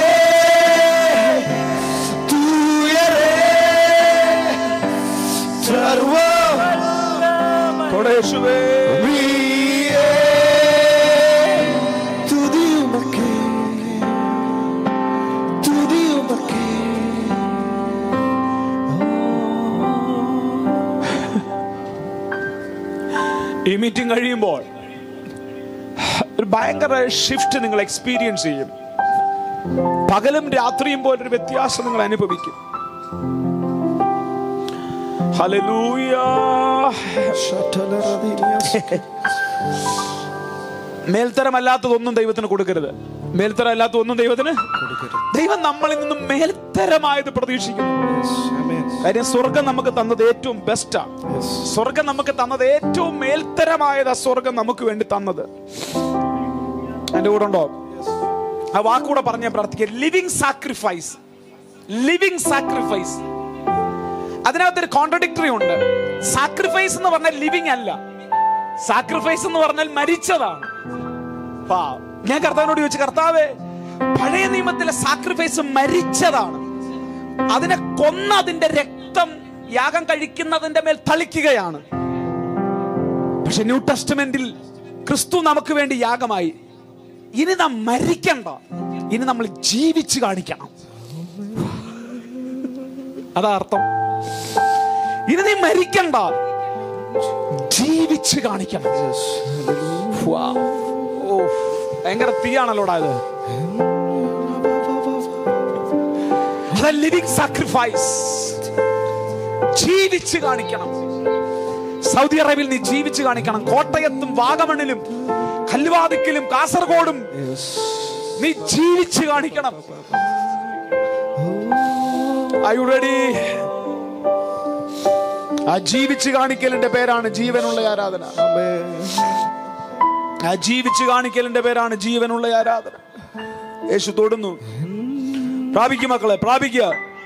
തൂയരേ സർവവല്ലമ തൊട യേശുവേ നീയേ തുതിയുമക്കേ തുതിയുമക്കേ ഈ മീറ്റിംഗ് കഴിയുമ്പോൾ ഒരു ഭയങ്കര ഷിഫ്റ്റ് നിങ്ങൾ എക്സ്പീരിയൻസ് ചെയ്യും പകലും രാത്രിയും പോലൊരു വ്യത്യാസം നിങ്ങൾ അനുഭവിക്കും ഹല്ലേലൂയ. മേൽത്തരമല്ലാത്തതൊന്നും ദൈവത്തിന് കൊടുക്കരുത് മേൽത്തരം അല്ലാത്തതൊന്നും ദൈവത്തിന് ദൈവം നമ്മളിൽ നിന്നും മേൽത്തരമായത് പ്രതീക്ഷിക്കുന്നു കാര്യം സ്വർഗം നമുക്ക് തന്നത് ഏറ്റവും ബെസ്റ്റാണ് സ്വർഗം നമുക്ക് തന്നത് ഏറ്റവും മേൽത്തരമായത് ആ സ്വർഗം നമുക്ക് വേണ്ടി തന്നത് എന്റെ കൂടെ ഉണ്ടോ ആ വാക്കൂടെ പറഞ്ഞ ഞാൻ പ്രാർത്ഥിക്കുക ലിവിങ് സാക്രിഫൈസ് ലിവിങ് സാക്രിഫൈസ് അതിനകത്തൊരു കോൺട്രഡിക്ടറി ഉണ്ട് സാക്രിഫൈസ് എന്ന് പറഞ്ഞാൽ ലിവിങ് അല്ല സാക്രിഫൈസ് എന്ന് പറഞ്ഞാൽ മരിച്ചതാണ് വാ. ഞാൻ കർത്താവിനോട് ചോദിച്ചു കർത്താവേ പഴയ നിയമത്തിലെ സാക്രിഫൈസ് മരിച്ചതാണ് അതിനെ കൊന്ന അതിന്റെ രക്തം യാഗം കഴിക്കുന്നതിന്റെ മേൽ തളിക്കുകയാണ് പക്ഷെ ന്യൂ ടെസ്റ്റമെന്റിൽ ക്രിസ്തു നമുക്ക് വേണ്ടി യാഗമായി ഇനി നാം മരിക്കണ്ട ഇനി നമ്മൾ ജീവിച്ച് കാണിക്കണം അതാ അർത്ഥം ഇനി നീ മരിക്കണ്ട ജീവിച്ച് കാണിക്കണം Wow. ഓ, ഭയങ്കര തീയാണല്ലോടാ ഇത് ലിവിങ് സാക്രിഫൈസ് ജീവിച്ച് കാണിക്കണം സൗദി അറേബ്യയിൽ നീ ജീവിച്ച് കാണിക്കണം കോട്ടയത്തും വാഗമണിലും കല്ലുവാതിക്കലും കാസർഗോഡും നീ ജീവിച്ച് കാണിക്കണം Are you ready? ആ ജീവിച്ച് കാണിക്കലിന്റെ പേരാണ് ജീവനുള്ള ആരാധന ആ ജീവിച്ച് കാണിക്കലിന്റെ പേരാണ് ജീവനുള്ള ആരാധന യേശു തൊടുന്നു പ്രാപിക്കും മക്കളെ പ്രാപിക്കുക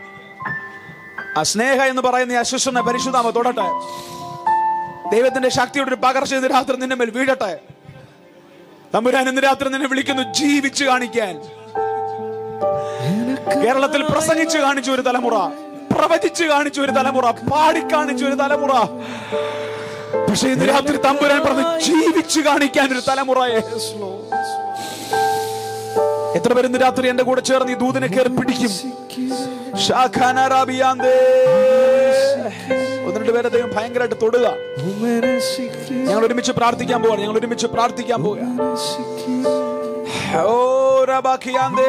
ആ സ്നേഹ എന്ന് പറയുന്ന ഈ അശ്വസന പരിശുദ്ധാമ തൊടട്ടെ ദൈവത്തിന്റെ ശക്തിയുടെ ഒരു പകർച്ച ഇന്ന് രാത്രി നിന്റെ മേൽ വീഴട്ടെ തമ്പുരാൻ ഇന്ന് രാത്രി നിന്നെ വിളിക്കുന്നു ജീവിച്ച് കാണിക്കാൻ കേരളത്തിൽ പ്രസംഗിച്ച് കാണിച്ച ഒരു തലമുറ പ്രവചിച്ച് കാണിച്ച ഒരു തലമുറ പാടിക്കാണിച്ച ഒരു തലമുറ പക്ഷെ ഇന്ന് രാത്രി തമ്പുരാൻ പറഞ്ഞു ജീവിച്ചു കാണിക്കാൻ ഒരു തലമുറയെ Yes, Lord. എത്ര പേര് ഇന്ന് രാത്രി എന്റെ കൂടെ ചേർന്ന് ഈ ദൂതനെ കയറി പിടിക്കും ഷാഖാന റാബിയാന്തേ. ഒന്ന് രണ്ട് പേരെ ദൈവം ഭയങ്കരമായിട്ട് തൊടുക ഞങ്ങൾ ഒരുമിച്ച് പ്രാർത്ഥിക്കാൻ പോവാണ് ഞങ്ങൾ ഒരുമിച്ച് പ്രാർത്ഥിക്കാൻ പോവുക ഓ റബാഖിയാന്തേ.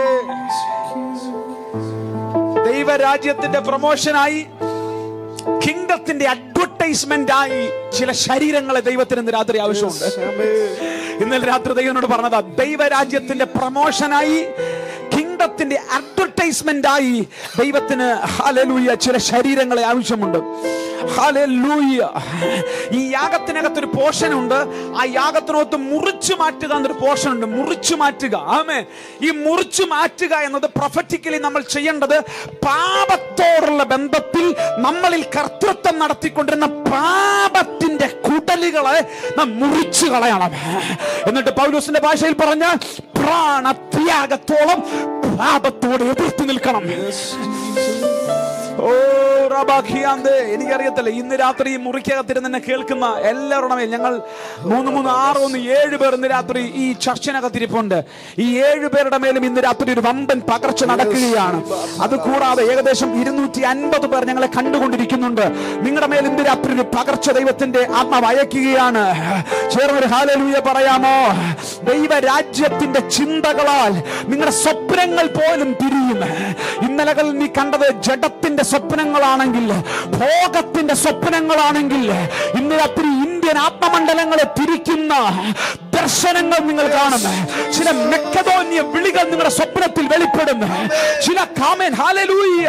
ദൈവരാജ്യത്തിന്റെ പ്രൊമോഷനായി കിങ്ഡത്തിന്റെ അഡ്വർടൈസ്മെന്റ് ആയി ചില ശരീരങ്ങളെ ദൈവത്തിന് ഇന്ന് രാത്രി ആവശ്യമുണ്ട് ഇന്നലെ രാത്രി ദൈവനോട് പറഞ്ഞതാ ദൈവരാജ്യത്തിന്റെ പ്രൊമോഷനായി കിങ്ഡത്തിന്റെ അഡ്വർടൈസ്മെന്റ് ആയി ദൈവത്തിന് ഹല്ലേലൂയ ചില ശരീരങ്ങളെ ആവശ്യമുണ്ട് ഹല്ലേലൂയ ഈ യാഗത്തിനകത്ത് ഒരു പോർഷൻ ഉണ്ട് ആ യാഗത്തിനകത്ത് മുറിച്ചു മാറ്റുക എന്നൊരു പോർഷൻ ഉണ്ട് മുറിച്ചു മാറ്റുക ആമേ ഈ മുറിച്ചു മാറ്റുക എന്നത് പ്രൊഫറ്റിക്കലി നമ്മൾ ചെയ്യേണ്ടത് പാപത്തോടുള്ള ബന്ധത്തിൽ നമ്മളിൽ കർത്തൃത്വം നടത്തിക്കൊണ്ടിരുന്ന പാപത്തിന്റെ കുടലുകളെ നാം മുറിച്ചു കളയണം എന്നിട്ട് പൗലോസിന്റെ ഭാഷയിൽ പറഞ്ഞ പ്രാണത്യാഗത്തോളം പാപത്തോട് എതിർത്ത് നിൽക്കണം ഓ റബാഖിയാന്തേ എനിക്കറിയത്തില്ല ഇന്ന് രാത്രി ഈ മുറിക്കകത്തിരുന്ന് എന്നെ കേൾക്കുന്ന എല്ലാവരുടെ മേൽ ഞങ്ങൾ മൂന്ന് മൂന്ന് ആറ് ഒന്ന് ഏഴ് പേർ ഇന്ന് രാത്രി ഈ ചർച്ചിനകത്തിരിപ്പുണ്ട് ഈ ഏഴ് പേരുടെ മേലും ഇന്ന് രാത്രി ഒരു വമ്പൻ പകർച്ച നടക്കുകയാണ് അത് കൂടാതെ ഏകദേശം ഇരുന്നൂറ്റി അൻപത് പേർ ഞങ്ങളെ കണ്ടുകൊണ്ടിരിക്കുന്നുണ്ട് നിങ്ങളുടെ മേൽ ഇന്ന് രാത്രി ഒരു പകർച്ച ദൈവത്തിന്റെ ആത്മാവ് അയക്കുകയാണ് ചേർന്നൊരു ഹാലലൂയ പറയാമോ ദൈവരാജ്യത്തിന്റെ ചിന്തകളാൽ നിങ്ങളുടെ സ്വപ്നങ്ങൾ പോലും തിരിയും ഇന്നലകൾ നീ കണ്ടത് ജഡത്തിന്റെ സ്വപ്നങ്ങളാണെങ്കിൽ ഭോഗത്തിന്റെ സ്വപ്നങ്ങളാണെങ്കിൽ ഇന്ന് രാത്രി ഇന്ത്യൻ ആത്മമണ്ഡലങ്ങളെ തിരിക്കുന്ന ദർശനങ്ങൾ നിങ്ങൾ കാണും ചില മെക്കതോന്യ വിളികൾ നിങ്ങളുടെ സ്വപ്നത്തിൽ വെളിപ്പെടും ചില കാമൻ ഹാലലൂയ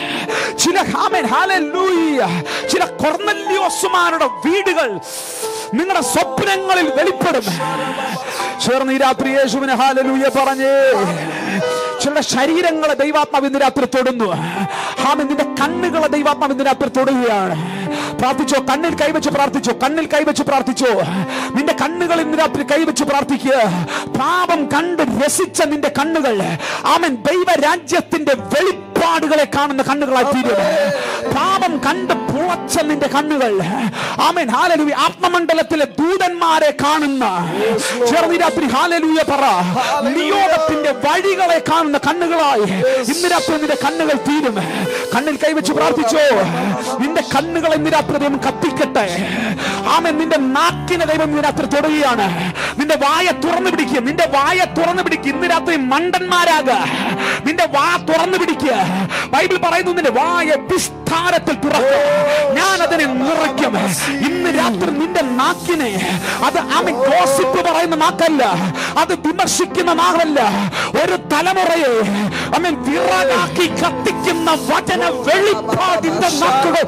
ചില ഹാമൻ ഹാലലൂയ ചില കൊർന്നല്യോസുമാരുടെ വീടുകൾ നിങ്ങളുടെ സ്വപ്നങ്ങളിൽ വെളിപ്പെടും ചേർന്ന് ഈ രാത്രി യേശുവിനെ ഹാലലൂയ പറഞ്ഞേ ചിലരുടെ ശരീരങ്ങളെ ദൈവാത്മാവ് ഇന്ന് രാത്രി തൊടുന്നു ഹാമ നിന്റെ കണ്ണുകളെ ദൈവാത്മാവ് ഇന്ന് രാത്രി തൊടുകയാണ് പ്രാർത്ഥിച്ചോ കണ്ണിൽ കൈവച്ച് പ്രാർത്ഥിച്ചോ കണ്ണിൽ കൈവച്ച് പ്രാർത്ഥിച്ചോ നിന്റെ കണ്ണുകൾ ഇന്ന് രാത്രി കൈവച്ച് പ്രാർത്ഥിക്കുക പാപം കണ്ട് രസിച്ച നിന്റെ കണ്ണുകൾ ആമൻ ദൈവരാജ്യത്തിന്റെ വെളിപ്പാടുകളെ കാണുന്ന കണ്ണുകളായി തീരും പാപം കണ്ട് പുളച്ച നിന്റെ കണ്ണുകൾ ആമൻ ഹാലലൂയ ആത്മമണ്ഡലത്തിലെ ദൂതന്മാരെ കാണുന്ന ചേർന്ന് ഈ രാത്രി ഹാലലൂയ പറ നിയോഗത്തിന്റെ വഴികളെ കാണുന്ന കണ്ണുകളായി ഇന്ന് രാത്രി നിന്റെ കണ്ണുകൾ തീരും കണ്ണിൽ കൈവച്ച് പ്രാർത്ഥിച്ചോ നിന്റെ കണ്ണുകൾ ഇന്ന് രാത്രി ദൈവം കത്തിക്കട്ടെ ആമൻ നിന്റെ നാക്കിനെ ദൈവം ഇന്ന് രാത്രി തൊടുകയാണ് നിന്റെ വായ തുറന്നു പിടിക്കുക നിന്റെ വായ തുറന്നു പിടിക്കുക ഇന്ന് രാത്രി മണ്ടന്മാരാകുക നിന്റെ വാ തുറന്നു പിടിക്കുക ബൈബിൾ പറയുന്നു നിന്റെ വായ വിസ്താരത്തിൽ തുറക്കുക ഞാൻ അതിനെ നിറയ്ക്കും ഇന്ന് രാത്രി നിന്റെ നാക്കിനെ അത് ആമൻ ഗോസിപ്പ് പറയുന്ന നാക്കല്ല അത് വിമർശിക്കുന്ന നാവല്ല ഒരു തലമുറയെ അമ്മൻ വിറകാക്കി കത്തിക്കുന്ന വചന വെളിപ്പാടിന്റെ നാക്കുകൾ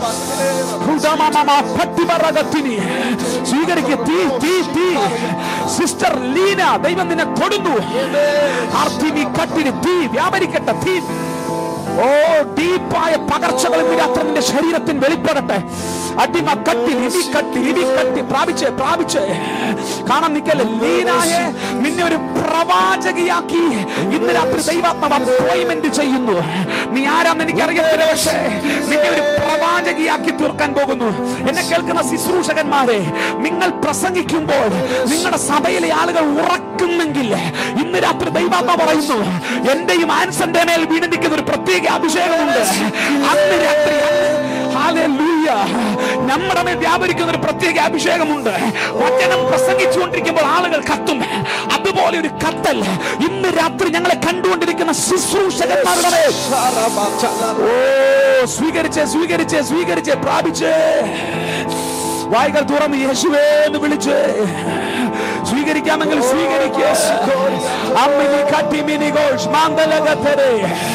ഹൃദമമമ പട്ടിമറകത്തിനി സ്വീകരിക്കുക തീ തീ തീ സിസ്റ്റർ ലീന ദൈവം നിന്നെ തൊടുന്നു ആർത്തിനി കട്ടിന് തീ വ്യാപരിക്കട്ടെ തീ ഓ ഡീപ്പായ പകർച്ചകൾ ഇന്ന് രാത്രി നിന്റെ ശരീരത്തിൽ വെളിപ്പെടട്ടെ അടിമ കട്ടി ഇടി കട്ടി ഇടി കട്ടി പ്രാപിച്ച് പ്രാപിച്ച് കാണാൻ നിൽക്കല്ലേ ലീനായെ നിന്നെ ഒരു പ്രവാചകിയാക്കി ഇന്ന് രാത്രി ദൈവാത്മാവ് അപ്പോയിന്റ്മെന്റ് ചെയ്യുന്നു നീ ആരാന്ന് എനിക്കറിയത്തില്ല പക്ഷേ നിന്നെ ഒരു പ്രവാചകിയാക്കി തീർക്കാൻ പോകുന്നു എന്നെ കേൾക്കുന്ന ശുശ്രൂഷകന്മാരെ നിങ്ങൾ പ്രസംഗിക്കുമ്പോൾ നിങ്ങളുടെ സഭയിലെ ആളുകൾ ഉറക്കുന്നെങ്കിൽ ഇന്ന് രാത്രി ദൈവാത്മ പറയുന്നു എന്റെയും ആൻസന്റെ മേൽ വീണിരിക്കുന്ന ഒരു പ്രത്യേക അഭിഷേകമുണ്ട് അന്ന് രാത്രി ഹല്ലേലൂയ. നമ്മുടെ മേൽ വ്യാപരിക്കുന്ന ഒരു പ്രത്യേക അഭിഷേകമുണ്ട് വചനം പ്രസംഗിച്ചുകൊണ്ടിരിക്കുമ്പോൾ ആളുകൾ കത്തും അതുപോലെ ഒരു കത്തൽ ഇന്ന് രാത്രി ഞങ്ങളെ കണ്ടുകൊണ്ടിരിക്കുന്ന ശുശ്രൂഷകന്മാരുടെ മേൽ ഓ സ്വീകരിച്ച് സ്വീകരിച്ച് സ്വീകരിച്ച് പ്രാപിച്ച് വായികൾ തുറന്ന് യേശുവേ എന്ന് വിളിച്ച് സ്വീകരിക്കാമെങ്കിൽ സ്വീകരിക്കുക അമ്മിനി കട്ടി മിനി ഘോഷ് മാന്തലകത്തരെ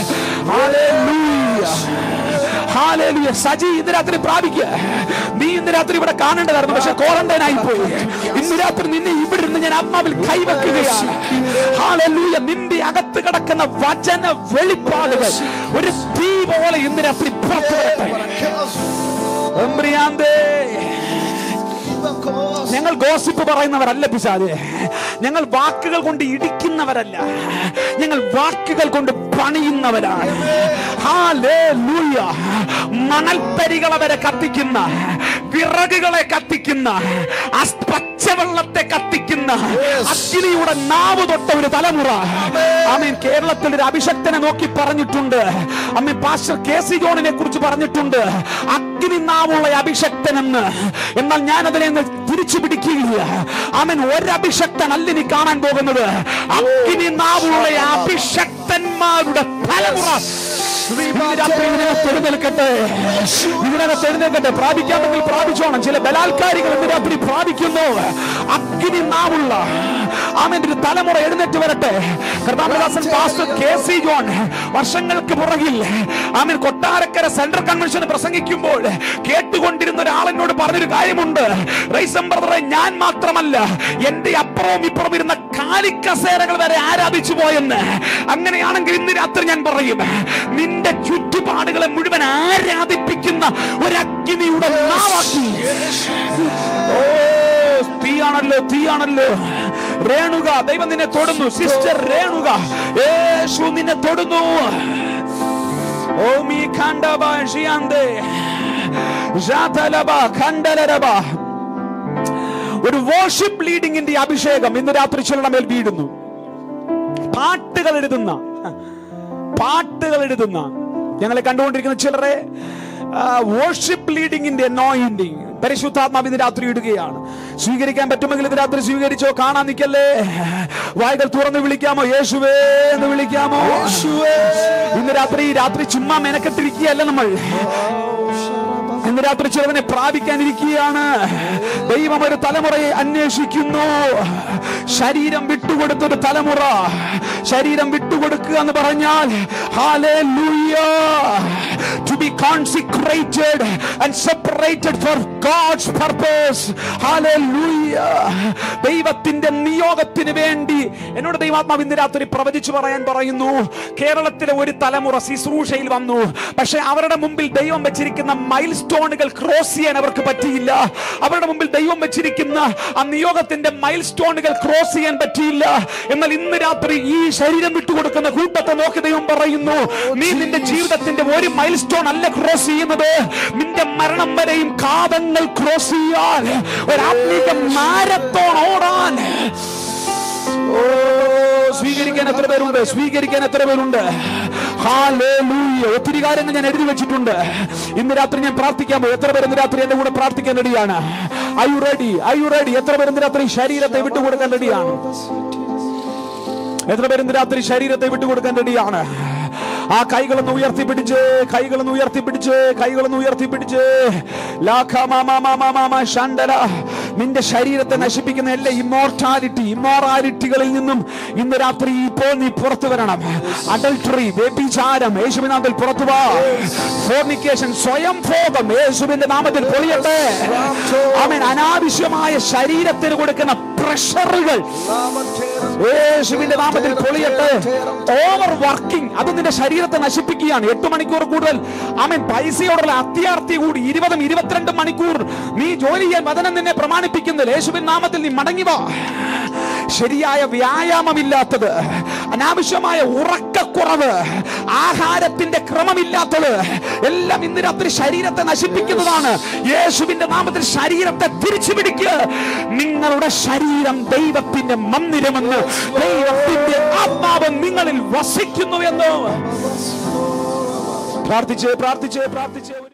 ഹല്ലേലൂയ ഹാലേലുയ സജി ഇന്ന് രാത്രി പ്രാപിക്കുക നീ ഇന്ന് രാത്രി ഇവിടെ കാണേണ്ടതായിരുന്നു പക്ഷെ ക്വാറന്റൈൻ ആയി പോയി ഇന്ന് രാത്രി നിന്നെ ഇവിടെ ഇരുന്ന് ഞാൻ ആത്മാവിൽ കൈവെക്കുകയാണ് ഹാലേലൂയ നിന്റെ അകത്ത് കിടക്കുന്ന വചന വെളിപ്പാടുകൾ ഒരു തീ പോലെ ഇന്ന് രാത്രി പുറത്തു വരട്ടെ എംബ്രിയാന്തേ ഞങ്ങൾ ഗോസിപ്പ് പറയുന്നവരല്ല പിശാദെ ഞങ്ങൾ വാക്കുകൾ കൊണ്ട് ഇടിക്കുന്നവരല്ല ഞങ്ങൾ വാക്കുകൾ കൊണ്ട് പണിയുന്നവരാണ് ഹാലേലൂയ. മണൽത്തരികളെ വരെ കത്തിക്കുന്ന വിറകുകളെ കത്തിക്കുന്ന അസ്- പച്ചവെള്ളത്തെ കത്തിക്കുന്ന അഗ്നിയുടെ നാവ് തൊട്ട ഒരു തലമുറ ആമീൻ കേരളത്തിൽ ഒരു അഭിഷക്തനെ നോക്കി പറഞ്ഞിട്ടുണ്ട് അമ്മ പാസ്റ്റർ കെ സി ജോണിനെ കുറിച്ച് പറഞ്ഞിട്ടുണ്ട് അഗ്നി നാവുള്ള അഭിഷക്തനെന്ന് എന്നാൽ ഞാൻ അതിനെ ഒന്ന് തിരിച്ചു പിടിക്കുകയില്ല അവൻ ഒരഭിഷക്തൻ അല്ല ഇനി കാണാൻ പോകുന്നത് അഗ്നി നാവുള്ള അഭിഷക്തന്മാരുടെ തലമുറ ഇന്ന് രാത്രി ഇതിനകത്ത് എഴുന്നേൽക്കട്ടെ ഇതിനകത്ത് എഴുന്നേൽക്കട്ടെ പ്രാപിക്കാമെങ്കിൽ പ്രാപിച്ചോണം ചില ബലാത്കാരികൾ ഇന്ന് രാത്രി പ്രാപിക്കുന്നു അഗ്നി നാവുള്ള ആമേന്റെ ഒരു തലമുറ എഴുന്നേറ്റ് വരട്ടെ കർത്താമദാസൻ പാസ്റ്റർ കെ സി ജോൺ വർഷങ്ങൾക്ക് പുറകിൽ ആമേൻ കൊട്ടാരക്കര സെൻട്രൽ കൺവെൻഷൻ പ്രസംഗിക്കുമ്പോൾ കേട്ടുകൊണ്ടിരുന്ന ഒരാളെന്നോട് പറഞ്ഞൊരു കാര്യമുണ്ട് റൈസം ബ്രദറെ ഞാൻ മാത്രമല്ല എന്റെ അപ്പുറവും ഇപ്പുറവും ഇരുന്ന കാലിക്കസേരകൾ വരെ ആരാധിച്ചു പോയെന്ന് അങ്ങനെയാണെങ്കിൽ ഇന്ന് രാത്രി ഞാൻ പറയും നിന്റെ ചുറ്റുപാടുകളെ മുഴുവൻ ആരാധിപ്പിക്കുന്ന ഒരു അഗ്നിയുടെ നാവാക്കി ഓ തീയാണല്ലോ തീയാണല്ലോ രേണുക ദൈവം നിന്നെ തൊടുന്നു സിസ്റ്റർ രേണുക യേശു നിന്നെ തൊടുന്നു ഓ മീ ഖണ്ഡബ ഷിയാന്തേ ജാതലബ ഖണ്ഡലരബ ഒരു വർഷിപ്പ് ലീഡിങ്ങിന്റെ അഭിഷേകം ഇന്ന് രാത്രി ചിലരുടെ മേൽ വീഴുന്നു പാട്ടുകൾ എഴുതുന്ന പാട്ടുകൾ എഴുതുന്ന ഞങ്ങളെ കണ്ടുകൊണ്ടിരിക്കുന്ന ചിലരെ വർഷിപ്പ് ലീഡിങ്ങിന്റെ നോയിന്റിങ് പരിശുദ്ധാത്മാവ് ഇന്ന് രാത്രി ഇടുകയാണ് സ്വീകരിക്കാൻ പറ്റുമെങ്കിൽ ഇന്ന് രാത്രി സ്വീകരിച്ചോ കാണാൻ നിൽക്കല്ലേ വായ്കൾ തുറന്ന് വിളിക്കാമോ യേശുവേ എന്ന് വിളിക്കാമോ ഇന്ന് രാത്രി രാത്രി ചുമ്മാ മെനക്കെട്ടിരിക്കുകയല്ല നമ്മൾ ഇന്ന് രാത്രി ചിലവനെ പ്രാപിക്കാനിരിക്കുകയാണ് ദൈവം ഒരു തലമുറയെ അന്വേഷിക്കുന്നു ശരീരം വിട്ടുകൊടുത്തൊരു തലമുറ ശരീരം വിട്ടുകൊടുക്കുക എന്ന് പറഞ്ഞാൽ to be consecrated and separated for God's purpose ദൈവത്തിന്റെ നിയോഗത്തിന് വേണ്ടി എന്നോട് ദൈവാത്മാവ് ഇന്ന് രാത്രി പ്രവചിച്ചു പറയാൻ പറയുന്നു കേരളത്തിലെ ഒരു തലമുറ ശുശ്രൂഷയിൽ വന്നു പക്ഷെ അവരുടെ മുമ്പിൽ ദൈവം വെച്ചിരിക്കുന്ന മൈൽ സ്റ്റോണുകൾ ക്രോസ് ചെയ്യാൻ അവർക്ക് പറ്റിയില്ല അവരുടെ മുമ്പിൽ ദൈവം വെച്ചിരിക്കുന്ന ആ നിയോഗത്തിന്റെ മൈൽ സ്റ്റോണുകൾ ക്രോസ് ചെയ്യാൻ പറ്റിയില്ല എന്നാൽ ഇന്ന് രാത്രി ഈ ശരീരം വിട്ടുകൊടുക്കുന്ന കൂട്ടത്തെ നോക്കി ദൈവം പറയുന്നു നീ നിന്റെ ജീവിതത്തിന്റെ ഒരു മൈൽ സ്റ്റോൺ അല്ല ക്രോസ് ചെയ്യുന്നത് നിന്റെ മരണം വരെയും കാതങ്ങൾ ക്രോസ് ചെയ്യാൻ ഒരു ആത്മീക മാരത്തോൺ ഓടാൻ ഓ സ്വീകരിക്കാൻ എത്ര പേരുണ്ട് സ്വീകരിക്കാൻ എത്ര പേരുണ്ട് ഹാലേലൂയ. ഒത്തിരി കാര്യങ്ങൾ ഞാൻ എഴുതി വെച്ചിട്ടുണ്ട് ഇന്ന് രാത്രി ഞാൻ പ്രാർത്ഥിക്കാമോ എത്ര പേർ ഇന്ന് രാത്രി എന്റെ കൂടെ പ്രാർത്ഥിക്കാൻ റെഡിയാണ് I you ready I you ready എത്ര പേർ ഇന്ന് രാത്രി ശരീരത്തെ വിട്ടുകൊടുക്കാൻ റെഡിയാണ് എത്ര പേർ ഇന്ന് രാത്രി ശരീരത്തെ വിട്ടുകൊടുക്കാൻ റെഡിയാണ് ആ കൈകളൊന്ന് ഉയർത്തിപ്പിടിച്ച് കൈകളൊന്ന് ഉയർത്തിപ്പിടിച്ച് കൈകളൊന്ന് ഉയർത്തിപ്പിടിച്ച് ലാഖമാമാമാമാമാ ശാന്തല. നിന്റെ ശരീരത്തെ നശിപ്പിക്കുന്ന എല്ലാ ഇമ്മോർട്ടാലിറ്റി ഇമ്മോറാലിറ്റികളിൽ നിന്നും ഇന്ന് രാത്രി ഇപ്പോൾ നീ പുറത്തു വരണം അഡൽട്ടറി വ്യഭിചാരം യേശുവിനാമത്തിൽ പുറത്തു വാ ഫോർണിക്കേഷൻ സ്വയം ഭോഗം യേശുവിന്റെ നാമത്തിൽ പൊളിയട്ടെ അവൻ അനാവശ്യമായ ശരീരത്തിന് കൊടുക്കുന്ന പ്രഷറുകൾ യേശുവിന്റെ നാമത്തിൽ പൊളിയട്ടെ ഓവർ വർക്കിംഗ് അത് നിന്റെ ശരീരത്തെ നശിപ്പിക്കുകയാണ് എട്ട് മണിക്കൂർ കൂടുതൽ ആമൻ പൈസയോടുള്ള അത്യാർത്ഥി കൂടി ഇരുപതും ഇരുപത്തിരണ്ടും മണിക്കൂർ നീ ജോലി ചെയ്യാൻ വചനം നിന്നെ പ്രമാണിപ്പിക്കുന്നത് യേശുവിൻ നാമത്തിൽ നീ മടങ്ങി വാ ശരിയായ വ്യായാമമില്ലാത്തത് അനാവശ്യമായ ഉറക്കക്കുറവ് ആഹാരത്തിന്റെ ക്രമമില്ലാത്തത് എല്ലാം ഇന്ന് രാത്രി ശരീരത്തെ നശിപ്പിക്കുന്നതാണ് യേശുവിന്റെ നാമത്തിൽ ശരീരത്തെ തിരിച്ചു പിടിക്കുക നിങ്ങളുടെ ശരീരം ദൈവത്തിന്റെ മന്ദിരമെന്ന് ദൈവത്തിന്റെ ആത്മാവ് നിങ്ങളിൽ വസിക്കുന്നു എന്ന് പ്രാർത്ഥിച്ച് പ്രാർത്ഥിച്ച് പ്രാർത്ഥിച്ച്